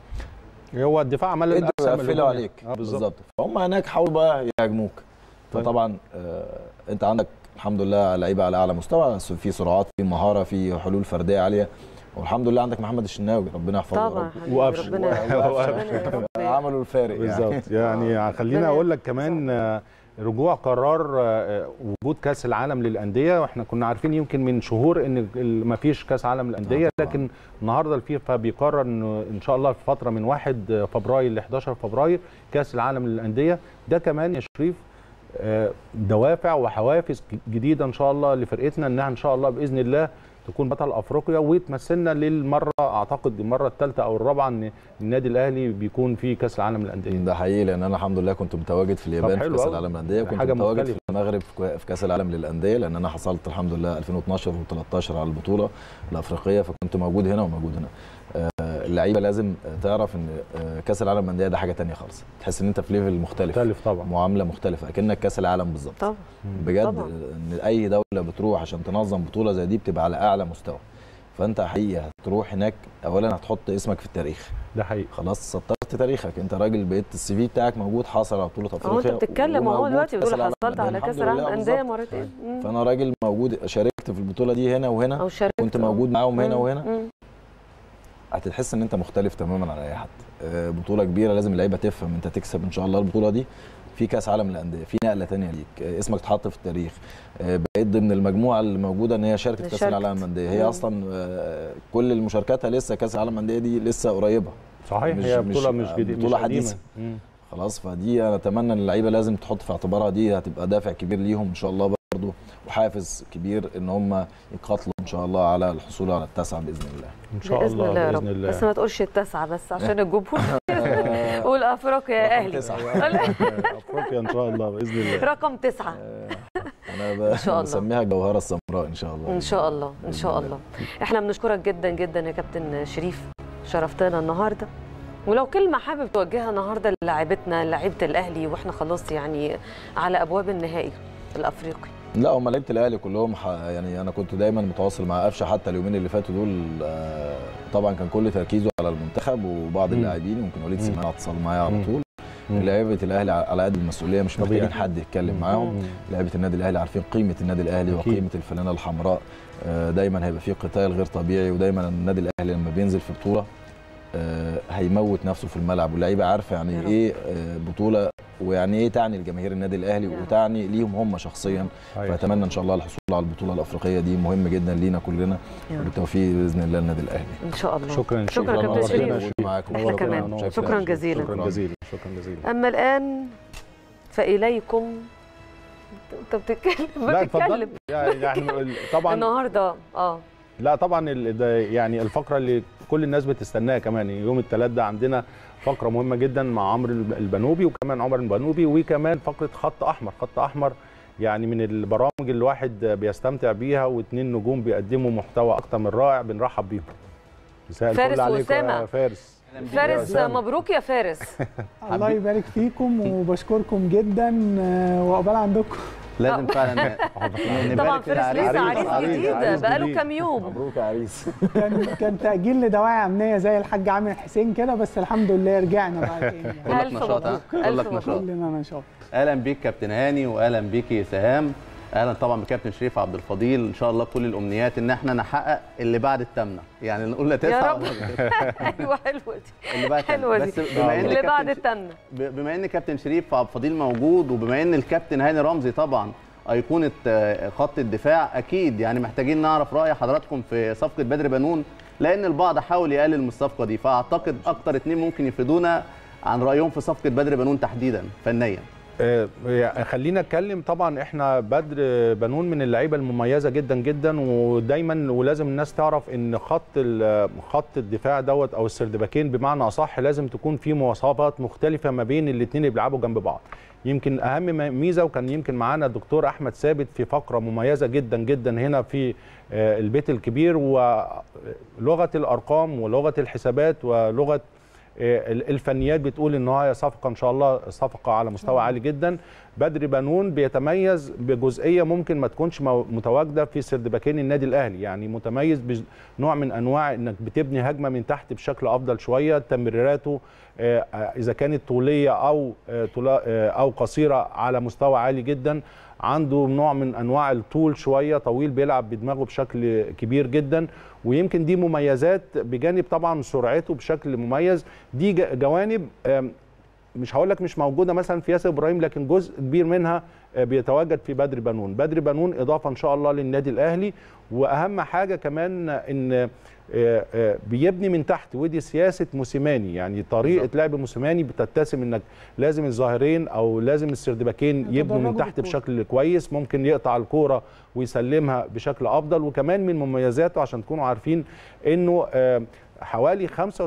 هو الدفاع عمل انتوا الأقسم بيقفلوا الهجومي. عليك آه، بالظبط بالظبط فهم هناك حاولوا بقى يهاجموك طيب. فطبعا آه انت عندك الحمد لله لعيبه على اعلى مستوى في سرعات في مهاره في حلول فرديه عاليه والحمد لله عندك محمد الشناوي ربنا يحفظه يا طبعا رب. حبيبي، وقفش. ربنا وقفش. ربنا يا رب عملوا الفارق يعني بالظبط يعني خليني ربنا اقول لك كمان آه، رجوع قرار آه، وجود كاس العالم للانديه واحنا كنا عارفين يمكن من شهور ان ما فيش كاس عالم للانديه آه، طبعاً. لكن النهارده الفيفا بيقرر انه ان شاء الله في فتره من 1 فبراير ل 11 فبراير كاس العالم للانديه ده كمان يا شريف آه، دوافع وحوافز جديده ان شاء الله لفرقتنا انها ان شاء الله باذن الله تكون بطل افريقيا وتمثلنا للمره اعتقد المره الثالثه او الرابعه ان النادي الاهلي بيكون في كاس العالم للانديه ده حقيقي لان انا الحمد لله كنت متواجد في اليابان في حلو كاس أوي. العالم للانديه وكنت حاجة متواجد مختلفة. في المغرب في كو- في كاس العالم للانديه لان انا حصلت الحمد لله 2012 و13 على البطوله الافريقيه فكنت موجود هنا وموجود هنا آه، اللعيبه لازم تعرف ان آه، كاس العالم للانديه ده حاجه تانية خالص تحس ان انت في ليفل مختلف مختلف طبعا معامله مختلفه اكنك كاس العالم بالظبط طبعا بجد طبعاً. ان اي دوله بتروح عشان تنظم بطوله زي دي بتبقى على اعلى مستوى فانت حقيقي هتروح هناك اولا هتحط اسمك في التاريخ ده حقيقي خلاص سطرت تاريخك انت راجل بقيت السي في بتاعك موجود حاصل على بطوله اهو افريقيا انت بتتكلم اهو وموجود دلوقتي في كأس بتقول العالم حصلت على للأندية. كاس الحمد العالم لله انديه بالظبط. مرتين مم. فانا راجل موجود شاركت في البطوله دي هنا وهنا او شاركت كنت موجود معاهم هنا مم. وهنا مم. هتحس ان انت مختلف تماما عن اي حد آه، بطوله كبيره لازم اللعيبه تفهم انت تكسب ان شاء الله البطوله دي في كاس عالم للانديه في نقله تانية ليك آه، اسمك اتحط في التاريخ آه، بقيت ضمن المجموعه اللي موجوده ان هي شاركت في كاس شاركت. العالم للانديه هي مم. اصلا آه، كل المشاركاتها لسه كاس العالم للانديه دي لسه قريبه صحيح مش- هي مش- بطوله مش جديده بطولة مش قديمة. حديثة. مم. خلاص فدي انا اتمنى ان اللعيبه لازم تحط في اعتبارها دي هتبقى دافع كبير ليهم ان شاء الله برضه وحافز كبير ان هم يقاتلوا ان شاء الله على الحصول على التاسعه باذن الله ان شاء باذن الله الله يا باذن رب الله بس ما تقولش التاسعه بس عشان الجمهور قول افريقيا يا رقم اهلي تسعة. افريقيا ان شاء الله باذن الله رقم تسعه انا ب- إن شاء الله. بسميها الجوهره السمراء ان شاء الله ان شاء الله ان شاء الله احنا بنشكرك جدا جدا يا كابتن شريف شرفتنا النهارده ولو كلمه حابب توجهها النهارده للاعيبتنا لعيبه الاهلي واحنا خلاص يعني على ابواب النهائي الافريقي لا هم لعيبه الاهلي كلهم ح... يعني انا كنت دايما متواصل مع قفشه حتى اليومين اللي فاتوا دول آه، طبعا كان كل تركيزه على المنتخب وبعض مم. اللاعبين يمكن وليد مم. سليمان اتصل معايا على مم. طول مم. لعيبه الاهلي على قد المسؤوليه مش طبيعي. محتاجين حد يتكلم مم. معاهم مم. لعيبه النادي الاهلي عارفين قيمه النادي الاهلي أكيد. وقيمه الفانله الحمراء آه، دايما هيبقى فيه قتال غير طبيعي ودايما النادي الاهلي لما بينزل في بطوله آه، هيموت نفسه في الملعب واللعيبه عارفه يعني يا رب. ايه آه، بطوله ويعني ايه تعني لجماهير النادي الاهلي يا رب. وتعني ليهم هم شخصيا أيوة. فاتمنى ان شاء الله الحصول على البطوله الافريقيه دي مهم جدا لينا كلنا يا رب. بالتوفيق باذن الله للنادي الاهلي ان شاء الله شكرا شكرا شكراً. كابتن نورتنا شريف يا معاكم احنا كمان شكرا جزيلا شكرا جزيلا شكرا جزيلا اما الان فاليكم انت بتتكلم ما لا بتتكلم اتفضل يعني يعني طبعا النهارده اه لا طبعا ال- ده يعني الفقره اللي كل الناس بتستناها كمان يوم الثلاث ده عندنا فقره مهمه جدا مع عمرو الب- البنوبي وكمان عمر البنوبي وكمان فقره خط احمر خط احمر يعني من البرامج اللي الواحد بيستمتع بيها واثنين نجوم بيقدموا محتوى اكتر من رائع بنرحب بيهم مساء فارس الفل عليكم وأسامة. يا فارس فارس أسامة. مبروك يا فارس الله يبارك فيكم وبشكركم جدا آه، وعقبال عندكم لازم فعلا طبعا فارس لسه عريس عريس جديد عريس بقاله جديد. كام يوم مبروك يا عريس كان كان تاجيل لدواعي امنيه زي الحاج عامر حسين كده بس الحمد لله رجعنا بعد تاني كلك ألف نشاط ها مبروك. ألف كلك نشاط كلنا نشاط اهلا بيك كابتن هاني واهلا بيكي سهام اهلا طبعا بكابتن شريف عبد الفضيل ان شاء الله كل الامنيات ان احنا نحقق اللي بعد الثامنه يعني نقول لا يا تسعه رب ايوه حلوه دي اللي بعد حلوه التامنة. دي بس بما ان اللي بعد كابتن التامنه ب- بما ان كابتن شريف عبد الفضيل موجود وبما ان الكابتن هاني رمزي طبعا ايقونه آه، خط الدفاع اكيد يعني محتاجين نعرف راي حضراتكم في صفقه بدر بنون لان البعض حاول يقلل من الصفقه دي فاعتقد اكتر اتنين ممكن يفيدونا عن رايهم في صفقه بدر بنون تحديدا فنيا آه، يعني خلينا نتكلم طبعا احنا بدر بنون من اللعيبه المميزه جدا جدا ودايما ولازم الناس تعرف ان خط ال- خط الدفاع دوت او السردباكين بمعنى اصح لازم تكون في مواصفات مختلفه ما بين الاثنين اللي بيلعبوا جنب بعض يمكن اهم م- ميزه وكان يمكن معانا الدكتور احمد ثابت في فقره مميزه جدا جدا هنا في آه، البيت الكبير ولغه الارقام ولغه الحسابات ولغه آه، الفنيات بتقول ان هي صفقه ان شاء الله صفقه على مستوى عالي جدا بدر بنون بيتميز بجزئيه ممكن ما تكونش مو- متواجده في سردباكين النادي الاهلي يعني متميز بنوع من انواع انك بتبني هجمه من تحت بشكل افضل شويه تمريراته آه، آه، اذا كانت طوليه او آه، طولا- آه، او قصيره على مستوى عالي جدا عنده نوع من انواع الطول شويه طويل بيلعب بدماغه بشكل كبير جدا ويمكن دي مميزات بجانب طبعا سرعته بشكل مميز دي ج- جوانب آم، مش هقول لك مش موجوده مثلا في ياسر ابراهيم لكن جزء كبير منها آه، بيتواجد في بدر بنون بدر بنون اضافه ان شاء الله للنادي الاهلي واهم حاجه كمان ان آه، آه، بيبني من تحت ودي سياسه موسيماني يعني طريقه لعب موسيماني بتتسم انك لازم الظاهرين او لازم السردباكين يبنوا من يتدرجوا تحت بالكورة. بشكل كويس ممكن يقطع الكوره ويسلمها بشكل افضل وكمان من مميزاته عشان تكونوا عارفين انه آه، حوالي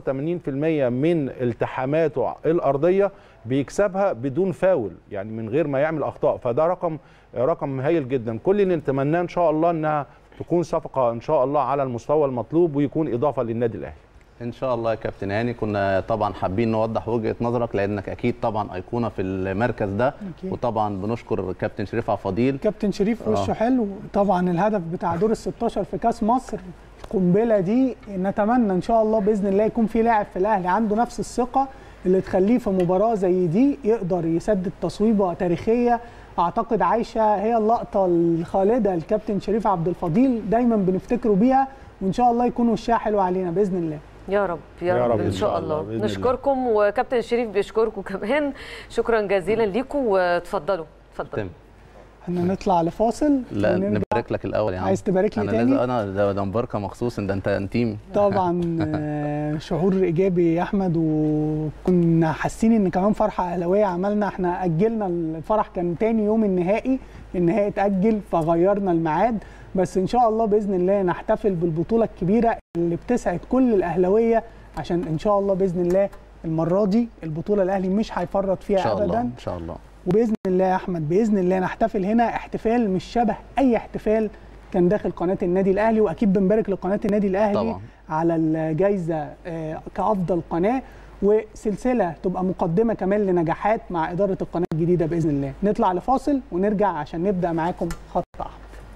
85% من التحاماته الارضيه بيكسبها بدون فاول يعني من غير ما يعمل اخطاء فده رقم رقم هايل جدا كل اللي نتمناه ان شاء الله انها تكون صفقه ان شاء الله على المستوى المطلوب ويكون اضافه للنادي الاهلي ان شاء الله يا كابتن هاني كنا طبعا حابين نوضح وجهه نظرك لانك اكيد طبعا ايقونه في المركز ده أكيد. وطبعا بنشكر الكابتن شريف عبد الفضيل كابتن شريف آه. وشه حلو طبعا الهدف بتاع دور ال 16 في كاس مصر القنبله دي نتمنى ان شاء الله باذن الله يكون في لاعب في الاهلي عنده نفس الثقه اللي تخليه في مباراه زي دي يقدر يسدد تصويبه تاريخيه اعتقد عايشه هي اللقطه الخالده الكابتن شريف عبد الفضيل دايما بنفتكره بيها وان شاء الله يكون وشها حلو علينا باذن الله يا رب يا, يا رب, رب ان إن شاء شاء الله، الله بإذن الله. نشكركم وكابتن شريف بيشكركم كمان شكرا جزيلا ليكم واتفضلوا اتفضلوا تم. احنا نطلع لفاصل لا ونرجع. نبارك لك الاول يا عم عايز تبارك لي انا تاني؟ لازم انا ده, ده مباركه مخصوص ده انت انتيم طبعا آه، شعور ايجابي يا احمد وكنا حاسين ان كمان فرحه اهلاويه عملنا احنا اجلنا الفرح كان تاني يوم النهائي النهائي اتاجل فغيرنا الميعاد بس ان شاء الله باذن الله نحتفل بالبطوله الكبيره اللي بتسعد كل الاهلاويه عشان ان شاء الله باذن الله المره دي البطوله الاهلي مش هيفرط ان فيها شاء الله ابدا ان شاء الله وباذن الله يا احمد باذن الله نحتفل هنا احتفال مش شبه اي احتفال كان داخل قناه النادي الاهلي واكيد بنبارك لقناه النادي الاهلي طبعاً. على الجائزه آه، كافضل قناه وسلسله تبقى مقدمه كمان لنجاحات مع اداره القناه الجديده باذن الله نطلع لفاصل ونرجع عشان نبدا معاكم خط احمر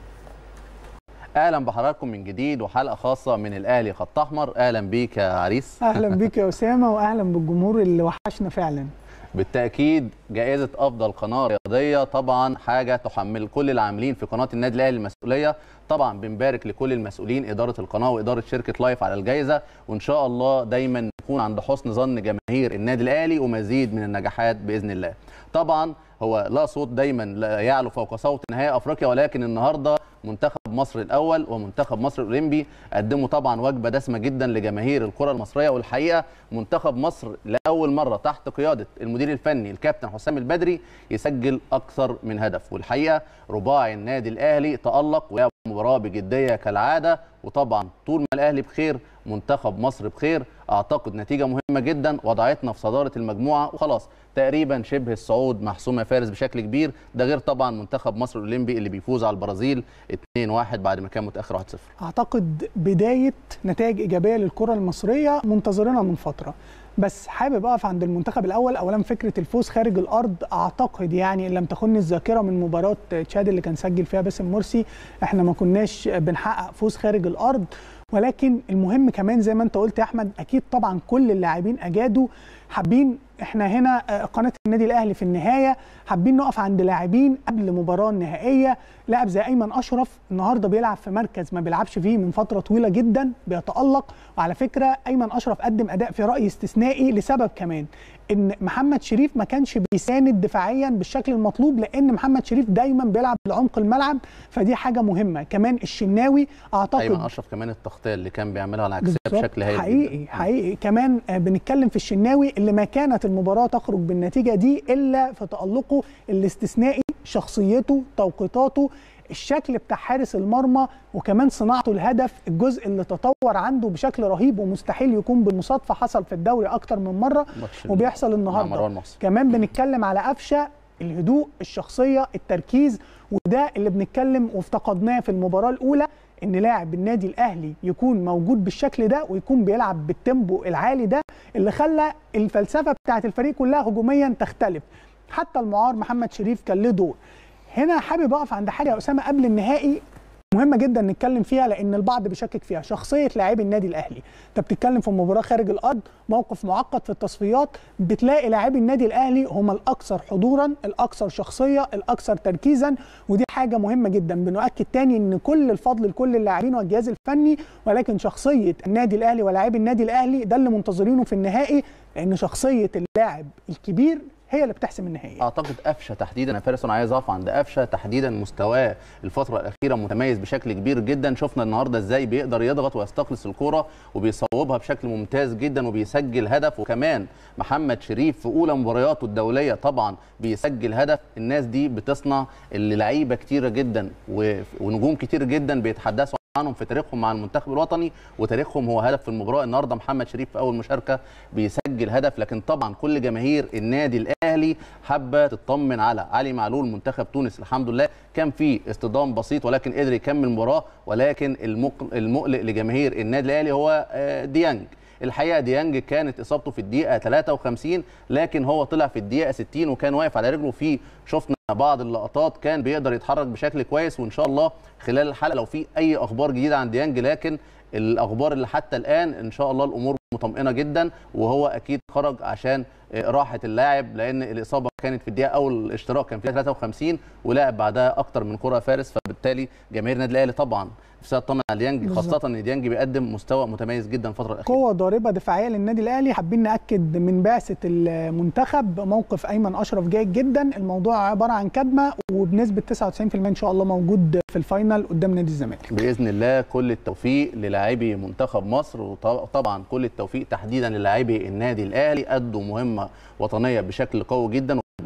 اهلا بحضراتكم من جديد وحلقه خاصه من الاهلي خط احمر اهلا بيك يا عريس اهلا بيك يا اسامه واهلا بالجمهور اللي وحشنا فعلا بالتاكيد جائزه افضل قناه رياضيه طبعا حاجه تحمل كل العاملين في قناه النادي الاهلي المسؤوليه طبعا بنبارك لكل المسؤولين اداره القناه واداره شركه لايف على الجائزه وان شاء الله دايما نكون عند حسن ظن جماهير النادي الاهلي ومزيد من النجاحات باذن الله طبعا هو لا صوت دايما لا يعلو فوق صوت نهائي افريقيا ولكن النهارده منتخب مصر الاول ومنتخب مصر الاولمبي قدموا طبعا وجبه دسمه جدا لجماهير الكره المصريه والحقيقه منتخب مصر لاول مره تحت قياده المدير الفني الكابتن حسام البدري يسجل اكثر من هدف والحقيقه رباعي النادي الاهلي تالق ولعب مباراه بجديه كالعاده وطبعا طول ما الاهلي بخير منتخب مصر بخير اعتقد نتيجه مهمه جدا وضعتنا في صداره المجموعه وخلاص تقريبا شبه الصعود محسوم يا فارس بشكل كبير ده غير طبعا منتخب مصر الاولمبي اللي بيفوز على البرازيل 2-1 بعد ما كان متاخر 1-0 اعتقد بدايه نتائج ايجابيه للكره المصريه منتظرينها من فتره بس حابب اقف عند المنتخب الاول اولا فكره الفوز خارج الارض اعتقد يعني ان لم تخني الذاكره من مباراه تشاد اللي كان سجل فيها باسم مرسي احنا ما كناش بنحقق فوز خارج الارض ولكن المهم كمان زي ما انت قلت يا احمد اكيد طبعا كل اللاعبين اجادوا حابين احنا هنا آه، قناه النادي الاهلي في النهايه حابين نقف عند لاعبين قبل المباراه النهائيه لاعب زي ايمن اشرف النهارده بيلعب في مركز ما بيلعبش فيه من فتره طويله جدا بيتالق وعلى فكره ايمن اشرف قدم اداء في رايي استثنائي لسبب كمان ان محمد شريف ما كانش بيساند دفاعيا بالشكل المطلوب لان محمد شريف دايما بيلعب لعمق الملعب فدي حاجه مهمه كمان الشناوي اعتقد ايمن اشرف كمان التغطيه اللي كان بيعملها العكسيه بالظبط. بشكل هايل حقيقي جدا. حقيقي كمان آه، بنتكلم في الشناوي اللي ما كانت المباراه تخرج بالنتيجه دي الا في تالقه الاستثنائي شخصيته توقيتاته الشكل بتاع حارس المرمى وكمان صناعته الهدف الجزء اللي تطور عنده بشكل رهيب ومستحيل يكون بالمصادفه حصل في الدوري اكتر من مره ماتش وبيحصل مع النهارده مروان محسن. كمان بنتكلم على قفشه الهدوء الشخصيه التركيز وده اللي بنتكلم وافتقدناه في المباراه الاولى ان لاعب النادي الاهلي يكون موجود بالشكل ده ويكون بيلعب بالتيمبو العالي ده اللي خلى الفلسفه بتاعت الفريق كلها هجوميا تختلف حتى المعار محمد شريف كان له دور هنا حابب اقف عند حاجه يا اسامه قبل النهائي مهمه جدا نتكلم فيها لان البعض بيشكك فيها شخصيه لاعبي النادي الاهلي انت بتتكلم في مباراه خارج الارض موقف معقد في التصفيات بتلاقي لاعبي النادي الاهلي هم الاكثر حضورا الاكثر شخصيه الاكثر تركيزا ودي حاجه مهمه جدا بنؤكد تاني ان كل الفضل لكل اللاعبين والجهاز الفني ولكن شخصيه النادي الاهلي ولاعبي النادي الاهلي ده اللي منتظرينه في النهائي لان شخصيه اللاعب الكبير هي اللي بتحسم النهائي اعتقد قفشه تحديدا انا فارس انا عايز اقف عند قفشه تحديدا مستواه الفتره الاخيره متميز بشكل كبير جدا شفنا النهارده ازاي بيقدر يضغط ويستخلص الكوره وبيصوبها بشكل ممتاز جدا وبيسجل هدف وكمان محمد شريف في اولى مبارياته الدوليه طبعا بيسجل هدف الناس دي بتصنع اللي لعيبه كتيره جدا و- ونجوم كتير جدا بيتحدثوا عنهم في تاريخهم مع المنتخب الوطني وتاريخهم هو هدف في المباراه النهارده محمد شريف في اول مشاركه بيسجل هدف لكن طبعا كل جماهير النادي الاهلي حابه تطمن على علي معلول منتخب تونس الحمد لله كان في اصطدام بسيط ولكن قدر يكمل المباراه ولكن المق- المقلق لجماهير النادي الاهلي هو آه، ديانج الحقيقه ديانج كانت اصابته في الدقيقه 53 لكن هو طلع في الدقيقه 60 وكان واقف على رجله في شفنا بعض اللقطات كان بيقدر يتحرك بشكل كويس وان شاء الله خلال الحلقه لو في اي اخبار جديده عن ديانج لكن الاخبار اللي حتى الان ان شاء الله الامور مطمئنه جدا وهو اكيد خرج عشان آه، راحه اللاعب لان الاصابه كانت في الدقيقه اول الاشتراك كان فيها 53 ولعب بعدها اكتر من كره فارس فبالتالي جماهير النادي الاهلي طبعا نفسها تطمن على ديانج بالظبط. خاصه ان ديانج بيقدم مستوى متميز جدا الفتره الاخيره قوة ضاربة دفاعية للنادي الأهلي حابين نأكد من بعثة المنتخب موقف أيمن أشرف جيد جدا الموضوع عبارة عن كدمة وبنسبة 99% إن شاء الله موجود في الفاينل قدام نادي الزمالك باذن الله كل التوفيق للاعبي منتخب مصر وطبعا كل التوفيق تحديدا للاعبي النادي الاهلي ادوا مهمه وطنيه بشكل قوي جدا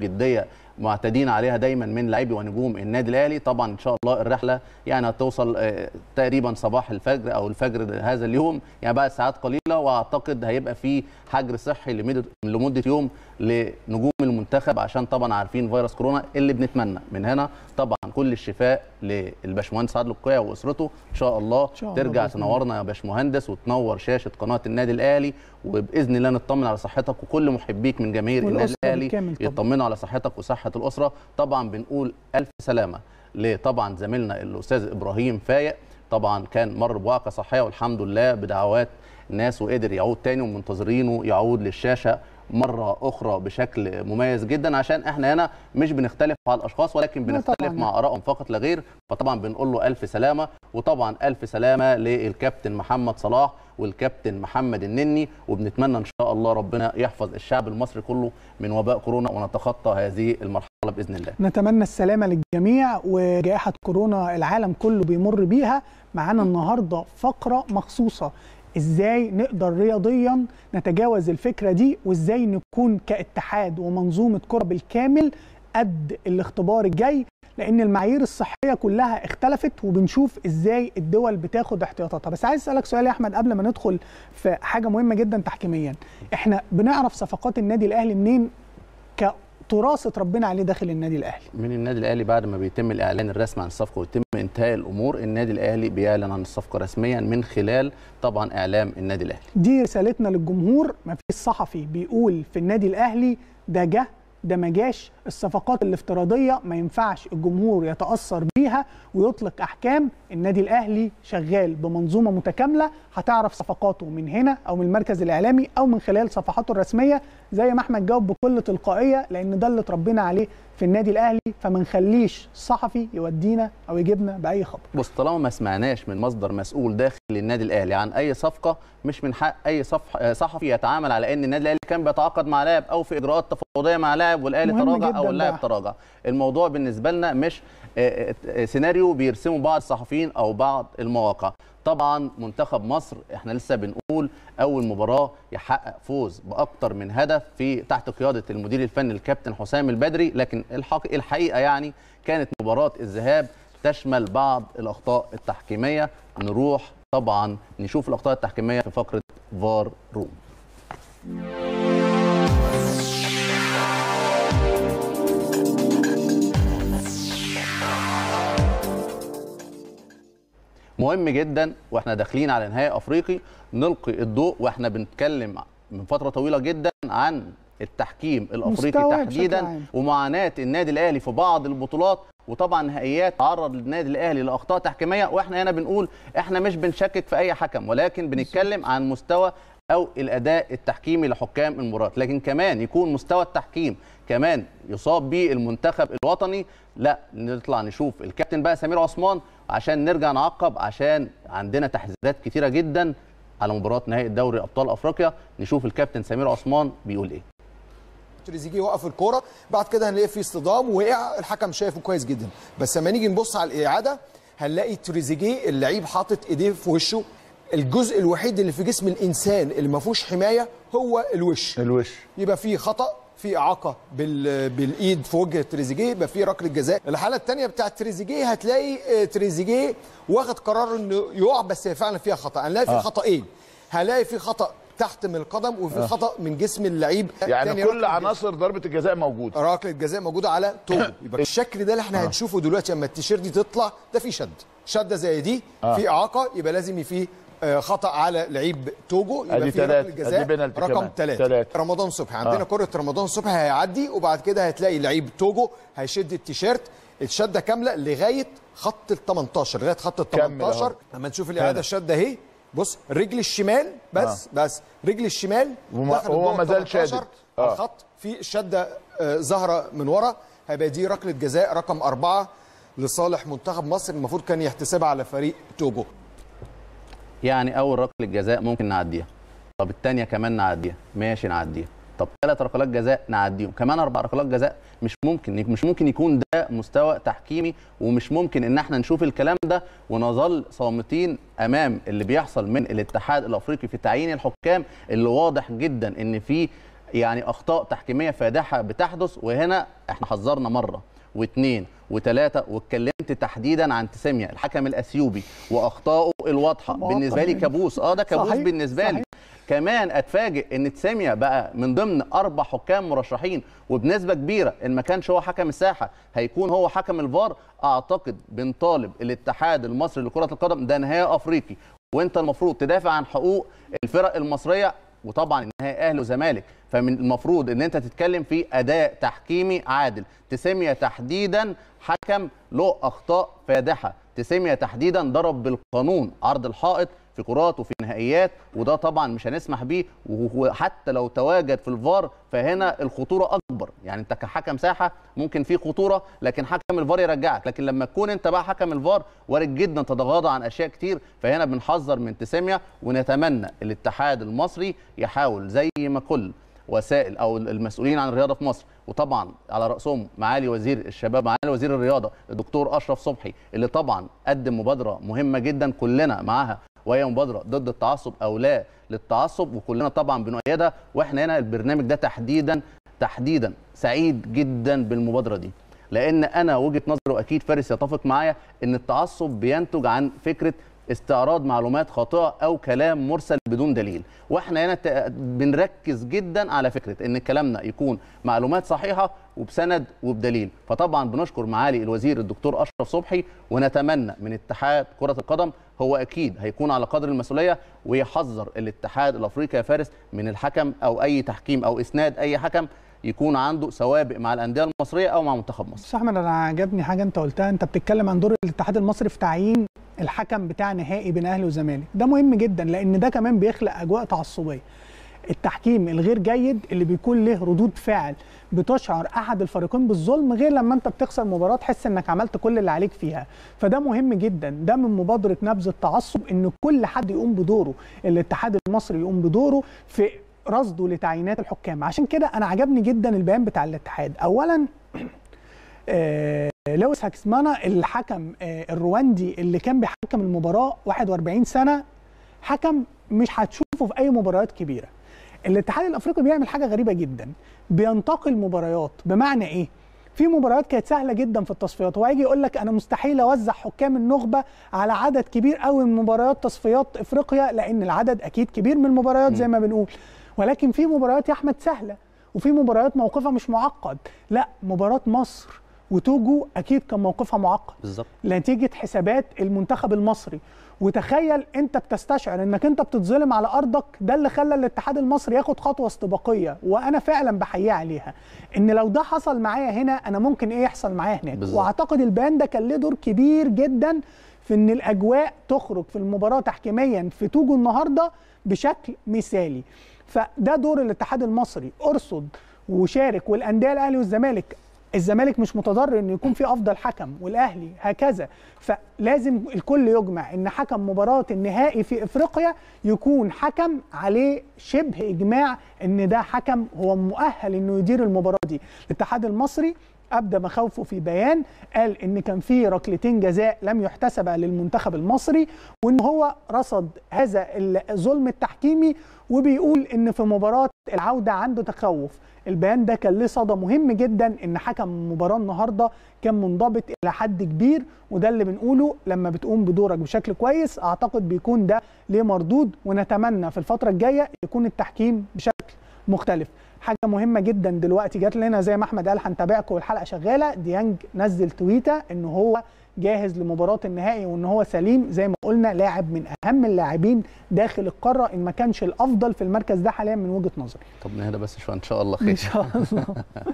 وبجديه معتادين عليها دايما من لاعبي ونجوم النادي الاهلي طبعا ان شاء الله الرحله يعني هتوصل آه، تقريبا صباح الفجر او الفجر هذا اليوم يعني بعد ساعات قليله واعتقد هيبقى في حجر صحي لمده لمده يوم لنجوم المنتخب عشان طبعا عارفين فيروس كورونا اللي بنتمنى من هنا طبعا كل الشفاء للباشمهندس عادل القيع واسرته ان شاء الله شاء الله ترجع بإذن الله. تنورنا يا باشمهندس وتنور شاشه قناه النادي الاهلي وباذن الله نطمن على صحتك وكل محبيك من جماهير النادي والأسرة الاهلي بالكامل طبعاً. يطمنوا على صحتك وصحه الاسره طبعا بنقول الف سلامه لطبعا زميلنا الاستاذ ابراهيم فايق طبعا كان مر بوعكه صحيه والحمد لله بدعوات الناس وقدر يعود تاني ومنتظرينه يعود للشاشه مره اخرى بشكل مميز جدا عشان احنا هنا مش بنختلف على الاشخاص ولكن لا بنختلف طبعاً. مع ارائهم فقط لا غير فطبعا بنقول له الف سلامه وطبعا الف سلامه للكابتن محمد صلاح والكابتن محمد النني وبنتمنى ان شاء الله ربنا يحفظ الشعب المصري كله من وباء كورونا ونتخطى هذه المرحله باذن الله نتمنى السلامة للجميع وجائحة كورونا العالم كله بيمر بيها معانا النهاردة فقرة مخصوصة ازاي نقدر رياضيا نتجاوز الفكرة دي وازاي نكون كاتحاد ومنظومة كرة بالكامل قد الاختبار الجاي لان المعايير الصحية كلها اختلفت وبنشوف ازاي الدول بتاخد احتياطاتها بس عايز اسألك سؤال يا احمد قبل ما ندخل في حاجة مهمة جدا تحكيميا احنا بنعرف صفقات النادي الاهلي منين كتراث اتربينا عليه داخل النادي الاهلي من النادي الاهلي بعد ما بيتم الاعلان الرسمي عن الصفقه ويتم انتهاء الامور النادي الاهلي بيعلن عن الصفقه رسميا من خلال طبعا اعلام النادي الاهلي دي رسالتنا للجمهور ما فيش صحفي بيقول في النادي الاهلي ده جه ده ما جاش الصفقات الافتراضيه ما ينفعش الجمهور يتاثر بيها ويطلق احكام النادي الاهلي شغال بمنظومه متكامله هتعرف صفقاته من هنا او من المركز الاعلامي او من خلال صفحاته الرسميه زي ما احمد جاوب بكل تلقائيه لان ده اللي اتربينا عليه في النادي الاهلي فما نخليش صحفي يودينا او يجيبنا باي خبر بص طالما ما سمعناش من مصدر مسؤول داخل النادي الاهلي عن اي صفقه مش من حق اي صفح آه، صحفي يتعامل على ان النادي الاهلي كان بيتعاقد مع لاعب او في اجراءات تفاوضيه مع لاعب والاهلي مهم تراجع جداً او اللاعب ده. تراجع الموضوع بالنسبه لنا مش آه، آه، سيناريو بيرسمه بعض الصحفيين او بعض المواقع طبعا منتخب مصر احنا لسه بنقول اول مباراه يحقق فوز باكتر من هدف في تحت قياده المدير الفني الكابتن حسام البدري لكن الحق الحقيقه يعني كانت مباراه الذهاب تشمل بعض الاخطاء التحكيميه نروح طبعا نشوف الاخطاء التحكيميه في فقره فار روم مهم جدا واحنا داخلين على نهائي افريقي نلقي الضوء واحنا بنتكلم من فتره طويله جدا عن التحكيم الافريقي مستوى بشكل تحديدا عام. ومعاناه النادي الاهلي في بعض البطولات وطبعا نهائيات تعرض للنادي الاهلي لاخطاء تحكيميه واحنا هنا بنقول احنا مش بنشكك في اي حكم ولكن بنتكلم عن مستوى او الاداء التحكيمي لحكام المباراه لكن كمان يكون مستوى التحكيم كمان يصاب به المنتخب الوطني لا نطلع نشوف الكابتن بقى سمير عثمان عشان نرجع نعقب عشان عندنا تحذيرات كتيره جدا على مباراه نهائي دوري ابطال افريقيا نشوف الكابتن سمير عثمان بيقول ايه تريزيجيه وقف الكوره بعد كده هنلاقي في اصطدام وقع الحكم شايفه كويس جدا بس لما نيجي نبص على الاعاده هنلاقي تريزيجيه اللعيب حاطط ايديه في وشه الجزء الوحيد اللي في جسم الانسان اللي ما فيهوش حمايه هو الوش الوش يبقى في خطا في اعاقه بال... بالايد في وجه تريزيجيه يبقى في ركله جزاء الحاله الثانيه بتاعت تريزيجيه هتلاقي آه، تريزيجيه واخد قرار انه يقع بس هي فعلا فيها خطا هنلاقي في آه. خطأين هنلاقي في خطا تحت من القدم وفي آه. خطا من جسم اللعيب يعني تاني كل ركلة عناصر ضربه الجزاء موجوده ركله جزاء موجوده على توجو يبقى الشكل ده اللي احنا هنشوفه دلوقتي لما التيشيرت دي تطلع ده في شد شده زي دي آه. في اعاقه يبقى لازم في آه، خطا على لعيب توجو يبقى أدي في تلاتة، ركله جزاء أدي بينالتي رقم كمان. ثلاثة تلاتة. رمضان صبحي عندنا آه. كره رمضان صبحي هيعدي وبعد كده هتلاقي لعيب توجو هيشد التيشيرت الشده كامله لغايه خط ال 18 لغايه خط ال كمل 18 أهو. لما نشوف الاعاده هنا. الشده اهي بص الرجل الشمال بس بس رجل الشمال وما- دخلت وهو جوه ما زال 18 شادد. على آه. الخط في الشده آه، ظاهره من ورا هيبقى دي ركله جزاء رقم أربعة لصالح منتخب مصر المفروض كان يحتسبها على فريق توجو يعني اول ركله جزاء ممكن نعديها طب الثانيه كمان نعديها ماشي نعديها طب ثلاث ركلات جزاء نعديهم كمان اربع ركلات جزاء مش ممكن مش ممكن يكون ده مستوى تحكيمي ومش ممكن ان احنا نشوف الكلام ده ونظل صامتين امام اللي بيحصل من الاتحاد الافريقي في تعيين الحكام اللي واضح جدا ان في يعني اخطاء تحكيميه فادحه بتحدث وهنا احنا حذرنا مره واثنين وثلاثه واتكلمت تحديدا عن تساميا الحكم الاثيوبي واخطائه الواضحه مواقف بالنسبه لي من- كابوس اه ده كابوس صحيح، بالنسبه صحيح. لي كمان اتفاجئ ان تساميا بقى من ضمن اربع حكام مرشحين وبنسبه كبيره ان ما كانش هو حكم الساحه هيكون هو حكم الفار اعتقد بنطالب الاتحاد المصري لكره القدم ده نهائي افريقي وانت المفروض تدافع عن حقوق الفرق المصريه وطبعا النهائي اهلي وزمالك فمن المفروض ان انت تتكلم في اداء تحكيمي عادل تساميا تحديدا حكم له اخطاء فادحه تساميا تحديدا ضرب بالقانون عرض الحائط في كرات وفي نهائيات وده طبعا مش هنسمح بيه وحتى لو تواجد في الفار فهنا الخطوره اكبر يعني انت كحكم ساحه ممكن في خطوره لكن حكم الفار يرجعك لكن لما تكون انت بقى حكم الفار وارد جدا تتغاضى عن اشياء كتير فهنا بنحذر من تساميا ونتمنى الاتحاد المصري يحاول زي ما كل وسائل او المسؤولين عن الرياضه في مصر وطبعا على راسهم معالي وزير الشباب معالي وزير الرياضه الدكتور اشرف صبحي اللي طبعا قدم مبادره مهمه جدا كلنا معاها وهي مبادره ضد التعصب او لا للتعصب وكلنا طبعا بنؤيدها واحنا هنا البرنامج ده تحديدا تحديدا سعيد جدا بالمبادره دي لان انا وجهه نظري واكيد فارس يتفق معايا ان التعصب بينتج عن فكره استعراض معلومات خاطئه او كلام مرسل بدون دليل واحنا هنا ت- بنركز جدا على فكره ان كلامنا يكون معلومات صحيحه وبسند وبدليل فطبعا بنشكر معالي الوزير الدكتور اشرف صبحي ونتمنى من اتحاد كره القدم هو اكيد هيكون على قدر المسؤوليه ويحذر الاتحاد الافريقي يا فارس من الحكم او اي تحكيم او اسناد اي حكم يكون عنده سوابق مع الانديه المصريه او مع منتخب مصر بس احمد انا عجبني حاجه انت قلتها انت بتتكلم عن دور الاتحاد المصري في تعيين الحكم بتاع نهائي بين اهلي وزمالك ده مهم جدا لان ده كمان بيخلق اجواء تعصبيه التحكيم الغير جيد اللي بيكون له ردود فعل بتشعر احد الفريقين بالظلم غير لما انت بتخسر مباراه تحس انك عملت كل اللي عليك فيها فده مهم جدا ده من مبادره نبذ التعصب ان كل حد يقوم بدوره الاتحاد المصري يقوم بدوره في رصده لتعيينات الحكام عشان كده انا عجبني جدا البيان بتاع الاتحاد اولا آه، لويس هاكسمانا الحكم آه، الرواندي اللي كان بيحكم المباراه 41 سنه حكم مش هتشوفه في اي مباريات كبيره الاتحاد الافريقي بيعمل حاجه غريبه جدا بينتقل مباريات بمعنى ايه في مباريات كانت سهله جدا في التصفيات هو هيجي يقول لك انا مستحيل اوزع حكام النخبه على عدد كبير قوي من مباريات تصفيات افريقيا لان العدد اكيد كبير من المباريات زي ما بنقول ولكن في مباريات يا احمد سهله وفي مباريات موقفها مش معقد لا مباراه مصر وتوجو اكيد كان موقفها معقد بالظبط نتيجه حسابات المنتخب المصري وتخيل انت بتستشعر انك انت بتتظلم على ارضك ده اللي خلى الاتحاد المصري ياخد خطوه استباقيه وانا فعلا بحييه عليها ان لو ده حصل معايا هنا انا ممكن ايه يحصل معايا هناك بالظبط. واعتقد البيان ده كان له دور كبير جدا في ان الاجواء تخرج في المباراه تحكيميا في توجو النهارده بشكل مثالي فده دور الاتحاد المصري ارصد وشارك والانديه الاهلي والزمالك الزمالك مش متضرر ان يكون في افضل حكم والاهلي هكذا فلازم الكل يجمع ان حكم مباراه النهائي في افريقيا يكون حكم عليه شبه اجماع ان ده حكم هو مؤهل انه يدير المباراه دي الاتحاد المصري ابدى مخاوفه في بيان قال ان كان في ركلتين جزاء لم يحتسبا للمنتخب المصري وان هو رصد هذا الظلم التحكيمي وبيقول ان في مباراه العوده عنده تخوف البيان ده كان له صدى مهم جدا ان حكم المباراه النهارده كان منضبط الى حد كبير وده اللي بنقوله لما بتقوم بدورك بشكل كويس اعتقد بيكون ده ليه مردود ونتمنى في الفتره الجايه يكون التحكيم بشكل مختلف حاجه مهمه جدا دلوقتي جات لنا زي ما احمد قال هنتابعكم والحلقه شغاله ديانج نزل تويته ان هو جاهز لمباراه النهائي وان هو سليم زي ما قلنا لاعب من اهم اللاعبين داخل القاره ان ما كانش الافضل في المركز ده حاليا من وجهه نظري طب نهدى بس شويه ان شاء الله خير ان شاء الله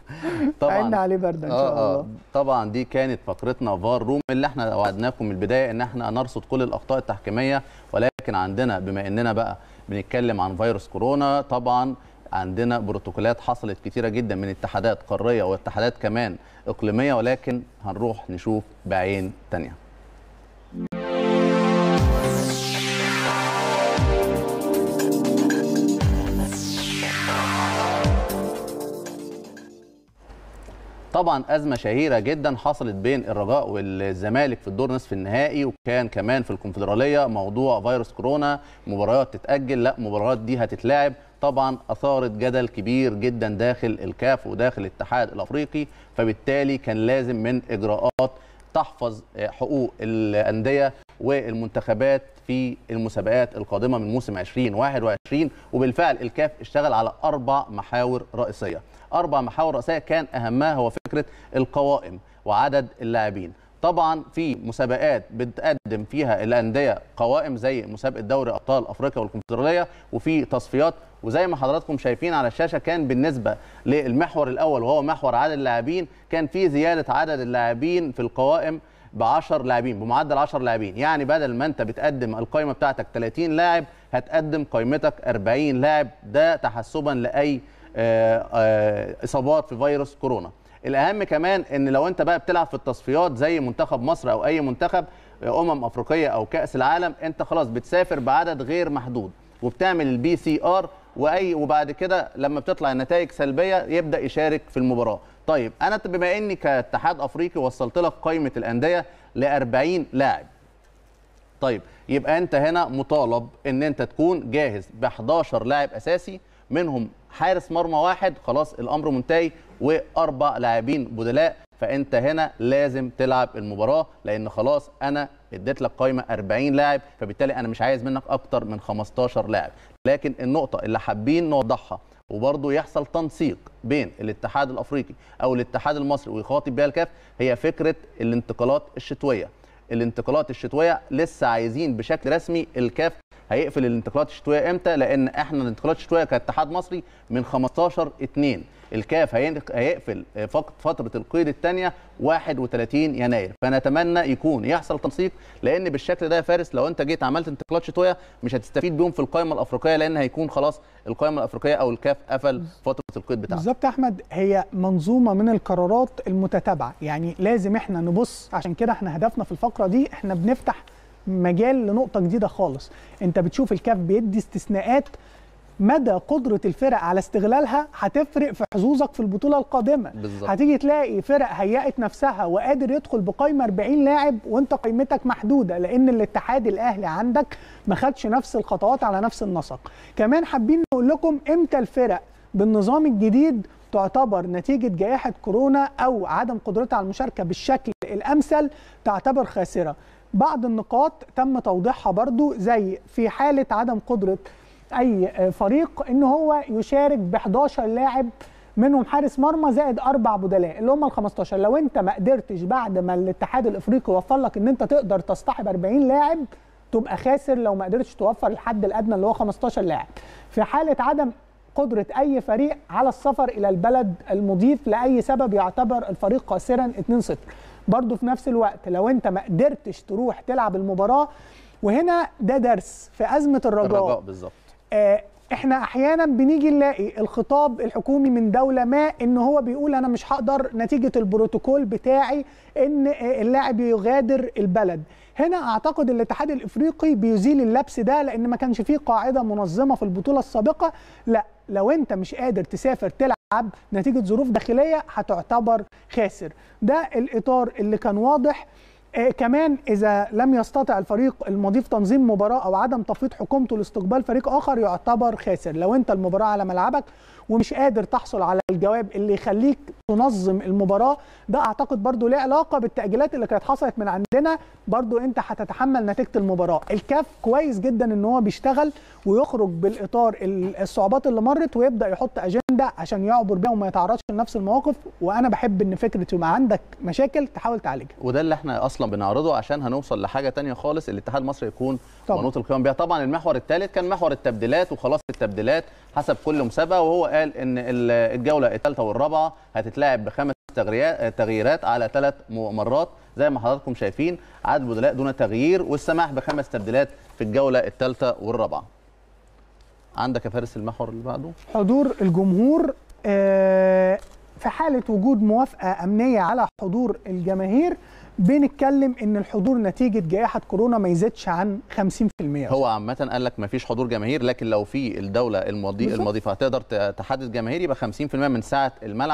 عنا عليه برد ان شاء آه الله آه طبعا دي كانت فقرتنا فار روم اللي احنا وعدناكم من البدايه ان احنا نرصد كل الاخطاء التحكيميه ولكن عندنا بما اننا بقى بنتكلم عن فيروس كورونا طبعا عندنا بروتوكولات حصلت كتيره جدا من اتحادات قاريه واتحادات كمان اقليميه ولكن هنروح نشوف بعين تانية طبعا ازمه شهيره جدا حصلت بين الرجاء والزمالك في الدور نصف النهائي وكان كمان في الكونفدراليه موضوع فيروس كورونا مباريات تتاجل لا مباريات دي هتتلعب طبعا اثارت جدل كبير جدا داخل الكاف وداخل الاتحاد الافريقي فبالتالي كان لازم من اجراءات تحفظ حقوق الانديه والمنتخبات في المسابقات القادمه من موسم 2021 وبالفعل الكاف اشتغل على اربع محاور رئيسيه اربع محاور رئيسيه كان اهمها هو فكره القوائم وعدد اللاعبين طبعا في مسابقات بتقدم فيها الانديه قوائم زي مسابقه دوري ابطال افريقيا والكونفدراليه وفي تصفيات وزي ما حضراتكم شايفين على الشاشه كان بالنسبه للمحور الاول وهو محور عدد اللاعبين كان في زياده عدد اللاعبين في القوائم ب 10 لاعبين بمعدل 10 لاعبين يعني بدل ما انت بتقدم القائمه بتاعتك 30 لاعب هتقدم قائمتك 40 لاعب ده تحسبا لاي آه، آه، اصابات في فيروس كورونا الاهم كمان ان لو انت بقى بتلعب في التصفيات زي منتخب مصر او اي منتخب امم افريقيه او كاس العالم انت خلاص بتسافر بعدد غير محدود وبتعمل البي سي ار واي وبعد كده لما بتطلع النتائج سلبيه يبدا يشارك في المباراه طيب انا بما اني كاتحاد افريقي وصلت لك قائمه الانديه ل 40 لاعب طيب يبقى انت هنا مطالب ان انت تكون جاهز ب 11 لاعب اساسي منهم حارس مرمى واحد خلاص الامر منتهي واربع لاعبين بدلاء فانت هنا لازم تلعب المباراه لان خلاص انا اديت لك قائمه 40 لاعب فبالتالي انا مش عايز منك اكتر من 15 لاعب لكن النقطه اللي حابين نوضحها وبرضه يحصل تنسيق بين الاتحاد الافريقي او الاتحاد المصري ويخاطب بها الكاف هي فكره الانتقالات الشتويه الانتقالات الشتويه لسه عايزين بشكل رسمي الكاف هيقفل الانتقالات الشتويه امتى لان احنا الانتقالات الشتويه كاتحاد مصري من 15 2 الكاف هيقفل فتره القيد الثانيه 31 يناير فنتمنى يكون يحصل تنسيق لان بالشكل ده يا فارس لو انت جيت عملت انتقالات شتويه مش هتستفيد بيهم في القائمه الافريقيه لان هيكون خلاص القائمه الافريقيه او الكاف قفل فتره القيد بتاعها بالظبط يا احمد هي منظومه من القرارات المتتابعه يعني لازم احنا نبص عشان كده احنا هدفنا في الفقره دي احنا بنفتح مجال لنقطه جديده خالص انت بتشوف الكاف بيدي استثناءات مدى قدرة الفرق على استغلالها هتفرق في حظوظك في البطولة القادمة بالظبط. هتيجي تلاقي فرق هيأت نفسها وقادر يدخل بقائمة 40 لاعب وانت قيمتك محدودة لأن الاتحاد الأهلي عندك ما خدش نفس الخطوات على نفس النسق كمان حابين نقول لكم امتى الفرق بالنظام الجديد تعتبر نتيجة جائحة كورونا أو عدم قدرتها على المشاركة بالشكل الأمثل تعتبر خاسرة بعض النقاط تم توضيحها برضو زي في حالة عدم قدرة اي فريق ان هو يشارك ب 11 لاعب منهم حارس مرمى زائد اربع بدلاء اللي هم ال 15 لو انت ما قدرتش بعد ما الاتحاد الافريقي وفر لك ان انت تقدر تصطحب 40 لاعب تبقى خاسر لو ما قدرتش توفر الحد الادنى اللي هو 15 لاعب في حاله عدم قدره اي فريق على السفر الى البلد المضيف لاي سبب يعتبر الفريق خاسرا 2-0 برضه في نفس الوقت لو انت ما قدرتش تروح تلعب المباراه وهنا ده درس في ازمه الرجاء, الرجاء بالظبط آه احنا احيانا بنيجي نلاقي الخطاب الحكومي من دوله ما ان هو بيقول انا مش هقدر نتيجه البروتوكول بتاعي ان اللاعب يغادر البلد هنا اعتقد الاتحاد الافريقي بيزيل اللبس ده لان ما كانش فيه قاعده منظمه في البطوله السابقه لا لو انت مش قادر تسافر تلعب نتيجه ظروف داخليه هتعتبر خاسر ده الاطار اللي كان واضح آه كمان اذا لم يستطع الفريق المضيف تنظيم مباراه او عدم تفويض حكومته لاستقبال فريق اخر يعتبر خاسر لو انت المباراه على ملعبك ومش قادر تحصل على الجواب اللي يخليك تنظم المباراه ده اعتقد برضو ليه علاقه بالتاجيلات اللي كانت حصلت من عندنا برضو انت هتتحمل نتيجه المباراه الكاف كويس جدا ان هو بيشتغل ويخرج بالاطار الصعوبات اللي مرت ويبدا يحط اجنده عشان يعبر بيها وما يتعرضش لنفس المواقف وانا بحب ان فكره يبقى عندك مشاكل تحاول تعالجها وده اللي احنا اصلا بنعرضه عشان هنوصل لحاجه تانية خالص الاتحاد المصري يكون منوط القيام بيها طبعا المحور الثالث كان محور التبديلات وخلاص التبديلات حسب كل مسابقه وهو قال ان الجوله الثالثه والرابعه هتتلعب بخمس تغييرات على ثلاث مرات زي ما حضراتكم شايفين عدد بدلاء دون تغيير والسماح بخمس تبديلات في الجوله الثالثه والرابعه عندك يا فارس المحور اللي بعده حضور الجمهور في حاله وجود موافقه امنيه على حضور الجماهير بنتكلم ان الحضور نتيجه جائحه كورونا ما يزيدش عن 50% هو عامه قال لك ما فيش حضور جماهير لكن لو في الدوله المضي المضيفه هتقدر تحدد جماهير يبقى 50% من سعه الملعب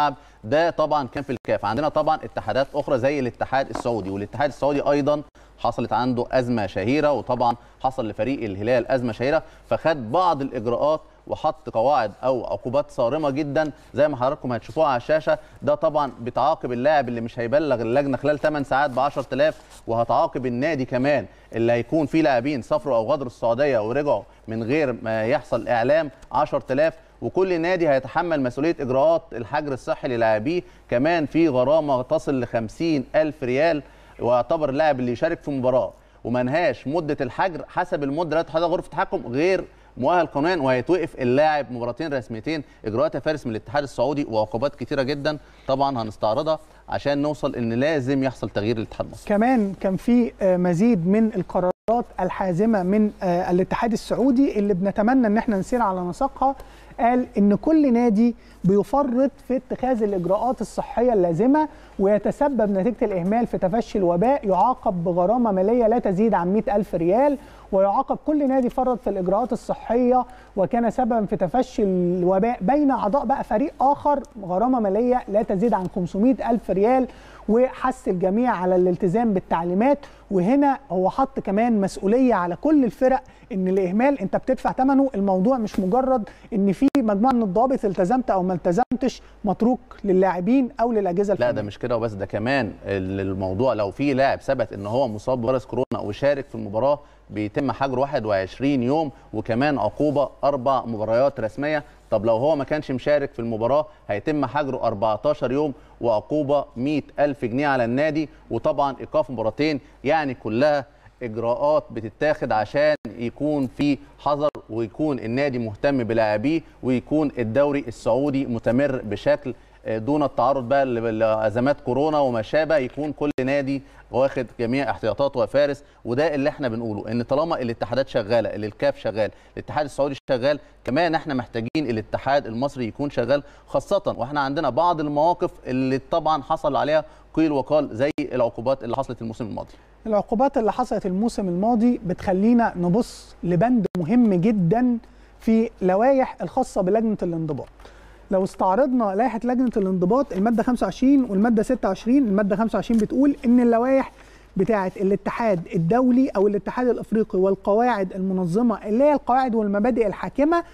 ده طبعا كان في الكاف عندنا طبعا اتحادات اخرى زي الاتحاد السعودي والاتحاد السعودي ايضا حصلت عنده ازمه شهيره وطبعا حصل لفريق الهلال ازمه شهيره فخد بعض الاجراءات وحط قواعد او عقوبات صارمه جدا زي ما حضراتكم هتشوفوها على الشاشه ده طبعا بتعاقب اللاعب اللي مش هيبلغ اللجنه خلال 8 ساعات ب 10000 وهتعاقب النادي كمان اللي هيكون فيه لاعبين سافروا او غادروا السعوديه ورجعوا من غير ما يحصل اعلام 10000 وكل نادي هيتحمل مسؤوليه اجراءات الحجر الصحي للاعبيه كمان في غرامه تصل ل 50000 ريال ويعتبر اللاعب اللي يشارك في مباراه ومنهاش مده الحجر حسب المده التي تحددها غرفه التحكم غير مؤهل قانونيا وهيتوقف اللاعب مباراتين رسميتين اجراءات يا فارس من الاتحاد السعودي وعقوبات كتيره جدا طبعا هنستعرضها عشان نوصل ان لازم يحصل تغيير للاتحاد المصري كمان كان في آه، مزيد من القرارات الحازمه من آه، الاتحاد السعودي اللي بنتمنى ان احنا نسير على نسقها قال ان كل نادي بيفرط في اتخاذ الاجراءات الصحيه اللازمه ويتسبب نتيجه الاهمال في تفشي الوباء يعاقب بغرامه ماليه لا تزيد عن 100 الف ريال ويعاقب كل نادي فرط في الاجراءات الصحيه وكان سببا في تفشي الوباء بين اعضاء بقى فريق اخر غرامه ماليه لا تزيد عن 500 الف ريال وحث الجميع على الالتزام بالتعليمات وهنا هو حط كمان مسؤوليه على كل الفرق ان الاهمال انت بتدفع ثمنه الموضوع مش مجرد ان في مجموعه من الضوابط التزمت او ما التزمتش متروك للاعبين او للاجهزه لا ده مش كده وبس ده كمان ال- الموضوع لو في لاعب ثبت ان هو مصاب بفيروس كورونا وشارك في المباراه بيتم حجره 21 يوم وكمان عقوبه اربع مباريات رسميه طب لو هو ما كانش مشارك في المباراه هيتم حجره 14 يوم وعقوبه 100 ألف جنيه على النادي وطبعا ايقاف مباراتين يعني كلها اجراءات بتتاخد عشان يكون في حذر ويكون النادي مهتم بلاعبيه ويكون الدوري السعودي مستمر بشكل آه، دون التعرض بقى ل- لازمات كورونا وما شابه يكون كل نادي واخد جميع احتياطاته وفارس وده اللي احنا بنقوله ان طالما الاتحادات شغاله اللي الكاف شغال الاتحاد السعودي شغال كمان احنا محتاجين الاتحاد المصري يكون شغال خاصه واحنا عندنا بعض المواقف اللي طبعا حصل عليها قيل وقال زي العقوبات اللي حصلت الموسم الماضي العقوبات اللي حصلت الموسم الماضي بتخلينا نبص لبند مهم جدا في لوائح الخاصه بلجنه الانضباط لو استعرضنا لائحه لجنه الانضباط الماده 25 والماده 26 الماده 25 بتقول ان اللوائح بتاعه الاتحاد الدولي او الاتحاد الافريقي والقواعد المنظمه اللي هي القواعد والمبادئ الحاكمه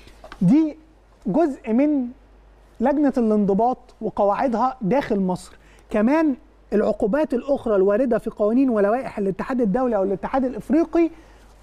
دي جزء من لجنه الانضباط وقواعدها داخل مصر كمان العقوبات الاخرى الوارده في قوانين ولوائح الاتحاد الدولي او الاتحاد الافريقي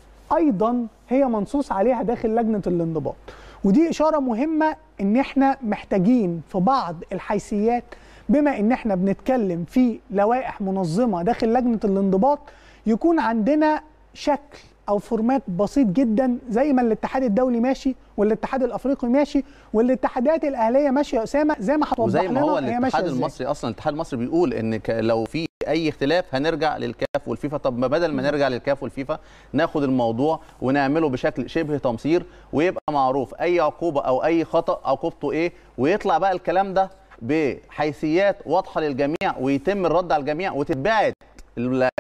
ايضا هي منصوص عليها داخل لجنه الانضباط ودي اشاره مهمه ان احنا محتاجين في بعض الحيثيات بما ان احنا بنتكلم في لوائح منظمه داخل لجنه الانضباط يكون عندنا شكل او فورمات بسيط جدا زي ما الاتحاد الدولي ماشي والاتحاد الافريقي ماشي والاتحادات الاهليه ماشيه يا اسامه زي ما هتوضح وزي ما لنا هو هي ماشيه الاتحاد ازاي المصري اصلا الاتحاد المصري بيقول ان ك- لو في اي اختلاف هنرجع للكاف والفيفا طب ما بدل ما نرجع للكاف والفيفا ناخد الموضوع ونعمله بشكل شبه تمصير ويبقى معروف اي عقوبه او اي خطا عقوبته ايه ويطلع بقى الكلام ده بحيثيات واضحه للجميع ويتم الرد على الجميع وتتباعد ال- ال-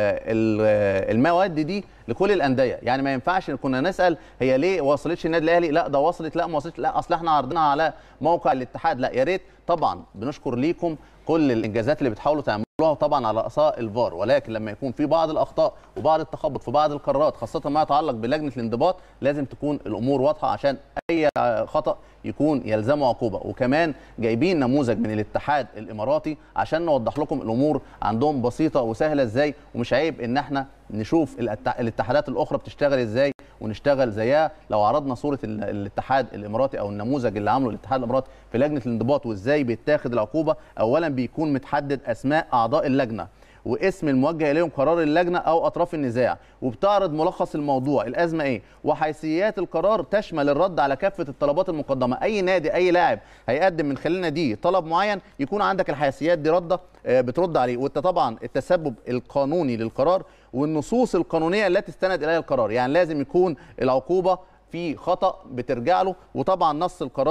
ال- المواد دي لكل الانديه يعني ما ينفعش كنا نسال هي ليه وصلتش النادي الاهلي لا ده وصلت لا ما وصلتش لا اصل احنا عرضناها على موقع الاتحاد لا يا ريت طبعا بنشكر ليكم كل الانجازات اللي بتحاولوا تعملوها طبعا على رأسها الفار ولكن لما يكون في بعض الاخطاء وبعض التخبط في بعض القرارات خاصه ما يتعلق بلجنه الانضباط لازم تكون الامور واضحه عشان اي خطا يكون يلزمه عقوبه وكمان جايبين نموذج من الاتحاد الاماراتي عشان نوضح لكم الامور عندهم بسيطه وسهله ازاي ومش عيب ان احنا نشوف الأت- الاتحادات الاخرى بتشتغل ازاي ونشتغل زيها لو عرضنا صوره ال- الاتحاد الاماراتي او النموذج اللي عامله الاتحاد الاماراتي في لجنه الانضباط وازاي بيتاخد العقوبه اولا بيكون متحدد اسماء اعضاء اللجنه واسم الموجه اليهم قرار اللجنه او اطراف النزاع وبتعرض ملخص الموضوع الازمه ايه وحيثيات القرار تشمل الرد على كافه الطلبات المقدمه اي نادي اي لاعب هيقدم من خلال ناديه طلب معين يكون عندك الحيثيات دي رده آه، بترد عليه وانت طبعا التسبب القانوني للقرار والنصوص القانونيه التي استند اليها القرار يعني لازم يكون العقوبه في خطا بترجع له وطبعا نص القرار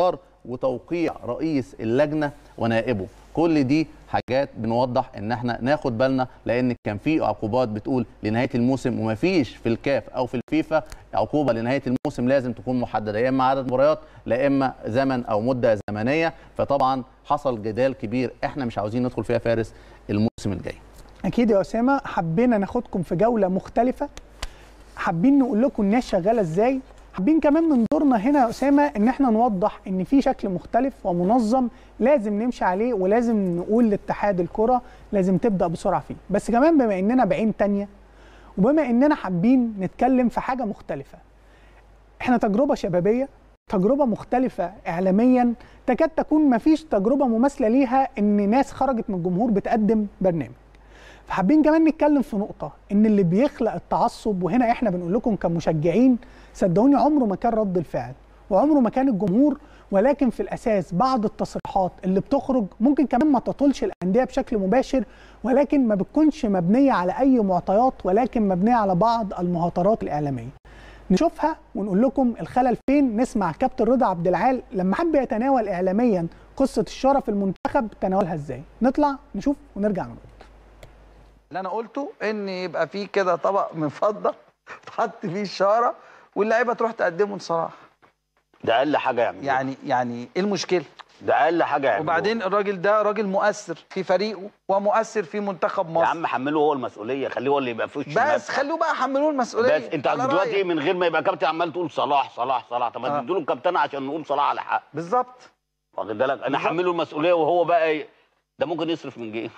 وتوقيع رئيس اللجنه ونائبه كل دي حاجات بنوضح ان احنا ناخد بالنا لان كان في عقوبات بتقول لنهايه الموسم ومفيش في الكاف او في الفيفا عقوبه لنهايه الموسم لازم تكون محدده يا اما عدد مباريات لا اما زمن او مده زمنيه فطبعا حصل جدال كبير احنا مش عاوزين ندخل فيها فارس الموسم الجاي اكيد يا اسامه حبينا ناخدكم في جوله مختلفه حابين نقول لكم الناس شغاله ازاي حابين كمان من دورنا هنا يا اسامه ان احنا نوضح ان في شكل مختلف ومنظم لازم نمشي عليه ولازم نقول لاتحاد الكره لازم تبدا بسرعه فيه بس كمان بما اننا بعين تانية وبما اننا حابين نتكلم في حاجه مختلفه احنا تجربه شبابيه تجربه مختلفه اعلاميا تكاد تكون مفيش تجربه مماثله ليها ان ناس خرجت من الجمهور بتقدم برنامج فحابين كمان نتكلم في نقطة إن اللي بيخلق التعصب وهنا إحنا بنقول لكم كمشجعين صدقوني عمره ما كان رد الفعل وعمره ما كان الجمهور ولكن في الأساس بعض التصريحات اللي بتخرج ممكن كمان ما تطولش الأندية بشكل مباشر ولكن ما بتكونش مبنية على أي معطيات ولكن مبنية على بعض المهاترات الإعلامية نشوفها ونقول لكم الخلل فين نسمع كابتن رضا عبد العال لما حب يتناول إعلاميا قصة الشارة في المنتخب تناولها إزاي نطلع نشوف ونرجع نقول اللي انا قلته ان يبقى في كده طبق من فضه تحط فيه الشاره واللعيبه تروح تقدمه لصلاح ده اقل حاجه يعملوها يعني يعني ايه المشكله ده اقل حاجه يعملوها وبعدين الراجل ده راجل مؤثر في فريقه ومؤثر في منتخب مصر يا عم حمله هو المسؤوليه خليه هو اللي يبقى في وش بس الناس. خلوه بقى حملوه المسؤوليه بس انت على دلوقتي رأيك. ايه من غير ما يبقى كابتن عمال تقول صلاح صلاح صلاح طب ما آه. تدوا له الكابتن عشان نقول صلاح على حق بالظبط واخد بالك انا بالظبط. حمله المسؤوليه وهو بقى ايه ده ممكن يصرف من جيبه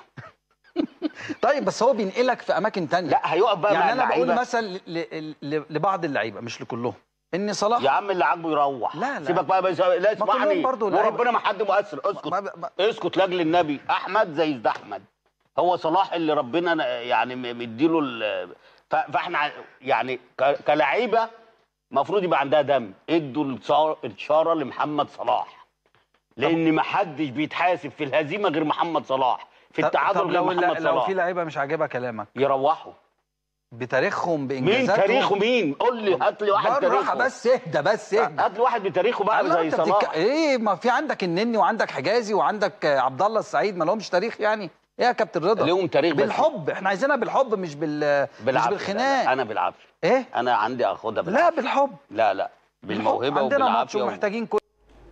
طيب بس هو بينقلك في اماكن تانية لا هيقف بقى يعني مع انا بقول اللعيبة. مثلا ل- ل- لبعض اللعيبه مش لكلهم ان صلاح يا عم اللي عاجبه يروح لا لا سيبك بقى بس لا ما اسمعني كلهم برضه لعيبة. وربنا ما حد مؤثر اسكت اسكت لاجل النبي احمد زي ده احمد هو صلاح اللي ربنا ن- يعني م- مديله ال- ف- فاحنا يعني ك- كلعيبه المفروض يبقى عندها دم ادوا الشار- الشاره لمحمد صلاح لان ما حدش بيتحاسب في الهزيمه غير محمد صلاح في طب- التعادل طب غير لو محمد لو صلاح في لعيبه مش عاجبها كلامك يروحوا بتاريخهم مين بانجازاتهم تاريخه مين قول لي هات لي واحد بالراحه تاريخه بس اهدى بس اهدى هات لي واحد بتاريخه بقى الله زي انت صلاح بتك... ايه ما في عندك النني وعندك حجازي وعندك آه، عبد الله السعيد ما لهمش تاريخ يعني ايه يا كابتن رضا ليهم تاريخ بس. بالحب احنا عايزينها بالحب مش بال مش بالعافيه بالخناق لا، لا، انا بالعافيه ايه انا عندي اخدها لا بالعافيه بالحب لا لا بالموهبه عندنا ماتش وبالعافيه ومحتاجين كل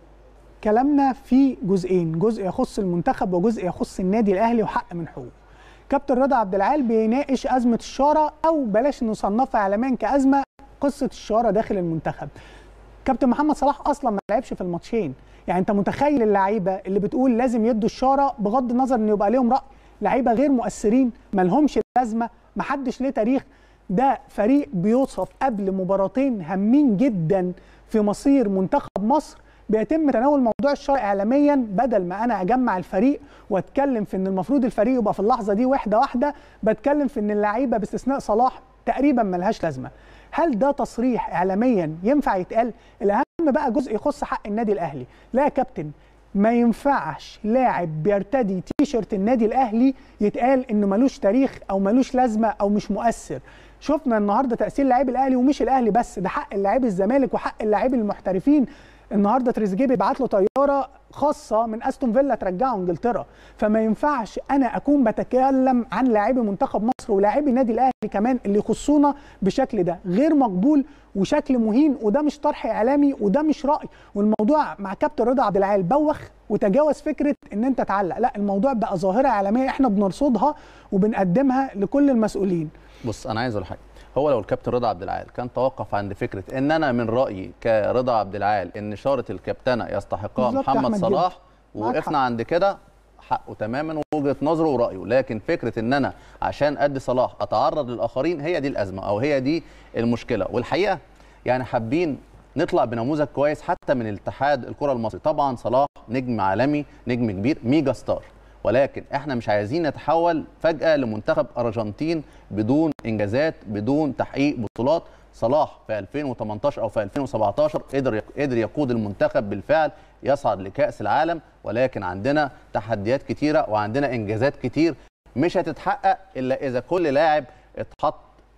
كلامنا في جزئين جزء يخص المنتخب وجزء يخص النادي الاهلي وحق من حقوقه كابتن رضا عبد العال بيناقش ازمه الشاره او بلاش نصنفها اعلاميا كازمه قصه الشاره داخل المنتخب كابتن محمد صلاح اصلا ما لعبش في الماتشين يعني انت متخيل اللعيبه اللي بتقول لازم يدوا الشاره بغض النظر ان يبقى ليهم راي لعيبه غير مؤثرين ما لهمش لازمه ما حدش ليه تاريخ ده فريق بيوصف قبل مباراتين هامين جدا في مصير منتخب مصر بيتم تناول موضوع الشرع اعلاميا بدل ما انا اجمع الفريق واتكلم في ان المفروض الفريق يبقى في اللحظه دي واحده واحده بتكلم في ان اللعيبه باستثناء صلاح تقريبا ملهاش لازمه هل ده تصريح اعلاميا ينفع يتقال الاهم بقى جزء يخص حق النادي الاهلي لا يا كابتن ما ينفعش لاعب بيرتدي تيشرت النادي الاهلي يتقال انه ملوش تاريخ او ملوش لازمه او مش مؤثر شفنا النهارده تاثير لاعبي الاهلي ومش الاهلي بس ده حق اللاعبي الزمالك وحق اللاعبي المحترفين النهارده تريزيجيه بيبعت له طياره خاصه من استون فيلا ترجعه انجلترا فما ينفعش انا اكون بتكلم عن لاعبي منتخب مصر ولاعبي النادي الاهلي كمان اللي يخصونا بالشكل ده غير مقبول وشكل مهين وده مش طرح اعلامي وده مش راي والموضوع مع كابتن رضا عبد العال بوخ وتجاوز فكره ان انت تعلق لا الموضوع بقى ظاهره اعلاميه احنا بنرصدها وبنقدمها لكل المسؤولين بص انا عايز اقول حاجه هو لو الكابتن رضا عبد العال كان توقف عند فكره ان انا من رايي كرضا عبد العال ان شاره الكابتنه يستحقها بالظبط يا محمد أحمد صلاح جدا. معاك ووقفنا حق. عند كده حقه تماما ووجهه نظره ورايه لكن فكره ان انا عشان ادي صلاح اتعرض للاخرين هي دي الازمه او هي دي المشكله والحقيقه يعني حابين نطلع بنموذج كويس حتى من الاتحاد الكره المصري طبعا صلاح نجم عالمي نجم كبير ميجا ستار ولكن احنا مش عايزين نتحول فجاه لمنتخب ارجنتين بدون انجازات بدون تحقيق بطولات صلاح في 2018 او في 2017 قدر قدر يقود المنتخب بالفعل يصعد لكاس العالم ولكن عندنا تحديات كتيره وعندنا انجازات كتير مش هتتحقق الا اذا كل لاعب اتحط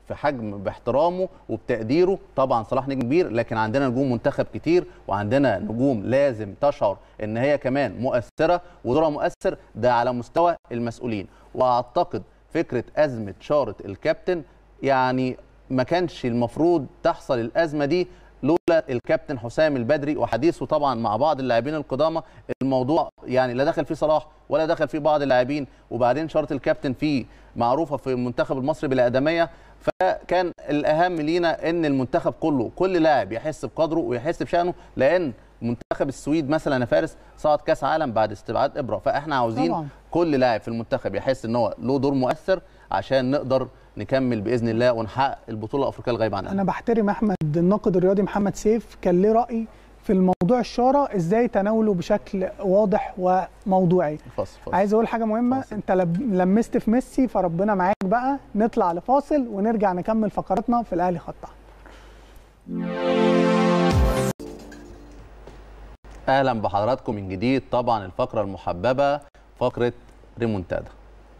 في حجم باحترامه وبتقديره طبعا صلاح نجم كبير لكن عندنا نجوم منتخب كتير وعندنا نجوم لازم تشعر ان هي كمان مؤثره ودورها مؤثر ده على مستوى المسؤولين واعتقد فكره ازمه شاره الكابتن يعني ما كانش المفروض تحصل الازمه دي لولا الكابتن حسام البدري وحديثه طبعا مع بعض اللاعبين القدامى الموضوع يعني لا دخل فيه صلاح ولا دخل فيه بعض اللاعبين وبعدين شرط الكابتن فيه معروفه في المنتخب المصري بالادميه فكان الاهم لينا ان المنتخب كله كل لاعب يحس بقدره ويحس بشانه لان منتخب السويد مثلا يا فارس صعد كاس عالم بعد استبعاد ابره فاحنا عاوزين طبعاً. كل لاعب في المنتخب يحس ان هو له دور مؤثر عشان نقدر نكمل باذن الله ونحقق البطوله الافريقيه الغايبه عننا انا بحترم احمد الناقد الرياضي محمد سيف كان ليه راي في الموضوع الشاره ازاي تناوله بشكل واضح وموضوعي فاصل فاصل. عايز اقول حاجه مهمه فاصل. انت لب- لمست في ميسي فربنا معاك بقى نطلع لفاصل ونرجع نكمل فقراتنا في الاهلي خطه اهلا بحضراتكم من جديد طبعا الفقره المحببه فقره ريمونتادا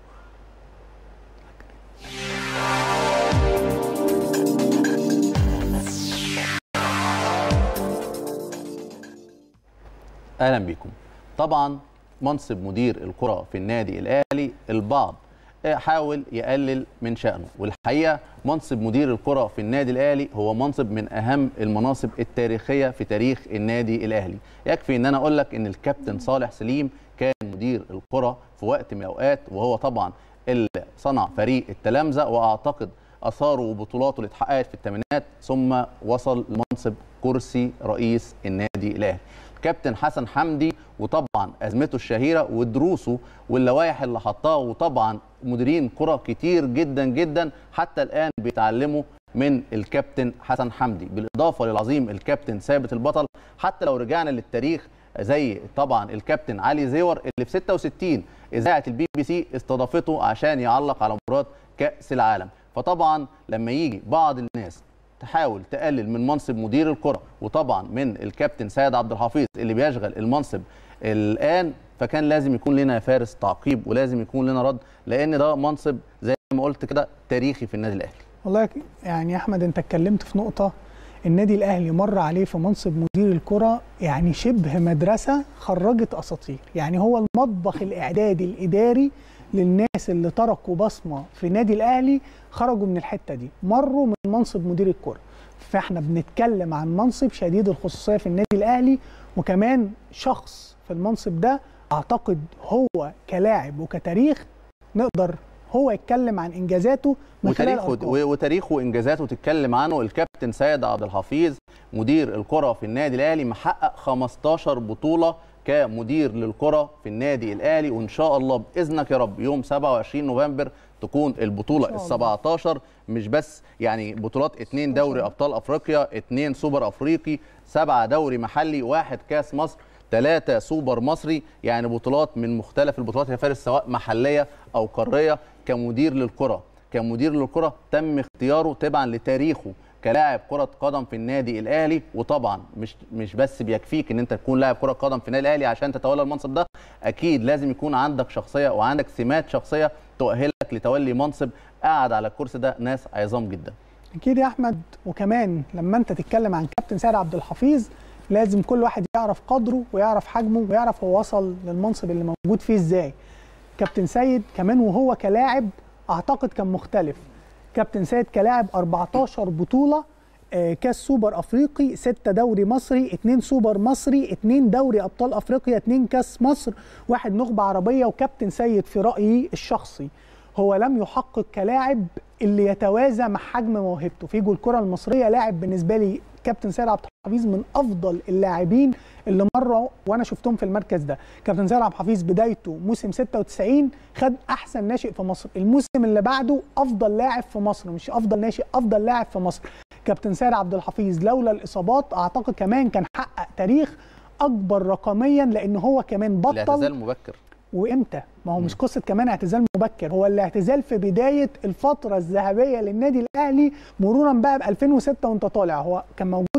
اهلا بيكم طبعا منصب مدير الكره في النادي الاهلي البعض حاول يقلل من شأنه والحقيقة منصب مدير الكرة في النادي الأهلي هو منصب من أهم المناصب التاريخية في تاريخ النادي الأهلي يكفي أن أنا أقول لك أن الكابتن صالح سليم كان مدير الكرة في وقت من الأوقات وهو طبعا اللي صنع فريق التلامذة وأعتقد أثاره وبطولاته اللي اتحققت في الثمانينات ثم وصل لمنصب كرسي رئيس النادي الأهلي كابتن حسن حمدي وطبعا ازمته الشهيره ودروسه واللوائح اللي حطها وطبعا مديرين كره كتير جدا جدا حتى الان بيتعلموا من الكابتن حسن حمدي بالاضافه للعظيم الكابتن ثابت البطل حتى لو رجعنا للتاريخ زي طبعا الكابتن علي زيور اللي في 66 اذاعه البي بي سي استضافته عشان يعلق على مباراه كاس العالم فطبعا لما يجي بعض الناس تحاول تقلل من منصب مدير الكره وطبعا من الكابتن سيد عبد الحفيظ اللي بيشغل المنصب الان فكان لازم يكون لنا فارس تعقيب ولازم يكون لنا رد لان ده منصب زي ما قلت كده تاريخي في النادي الاهلي والله يعني يا احمد انت اتكلمت في نقطه النادي الاهلي مر عليه في منصب مدير الكره يعني شبه مدرسه خرجت اساطير يعني هو المطبخ الاعدادي الاداري للناس اللي تركوا بصمه في النادي الاهلي خرجوا من الحته دي مروا من منصب مدير الكره فاحنا بنتكلم عن منصب شديد الخصوصيه في النادي الاهلي وكمان شخص في المنصب ده اعتقد هو كلاعب وكتاريخ نقدر هو يتكلم عن انجازاته من خلال وتاريخه أرقام. وتاريخه وانجازاته تتكلم عنه الكابتن سيد عبد الحفيظ مدير الكره في النادي الاهلي محقق 15 بطوله كمدير للكره في النادي الاهلي وان شاء الله باذنك يا رب يوم 27 نوفمبر تكون البطوله ال 17 مش بس يعني بطولات اتنين دوري ابطال افريقيا اتنين سوبر افريقي سبعه دوري محلي واحد كاس مصر ثلاثة سوبر مصري يعني بطولات من مختلف البطولات يا فارس سواء محلية أو قارية كمدير للكرة كمدير للكرة تم اختياره تبعا لتاريخه كلاعب كرة قدم في النادي الأهلي وطبعا مش مش بس بيكفيك إن أنت تكون لاعب كرة قدم في النادي الأهلي عشان تتولى المنصب ده أكيد لازم يكون عندك شخصية وعندك سمات شخصية تؤهلك لتولي منصب قاعد على الكرسي ده ناس عظام جدا اكيد يا احمد وكمان لما انت تتكلم عن كابتن سيد عبد الحفيظ لازم كل واحد يعرف قدره ويعرف حجمه ويعرف هو وصل للمنصب اللي موجود فيه ازاي كابتن سيد كمان وهو كلاعب اعتقد كان مختلف كابتن سيد كلاعب 14 بطوله آه، كاس سوبر افريقي 6 دوري مصري 2 سوبر مصري 2 دوري ابطال افريقيا 2 كاس مصر واحد نخبه عربيه وكابتن سيد في رايي الشخصي هو لم يحقق كلاعب اللي يتوازى مع حجم موهبته في جول الكره المصريه لاعب بالنسبه لي كابتن سيد عبد الحفيظ من افضل اللاعبين اللي مروا وانا شفتهم في المركز ده كابتن سيد عبد الحفيظ بدايته موسم 96 خد احسن ناشئ في مصر الموسم اللي بعده افضل لاعب في مصر مش افضل ناشئ افضل لاعب في مصر كابتن سيد عبد الحفيظ لولا الاصابات اعتقد كمان كان حقق تاريخ اكبر رقميا لان هو كمان بطل الاعتزال مبكر وامتى؟ ما هو مش قصه كمان اعتزال مبكر هو الاعتزال في بدايه الفتره الذهبيه للنادي الاهلي مرورا بقى ب 2006 وانت طالع هو كان موجود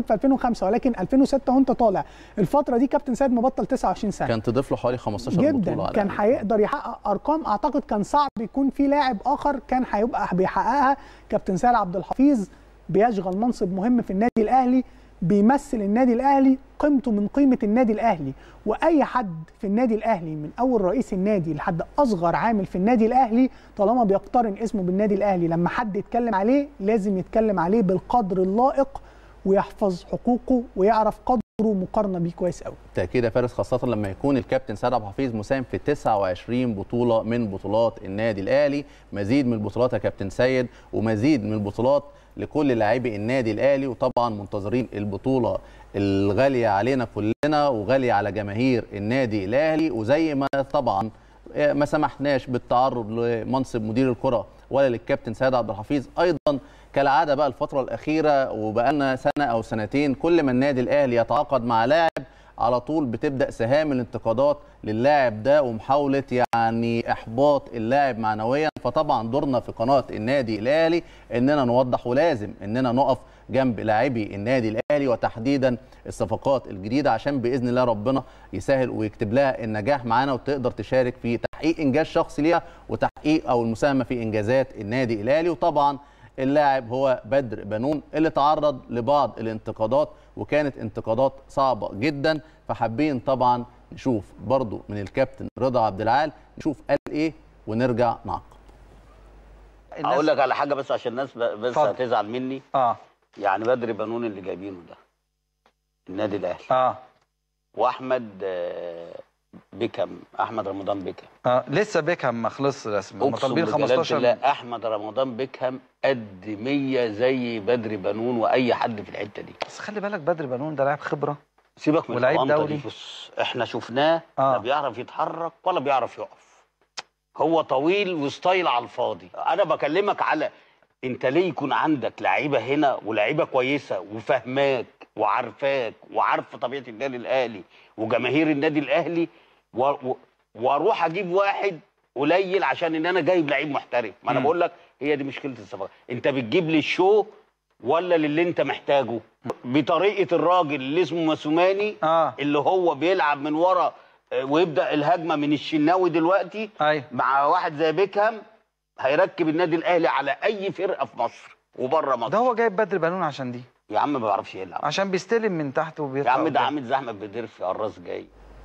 في 2005 ولكن 2006 وانت طالع الفتره دي كابتن سيد مبطل 29 سنه كان تضيف له حوالي 15 بطوله جدا على كان الأقل. هيقدر يحقق ارقام اعتقد كان صعب يكون في لاعب اخر كان هيبقى بيحققها كابتن سيد عبد الحفيظ بيشغل منصب مهم في النادي الاهلي بيمثل النادي الاهلي قيمته من قيمه النادي الاهلي واي حد في النادي الاهلي من اول رئيس النادي لحد اصغر عامل في النادي الاهلي طالما بيقترن اسمه بالنادي الاهلي لما حد يتكلم عليه لازم يتكلم عليه بالقدر اللائق ويحفظ حقوقه ويعرف قدره مقارنه بيه كويس قوي بالتاكيد يا فارس خاصه لما يكون الكابتن سعد عبد الحفيظ مساهم في 29 بطوله من بطولات النادي الاهلي مزيد من البطولات يا كابتن سيد ومزيد من البطولات لكل لاعبي النادي الاهلي وطبعا منتظرين البطوله الغاليه علينا كلنا وغاليه على جماهير النادي الاهلي وزي ما طبعا ما سمحناش بالتعرض لمنصب مدير الكره ولا للكابتن سيد عبد الحفيظ ايضا كالعاده بقى الفتره الاخيره وبقالنا سنه او سنتين كل ما النادي الاهلي يتعاقد مع لاعب على طول بتبدا سهام الانتقادات للاعب ده ومحاوله يعني احباط اللاعب معنويا فطبعا دورنا في قناه النادي الاهلي اننا نوضح ولازم اننا نقف جنب لاعبي النادي الاهلي وتحديدا الصفقات الجديده عشان باذن الله ربنا يسهل ويكتب لها النجاح معانا وتقدر تشارك في تحقيق انجاز شخصي ليها وتحقيق او المساهمه في انجازات النادي الاهلي وطبعا اللاعب هو بدر بنون اللي تعرض لبعض الانتقادات وكانت انتقادات صعبه جدا فحابين طبعا نشوف برضو من الكابتن رضا عبد العال نشوف قال ايه ونرجع نعقب اقول لك على حاجه بس عشان الناس ب- بس اتفضل. هتزعل مني اه يعني بدر بنون اللي جايبينه ده النادي الاهلي اه واحمد آه، بيكم احمد رمضان بيكم اه لسه بيكهام ما خلصش رسمي هم اقسم طالبين بجلالة 15 الله احمد رمضان بيكهام قد 100 زي بدر بنون واي حد في الحته دي بس خلي بالك بدر بنون ده لاعب خبره سيبك من ولعيب الأونطة دولي. دي بص احنا شفناه لا بيعرف يتحرك ولا بيعرف يقف هو طويل وستايل على الفاضي انا بكلمك على انت ليه يكون عندك لعيبه هنا ولاعيبه كويسه وفهماك وعارفاك وعارفه طبيعه النادي الاهلي وجماهير النادي الاهلي و... و... واروح اجيب واحد قليل عشان ان انا جايب لعيب محترف ما انا مم. بقول لك هي دي مشكله الصفقات انت بتجيب لي الشو ولا للي انت محتاجه بطريقه الراجل اللي اسمه مسوماني آه. اللي هو بيلعب من ورا آه، ويبدا الهجمه من الشناوي دلوقتي أيوة. مع واحد زي بيكهام هيركب النادي الاهلي على اي فرقه في مصر وبره مصر ده هو جايب بدر بنون عشان دي يا عم ما بيعرفش يلعب عشان بيستلم من تحت يا وبيطلع عم ده قدام. عامل زحمه بدير في الراس جاي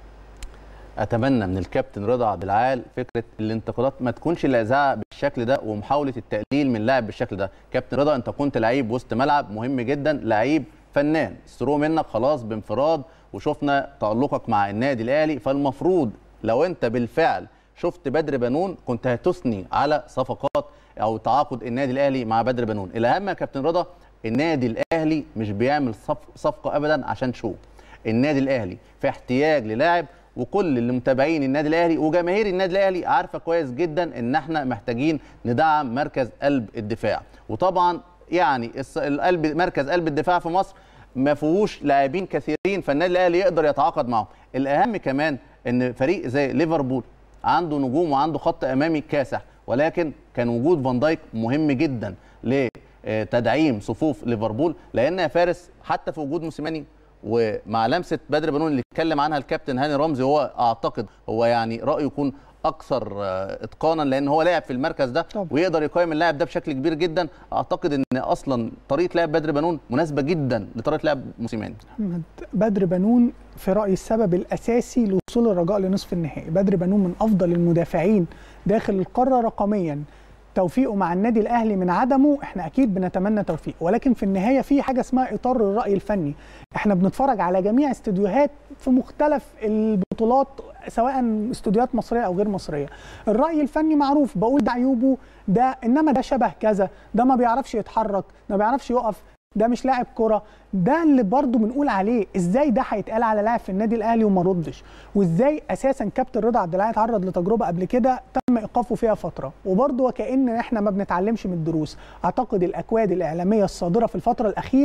اتمنى من الكابتن رضا عبد العال فكره الانتقادات ما تكونش لاذعه بالشكل ده ومحاوله التقليل من لاعب بالشكل ده كابتن رضا انت كنت لعيب وسط ملعب مهم جدا لعيب فنان استرو منك خلاص بانفراد وشفنا تالقك مع النادي الاهلي فالمفروض لو انت بالفعل شفت بدر بنون كنت هتثني على صفقات او تعاقد النادي الاهلي مع بدر بنون الاهم يا كابتن رضا النادي الاهلي مش بيعمل صف- صفقه ابدا عشان شو النادي الاهلي في احتياج للاعب وكل اللي متابعين النادي الاهلي وجماهير النادي الاهلي عارفه كويس جدا ان احنا محتاجين ندعم مركز قلب الدفاع وطبعا يعني الس- القلب مركز قلب الدفاع في مصر ما فيهوش لاعبين كثيرين فالنادي الاهلي يقدر يتعاقد معهم الاهم كمان ان فريق زي ليفربول عنده نجوم وعنده خط امامي كاسح ولكن كان وجود فان دايك مهم جدا لتدعيم صفوف ليفربول لان يا فارس حتى في وجود موسيماني ومع لمسه بدر بنون اللي اتكلم عنها الكابتن هاني رمزي هو اعتقد هو يعني رايه يكون اكثر آه، اتقانا لان هو لاعب في المركز ده ويقدر يقيم اللاعب ده بشكل كبير جدا اعتقد ان اصلا طريقه لعب بدر بنون مناسبه جدا لطريقه لعب موسيماني محمد بدر بنون في رأيي السبب الأساسي لوصول الرجاء لنصف النهائي بدر بنون من أفضل المدافعين داخل القارة رقميا توفيقه مع النادي الأهلي من عدمه احنا أكيد بنتمنى توفيق ولكن في النهاية في حاجة اسمها إطار الرأي الفني احنا بنتفرج على جميع استوديوهات في مختلف البطولات سواء استوديوهات مصرية أو غير مصرية الرأي الفني معروف بقول ده عيوبه ده إنما ده شبه كذا ده ما بيعرفش يتحرك ما بيعرفش يقف ده مش لاعب كرة ده اللي برضه بنقول عليه ازاي ده هيتقال على لاعب في النادي الاهلي وما ردش وازاي اساسا كابتن رضا عبد العال اتعرض لتجربه قبل كده تم ايقافه فيها فتره وبرضه وكأن احنا ما بنتعلمش من الدروس اعتقد الاكواد الاعلاميه الصادره في الفتره الاخيره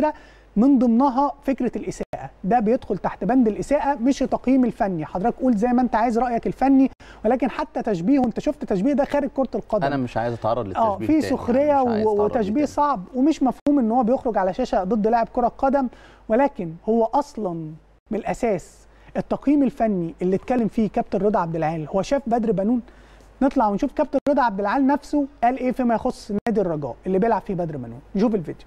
من ضمنها فكره الاساءه ده بيدخل تحت بند الاساءه مش التقييم الفني حضرتك قول زي ما انت عايز رايك الفني ولكن حتى تشبيه وانت شفت تشبيه ده خارج كره القدم انا مش عايز اتعرض للتشبيه اه في تاني، سخريه يعني مش عايز و- أتعرض وتشبيه صعب ومش مفهوم ان هو بيخرج على شاشه ضد لاعب كره قدم ولكن هو اصلا من الاساس التقييم الفني اللي اتكلم فيه كابتن رضا عبد العال هو شاف بدر بنون نطلع ونشوف كابتن رضا عبد العال نفسه قال ايه فيما يخص نادي الرجاء اللي بيلعب فيه بدر بنون نشوف الفيديو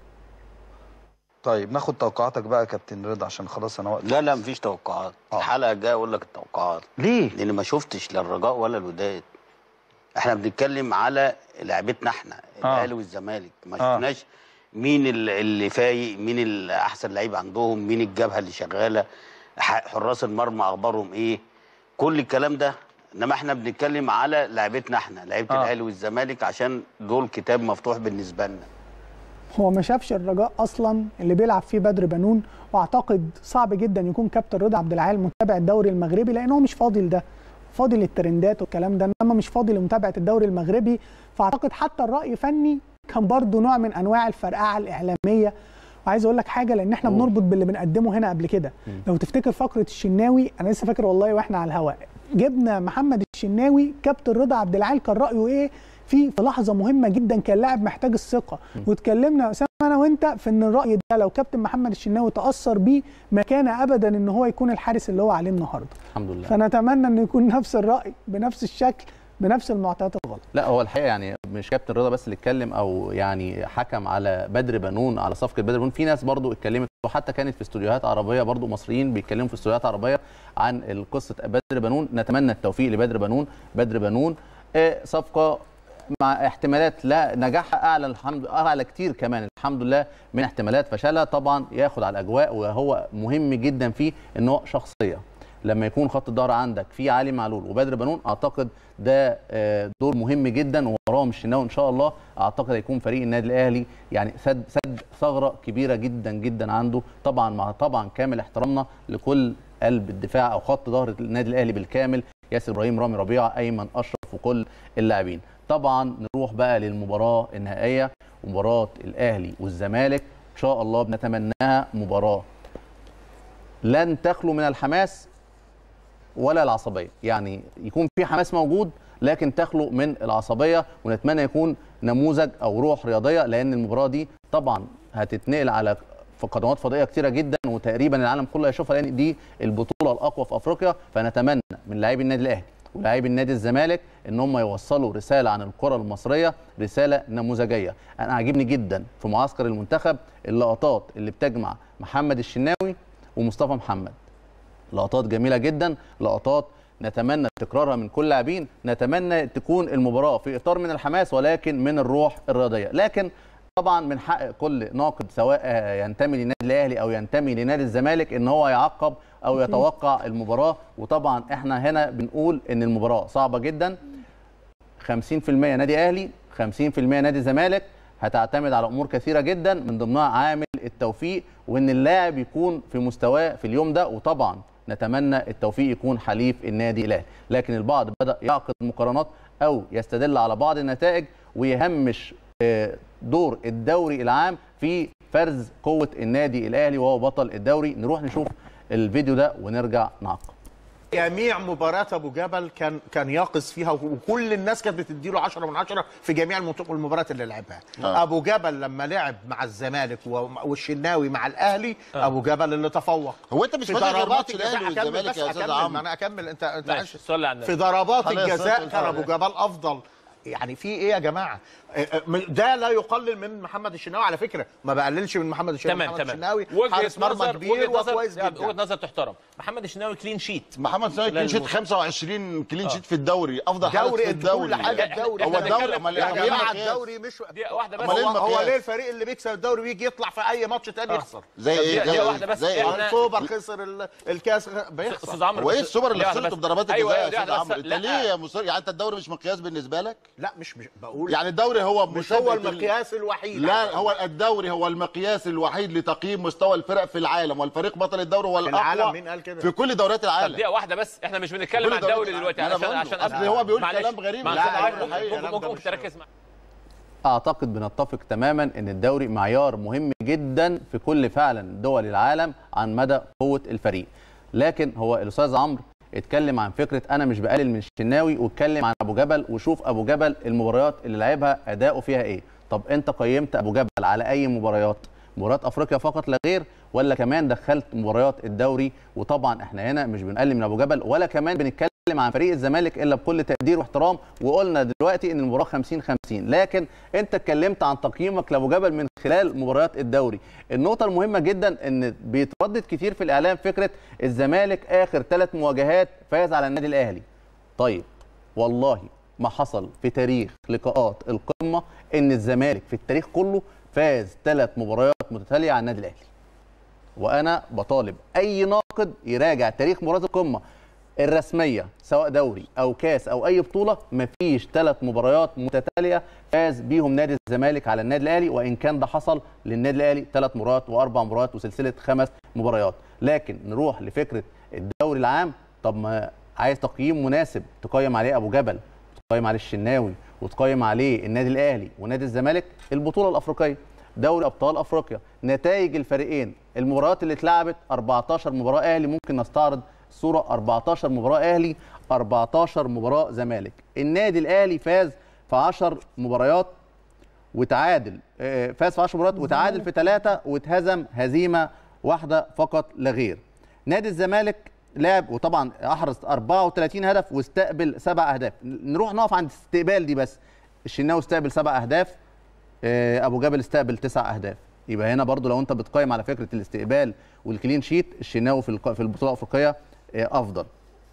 طيب ناخد توقعاتك بقى يا كابتن رضا عشان خلاص انا وقت لا لا مفيش توقعات الحلقه الجايه اقول لك التوقعات ليه؟ لان ما شفتش لا الرجاء ولا الوداد احنا بنتكلم على لعبتنا احنا الاهلي والزمالك ما آه. شفناش مين ال- اللي فايق مين اللي احسن لعيب عندهم مين الجبهه اللي شغاله ح- حراس المرمى اخبارهم ايه كل الكلام ده انما احنا بنتكلم على لعبتنا احنا لعيبه آه. الاهلي والزمالك عشان دول كتاب مفتوح بالنسبه لنا هو ما شافش الرجاء اصلا اللي بيلعب فيه بدر بنون واعتقد صعب جدا يكون كابتن رضا عبد العال متابع الدوري المغربي لان هو مش فاضي لده فاضي للترندات والكلام ده انما مش فاضي لمتابعه الدوري المغربي فاعتقد حتى الراي فني كان برضو نوع من انواع الفرقعه الاعلاميه وعايز اقول لك حاجه لان احنا بنربط باللي بنقدمه هنا قبل كده لو تفتكر فقره الشناوي انا لسه فاكر والله واحنا على الهواء جبنا محمد الشناوي كابتن رضا عبد العال كان رايه ايه في في لحظه مهمه جدا كان لاعب محتاج الثقه واتكلمنا يا اسامه انا وانت في ان الراي ده لو كابتن محمد الشناوي تاثر بيه ما كان ابدا ان هو يكون الحارس اللي هو عليه النهارده الحمد لله فنتمنى ان يكون نفس الراي بنفس الشكل بنفس المعطيات الغلط لا هو الحقيقه يعني مش كابتن رضا بس اللي اتكلم او يعني حكم على بدر بنون على صفقه بدر بنون في ناس برضو اتكلمت وحتى كانت في استوديوهات عربيه برضو مصريين بيتكلموا في استوديوهات عربيه عن قصه بدر بنون نتمنى التوفيق لبدر بنون بدر بنون آه، صفقه مع احتمالات لا نجاحها اعلى الحمد اعلى كتير كمان الحمد لله من احتمالات فشلها طبعا ياخد على الاجواء وهو مهم جدا فيه ان هو شخصيه لما يكون خط الظهر عندك في علي معلول وبدر بنون اعتقد ده آه، دور مهم جدا وراهم الشناوي ان شاء الله اعتقد هيكون فريق النادي الاهلي يعني سد سد ثغره كبيره جدا جدا عنده طبعا مع طبعا كامل احترامنا لكل قلب الدفاع او خط ظهر النادي الاهلي بالكامل ياسر ابراهيم رامي ربيعه ايمن اشرف وكل اللاعبين طبعا نروح بقى للمباراه النهائيه مباراه الاهلي والزمالك ان شاء الله بنتمناها مباراه لن تخلو من الحماس ولا العصبيه يعني يكون في حماس موجود لكن تخلو من العصبيه ونتمنى يكون نموذج او روح رياضيه لان المباراه دي طبعا هتتنقل على في قنوات فضائيه كتيره جدا وتقريبا العالم كله هيشوفها لان دي البطوله الاقوى في افريقيا فنتمنى من لاعبي النادي الاهلي ولاعبي النادي الزمالك ان هم يوصلوا رساله عن الكره المصريه رساله نموذجيه انا عاجبني جدا في معسكر المنتخب اللقطات اللي بتجمع محمد الشناوي ومصطفى محمد لقطات جميله جدا لقطات نتمنى تكرارها من كل لاعبين نتمنى تكون المباراه في اطار من الحماس ولكن من الروح الرياضيه لكن طبعا من حق كل ناقد سواء آه، ينتمي للنادي الاهلي او ينتمي لنادي الزمالك ان هو يعقب او أكيد. يتوقع المباراه وطبعا احنا هنا بنقول ان المباراه صعبه جدا 50% نادي اهلي 50% نادي زمالك هتعتمد على امور كثيره جدا من ضمنها عامل التوفيق وان اللاعب يكون في مستواه في اليوم ده وطبعا نتمنى التوفيق يكون حليف النادي الاهلي لكن البعض بدا يعقد مقارنات او يستدل على بعض النتائج ويهمش آه، دور الدوري العام في فرز قوه النادي الاهلي وهو بطل الدوري نروح نشوف الفيديو ده ونرجع نعقب جميع مباريات ابو جبل كان كان يقظ فيها وكل الناس كانت بتديله 10 من 10 في جميع المت- المباريات اللي لعبها آه. ابو جبل لما لعب مع الزمالك و- والشناوي مع الاهلي آه. ابو جبل اللي تفوق هو أنت مش في فاكر غير ضربات ماتش الأهلي الجزاء. أكمل والزمالك بس يا أستاذ أكمل، عمرو. ما انا اكمل انت انت ماشي، عايش- صلي على النبي. في ضربات خلاص، الجزاء صلي كان على ابو النبي. جبل افضل يعني في ايه يا جماعه آه، آه، ده لا يقلل من محمد الشناوي على فكره ما بقللش من محمد الشناوي تمام محمد تمام الشناوي وجهه حارس مرمى نظر كبير وجهه نظر وكويس لا، جدا وجهه نظر تحترم محمد الشناوي كلين شيت محمد سامي كلين شيت 25 كلين شيت في الدوري افضل حارس دوري في انت الدوري كل حاجه الدوري هو الدوري امال يا إيه؟ جماعه المقياس؟ الدوري مش دقيقه واحده بس هو, أمال إيه هو المقياس؟ ليه الفريق اللي بيكسب الدوري ويجي يطلع في اي ماتش تاني آه. يخسر زي إيه؟ دقيقة- دقيقة واحدة بس. زي إحنا- السوبر خسر ال- الكاس بيخسر استاذ عمرو هو ايه بس- السوبر اللي دقيقة واحدة خسرته بس. بضربات أيوة، الجزاء أيوة، يا دقيقة استاذ واحدة عمرو بس. انت لا. ليه يا مصر يعني انت الدوري مش مقياس بالنسبه لك لا مش مش بقول يعني الدوري هو مش هو مسابقة ال- المقياس الوحيد لا هو الدوري هو المقياس الوحيد لتقييم مستوى الفرق في العالم والفريق بطل الدوري هو في الاقوى العالم مين قال كده؟ في كل دوريات طب العالم دقيقه واحده بس احنا مش بنتكلم كل عن دوري الدوري العالم. دلوقتي أنا عشان بقول له. عشان أصل أفهم. هو بيقول معلش. كلام غريب. مع لا، السلامة. لا، ممكن- الحقيقة ممكن الكلام ده ممكن مش- تركز معايا اعتقد بنتفق تماما ان الدوري معيار مهم جدا في كل فعلا دول العالم عن مدى قوه الفريق لكن هو الاستاذ عمرو اتكلم عن فكره انا مش بقلل من الشناوي واتكلم عن ابو جبل وشوف ابو جبل المباريات اللي لعبها اداؤه فيها ايه طب انت قيمت ابو جبل على اي مباريات مباريات افريقيا فقط لا غير ولا كمان دخلت مباريات الدوري وطبعا احنا هنا مش بنقلل من ابو جبل ولا كمان بنتكلم عن فريق الزمالك الا بكل تقدير واحترام وقلنا دلوقتي ان المباراه 50 50 لكن انت اتكلمت عن تقييمك لابو جبل من خلال مباريات الدوري النقطه المهمه جدا ان بيتردد كتير في الاعلام فكره الزمالك اخر ثلاث مواجهات فاز على النادي الاهلي طيب والله ما حصل في تاريخ لقاءات القمه ان الزمالك في التاريخ كله فاز ثلاث مباريات متتاليه على النادي الاهلي وانا بطالب اي ناقد يراجع تاريخ مباريات القمه الرسميه سواء دوري او كاس او اي بطوله مفيش ثلاث مباريات متتاليه فاز بيهم نادي الزمالك على النادي الاهلي وان كان ده حصل للنادي الاهلي ثلاث مباريات واربع مباريات وسلسله خمس مباريات لكن نروح لفكره الدوري العام طب ما عايز تقييم مناسب تقيم عليه ابو جبل تقيم عليه الشناوي وتقيم عليه النادي الاهلي ونادي الزمالك البطوله الافريقيه دوري ابطال افريقيا نتائج الفريقين المباريات اللي اتلعبت 14 مباراه اهلي ممكن نستعرض الصوره 14 مباراه اهلي 14 مباراه زمالك النادي الاهلي فاز في 10 مباريات وتعادل آه، فاز في 10 مباريات وتعادل في ثلاثه واتهزم هزيمه واحده فقط لا غير نادي الزمالك لعب وطبعا احرز 34 هدف واستقبل سبع اهداف نروح نقف عند الاستقبال دي بس الشناوي استقبل سبع اهداف آه، ابو جبل استقبل تسع اهداف يبقى هنا برضو لو انت بتقيم على فكره الاستقبال والكلين شيت الشناوي في الق- في البطوله الافريقيه آه، افضل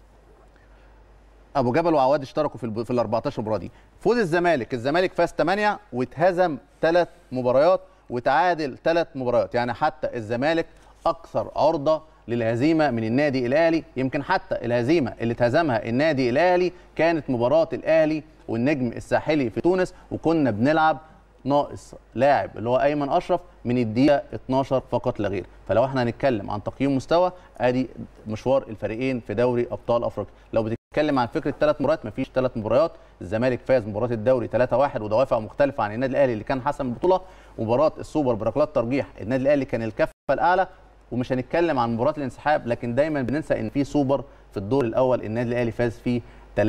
ابو جبل وعواد اشتركوا في الب- في ال 14 مباراه دي فوز الزمالك الزمالك فاز 8 واتهزم ثلاث مباريات وتعادل ثلاث مباريات يعني حتى الزمالك اكثر عرضه للهزيمه من النادي الاهلي يمكن حتى الهزيمه اللي اتهزمها النادي الاهلي كانت مباراه الاهلي والنجم الساحلي في تونس وكنا بنلعب ناقص لاعب اللي هو ايمن اشرف من الدقيقه 12 فقط لا غير فلو احنا هنتكلم عن تقييم مستوى ادي مشوار الفريقين في دوري ابطال افريقيا لو بتتكلم عن فكره ثلاث مباريات مفيش ثلاث مباريات الزمالك فاز مباراه الدوري 3-1 ودوافع مختلفه عن النادي الاهلي اللي كان حسم البطوله مباراه السوبر بركلات ترجيح النادي الاهلي كان الكفه الاعلى ومش هنتكلم عن مباراه الانسحاب لكن دايما بننسى ان في سوبر في الدور الاول النادي الاهلي فاز فيه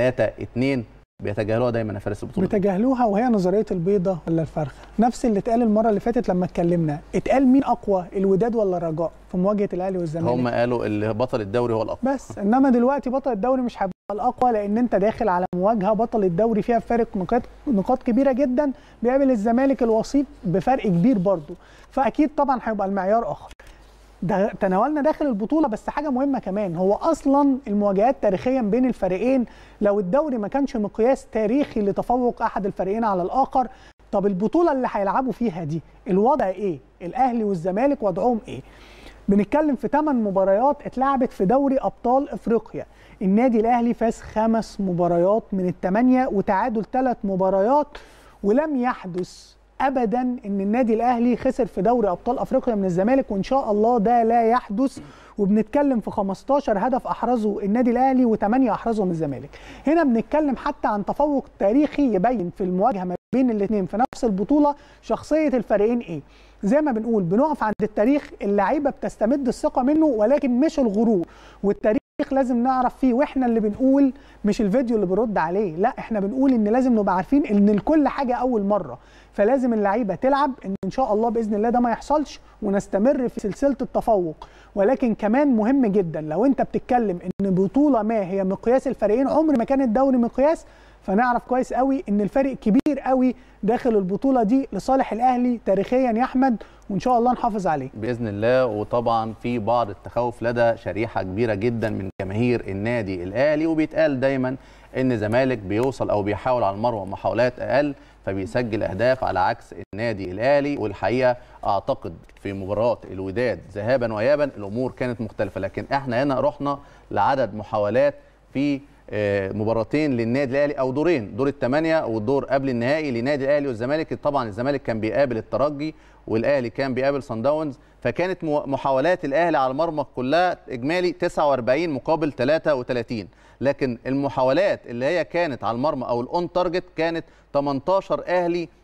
3-2 بيتجاهلوها دايما يا فارس البطوله بتجاهلوها وهي نظريه البيضه ولا الفرخه نفس اللي اتقال المره اللي فاتت لما اتكلمنا اتقال مين اقوى الوداد ولا الرجاء في مواجهه الاهلي والزمالك هم قالوا اللي بطل الدوري هو الاقوى بس انما دلوقتي بطل الدوري مش هيبقى الاقوى لان انت داخل على مواجهه بطل الدوري فيها فارق نقاط نقاط كبيره جدا بيقابل الزمالك الوسيط بفرق كبير برضه فاكيد طبعا هيبقى المعيار اخر ده تناولنا داخل البطوله بس حاجه مهمه كمان هو اصلا المواجهات تاريخيا بين الفريقين لو الدوري ما كانش مقياس تاريخي لتفوق احد الفريقين على الاخر طب البطوله اللي هيلعبوا فيها دي الوضع ايه الاهلي والزمالك وضعهم ايه بنتكلم في 8 مباريات اتلعبت في دوري ابطال افريقيا النادي الاهلي فاز خمس مباريات من الثمانيه وتعادل ثلاث مباريات ولم يحدث ابدا ان النادي الاهلي خسر في دوري ابطال افريقيا من الزمالك وان شاء الله ده لا يحدث وبنتكلم في 15 هدف احرزه النادي الاهلي و8 احرزهم الزمالك هنا بنتكلم حتى عن تفوق تاريخي يبين في المواجهه ما بين الاثنين في نفس البطوله شخصيه الفريقين ايه زي ما بنقول بنقف عند التاريخ اللعيبه بتستمد الثقه منه ولكن مش الغرور والتاريخ لازم نعرف فيه واحنا اللي بنقول مش الفيديو اللي بنرد عليه لا احنا بنقول ان لازم نبقى عارفين ان لكل حاجه اول مره فلازم اللعيبه تلعب ان ان شاء الله باذن الله ده ما يحصلش ونستمر في سلسله التفوق ولكن كمان مهم جدا لو انت بتتكلم ان بطوله ما هي مقياس الفريقين عمر ما كان الدوري مقياس فنعرف كويس قوي ان الفرق كبير قوي داخل البطوله دي لصالح الاهلي تاريخيا يا احمد وان شاء الله نحافظ عليه باذن الله وطبعا في بعض التخوف لدى شريحه كبيره جدا من جماهير النادي الاهلي وبيتقال دايما ان الزمالك بيوصل او بيحاول على المروه محاولات اقل فبيسجل اهداف على عكس النادي الاهلي والحقيقه اعتقد في مباراه الوداد ذهابا وايابا الامور كانت مختلفه لكن احنا هنا رحنا لعدد محاولات في آه، مباراتين للنادي الاهلي او دورين دور الثمانيه والدور قبل النهائي للنادي الاهلي والزمالك طبعا الزمالك كان بيقابل الترجي والاهلي كان بيقابل صن داونز فكانت مو- محاولات الاهلي على المرمى كلها اجمالي 49 مقابل 33 لكن المحاولات اللي هي كانت على المرمى او الاون تارجت كانت 18 اهلي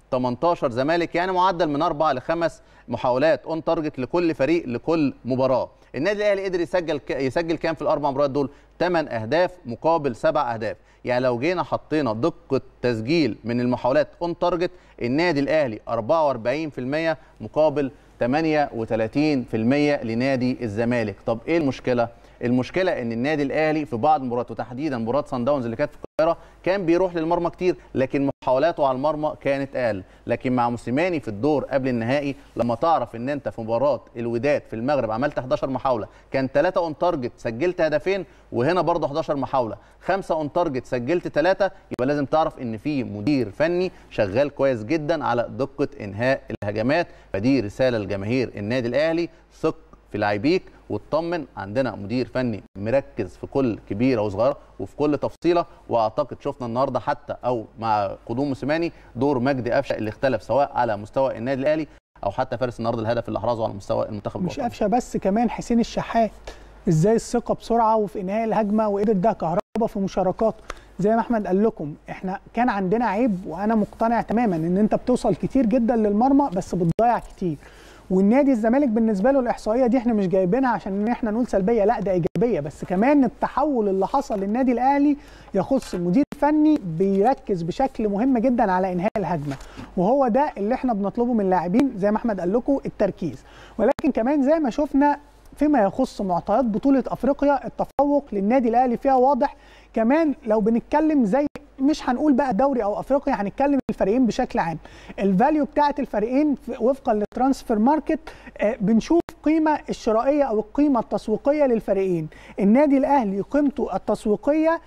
18 زمالك يعني معدل من اربع لخمس محاولات اون تارجت لكل فريق لكل مباراه النادي الاهلي قدر يسجل ك... يسجل كام في الاربع مباريات دول 8 اهداف مقابل 7 اهداف يعني لو جينا حطينا دقه تسجيل من المحاولات اون تارجت النادي الاهلي 44% مقابل 38% لنادي الزمالك طب ايه المشكله المشكله ان النادي الاهلي في بعض المباريات وتحديدا مباراه سان داونز اللي كانت في القاهره كان بيروح للمرمى كتير لكن محاولاته على المرمى كانت اقل لكن مع موسيماني في الدور قبل النهائي لما تعرف ان انت في مباراه الوداد في المغرب عملت 11 محاوله كان 3 اون تارجت سجلت هدفين وهنا برضه 11 محاوله 5 اون تارجت سجلت 3 يبقى لازم تعرف ان في مدير فني شغال كويس جدا على دقه انهاء الهجمات فدي رساله لجماهير النادي الاهلي ثق في لاعبيك واطمن عندنا مدير فني مركز في كل كبيره وصغيره وفي كل تفصيله واعتقد شفنا النهارده حتى او مع قدوم موسيماني دور مجدي قفشه اللي اختلف سواء على مستوى النادي الاهلي او حتى فارس النهارده الهدف اللي احرزه على مستوى المنتخب مش الوطني قفشه بس كمان حسين الشحات ازاي الثقه بسرعه وفي انهاء الهجمه وقدر ده كهربا في مشاركاته زي ما احمد قال لكم احنا كان عندنا عيب وانا مقتنع تماما ان انت بتوصل كتير جدا للمرمى بس بتضيع كتير والنادي الزمالك بالنسبه له الاحصائيه دي احنا مش جايبينها عشان ان احنا نقول سلبيه لا ده ايجابيه بس كمان التحول اللي حصل للنادي الاهلي يخص مدير فني بيركز بشكل مهم جدا على انهاء الهجمه وهو ده اللي احنا بنطلبه من اللاعبين زي ما احمد قال لكم التركيز ولكن كمان زي ما شفنا فيما يخص معطيات بطوله افريقيا التفوق للنادي الاهلي فيها واضح كمان لو بنتكلم زي مش هنقول بقى دوري او افريقيا هنتكلم الفريقين بشكل عام الفاليو بتاعه الفريقين وفقا للترانسفير ماركت آه بنشوف قيمه الشرائيه او القيمه التسويقيه للفريقين النادي الاهلي قيمته التسويقيه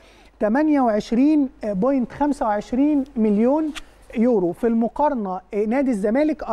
28.25 مليون يورو في المقارنة نادي الزمالك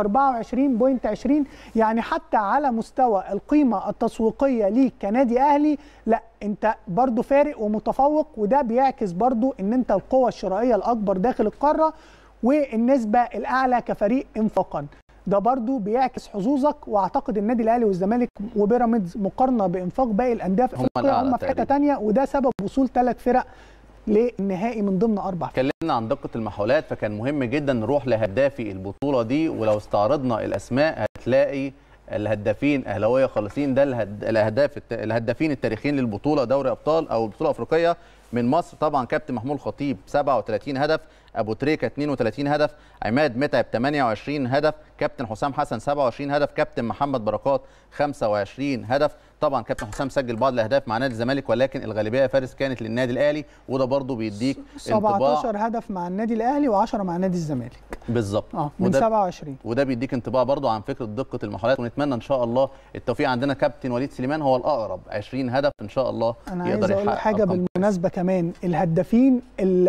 24.20 يعني حتى على مستوى القيمة التسويقية ليك كنادي أهلي لا انت برضو فارق ومتفوق وده بيعكس برضو ان انت القوة الشرائية الأكبر داخل القارة والنسبة الأعلى كفريق انفاقا ده برضو بيعكس حظوظك واعتقد النادي الاهلي والزمالك وبيراميدز مقارنه بانفاق باقي الانديه في افريقيا هم في حته ثانيه وده سبب وصول ثلاث فرق للنهائي من ضمن اربع اتكلمنا عن دقه المحاولات فكان مهم جدا نروح لهدافي البطوله دي ولو استعرضنا الاسماء هتلاقي الهدافين اهلاويه خالصين ده الهد... الاهداف الهدافين التاريخيين للبطوله دوري ابطال او البطوله الافريقيه من مصر طبعا كابتن محمود خطيب 37 هدف ابو تريكه 32 هدف عماد متعب 28 هدف كابتن حسام حسن 27 هدف كابتن محمد بركات 25 هدف طبعا كابتن حسام سجل بعض الاهداف مع نادي الزمالك ولكن الغالبيه فارس كانت للنادي الاهلي وده برضو بيديك 17 هدف مع النادي الاهلي و10 مع نادي الزمالك بالظبط اه من 27 وده بيديك انطباع برضو عن فكره دقه المحاولات ونتمنى ان شاء الله التوفيق عندنا كابتن وليد سليمان هو الاقرب 20 هدف ان شاء الله انا عايز اقول حاجه بالمناسبه كمان الهدافين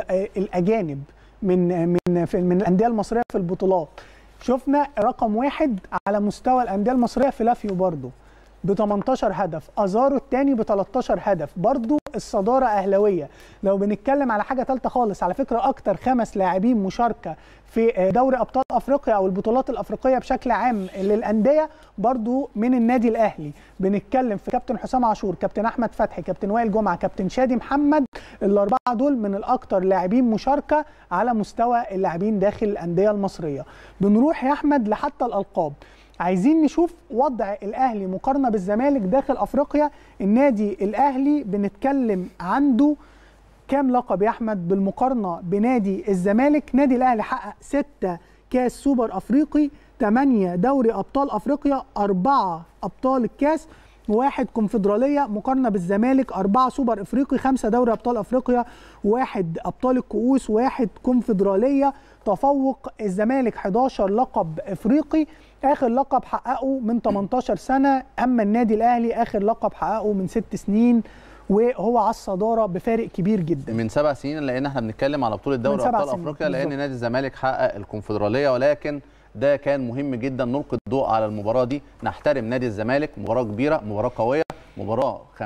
الاجانب من من في من الانديه المصريه في البطولات شفنا رقم واحد على مستوى الانديه المصريه في لافيو برضو ب 18 هدف ازارو الثاني ب 13 هدف برضو الصداره اهلاويه لو بنتكلم على حاجه ثالثه خالص على فكره اكتر خمس لاعبين مشاركه في دوري ابطال افريقيا او البطولات الافريقيه بشكل عام للانديه برضو من النادي الاهلي بنتكلم في كابتن حسام عاشور كابتن احمد فتحي كابتن وائل جمعه كابتن شادي محمد الاربعه دول من الاكثر لاعبين مشاركه على مستوى اللاعبين داخل الانديه المصريه بنروح يا احمد لحتى الالقاب عايزين نشوف وضع الاهلي مقارنه بالزمالك داخل افريقيا النادي الاهلي بنتكلم عنده كام لقب يا احمد بالمقارنه بنادي الزمالك نادي الاهلي حقق ستة كاس سوبر افريقي 8 دوري ابطال افريقيا 4 ابطال الكاس واحد كونفدراليه مقارنه بالزمالك أربعة سوبر افريقي خمسة دوري ابطال افريقيا واحد ابطال الكؤوس واحد كونفدراليه تفوق الزمالك 11 لقب افريقي اخر لقب حققه من 18 سنه اما النادي الاهلي اخر لقب حققه من ست سنين وهو على الصداره بفارق كبير جدا من سبع سنين لان احنا بنتكلم على بطوله دوري ابطال افريقيا لان نادي الزمالك حقق الكونفدراليه ولكن ده كان مهم جدا نلقي الضوء على المباراه دي نحترم نادي الزمالك مباراه كبيره مباراه قويه مباراه 50%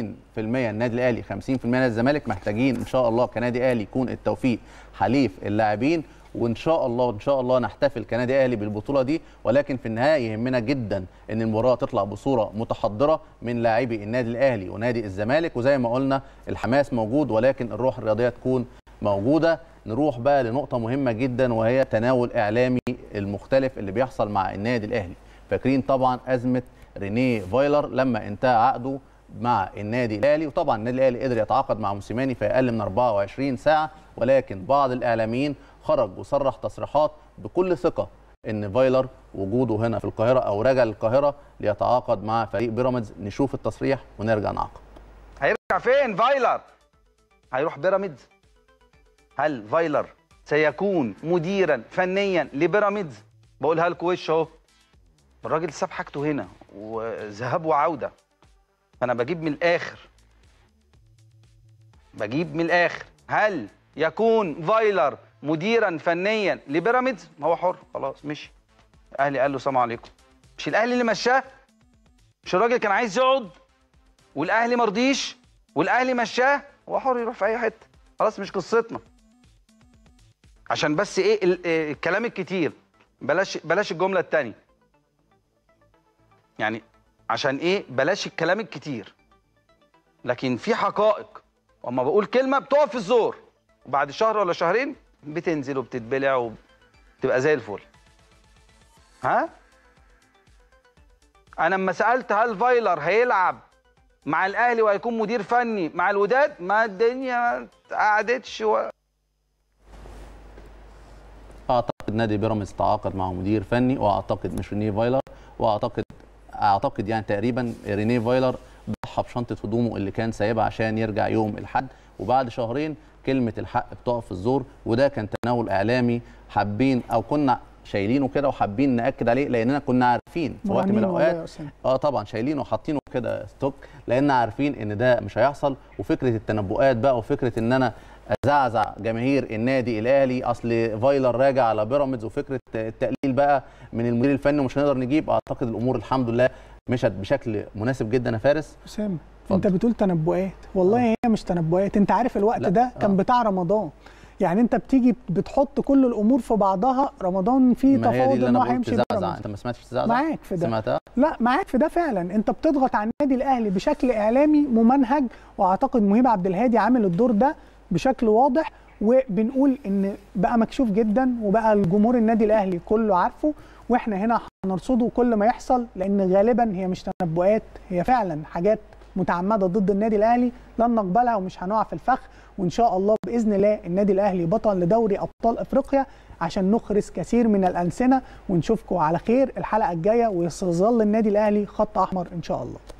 النادي الاهلي 50% نادي الزمالك محتاجين ان شاء الله كنادي اهلي يكون التوفيق حليف اللاعبين وان شاء الله ان شاء الله نحتفل كنادي اهلي بالبطوله دي ولكن في النهايه يهمنا جدا ان المباراه تطلع بصوره متحضره من لاعبي النادي الاهلي ونادي الزمالك وزي ما قلنا الحماس موجود ولكن الروح الرياضيه تكون موجوده نروح بقى لنقطه مهمه جدا وهي تناول اعلامي المختلف اللي بيحصل مع النادي الاهلي فاكرين طبعا ازمه رينيه فايلر لما انتهى عقده مع النادي الاهلي وطبعا النادي الاهلي قدر يتعاقد مع موسيماني في اقل من 24 ساعه ولكن بعض الاعلاميين خرج وصرح تصريحات بكل ثقه ان فايلر وجوده هنا في القاهره او رجع للقاهره ليتعاقد مع فريق بيراميدز نشوف التصريح ونرجع نعقب هيرجع فين فايلر هيروح بيراميدز هل فايلر سيكون مديرا فنيا لبيراميدز بقولها لكم وش اهو الراجل ساب حاجته هنا وذهاب وعوده فانا بجيب من الاخر بجيب من الاخر هل يكون فايلر مديرا فنيا لبيراميدز ما هو حر خلاص مشي الاهلي قال له سلام عليكم مش الاهلي اللي مشاه مش الراجل كان عايز يقعد والاهلي مرضيش والاهلي مشاه هو حر يروح في اي حته خلاص مش قصتنا عشان بس ايه ال- إيه الكلام الكتير بلاش بلاش الجمله الثانيه يعني عشان ايه بلاش الكلام الكتير لكن في حقائق واما بقول كلمه بتقف في الزور وبعد شهر ولا شهرين بتنزل وبتتبلع وبتبقى زي الفل ها انا لما سالت هل فايلر هيلعب مع الاهلي وهيكون مدير فني مع الوداد ما الدنيا ما قعدتش و... اعتقد نادي بيراميدز تعاقد مع مدير فني واعتقد مش رينيه فايلر واعتقد اعتقد يعني تقريبا رينيه فايلر ضحى بشنطه هدومه اللي كان سايبها عشان يرجع يوم الاحد وبعد شهرين كلمه الحق بتقف في الزور وده كان تناول اعلامي حابين او كنا شايلينه كده وحابين ناكد عليه لاننا كنا عارفين في وقت من مهمين والله يا الاوقات أسامة. اه طبعا شايلينه وحاطينه كده ستوك لان عارفين ان ده مش هيحصل وفكره التنبؤات بقى وفكره ان انا ازعزع جماهير النادي الاهلي اصل فايلر راجع على بيراميدز وفكره التقليل بقى من المدير الفني ومش هنقدر نجيب اعتقد الامور الحمد لله مشت بشكل مناسب جدا يا فارس اسامه انت بتقول تنبؤات والله هي مش تنبؤات انت عارف الوقت ده كان بتاع رمضان يعني انت بتيجي بتحط كل الامور في بعضها رمضان فيه ما هي دي تفاوض اللي ان انا هو بقول هيمشي تزعزع بيراميدز. انت ما سمعتش تزعزع معاك في ده سمعتها لا معاك في ده فعلا انت بتضغط على النادي الاهلي بشكل اعلامي ممنهج واعتقد مهيب عبد الهادي عامل الدور ده بشكل واضح وبنقول ان بقى مكشوف جدا وبقى الجمهور النادي الاهلي كله عارفه واحنا هنا هنرصده كل ما يحصل لان غالبا هي مش تنبؤات هي فعلا حاجات متعمده ضد النادي الاهلي لن نقبلها ومش هنقع في الفخ وان شاء الله باذن الله النادي الاهلي بطل لدوري ابطال افريقيا عشان نخرس كثير من الالسنه ونشوفكم على خير الحلقه الجايه ويظل النادي الاهلي خط احمر ان شاء الله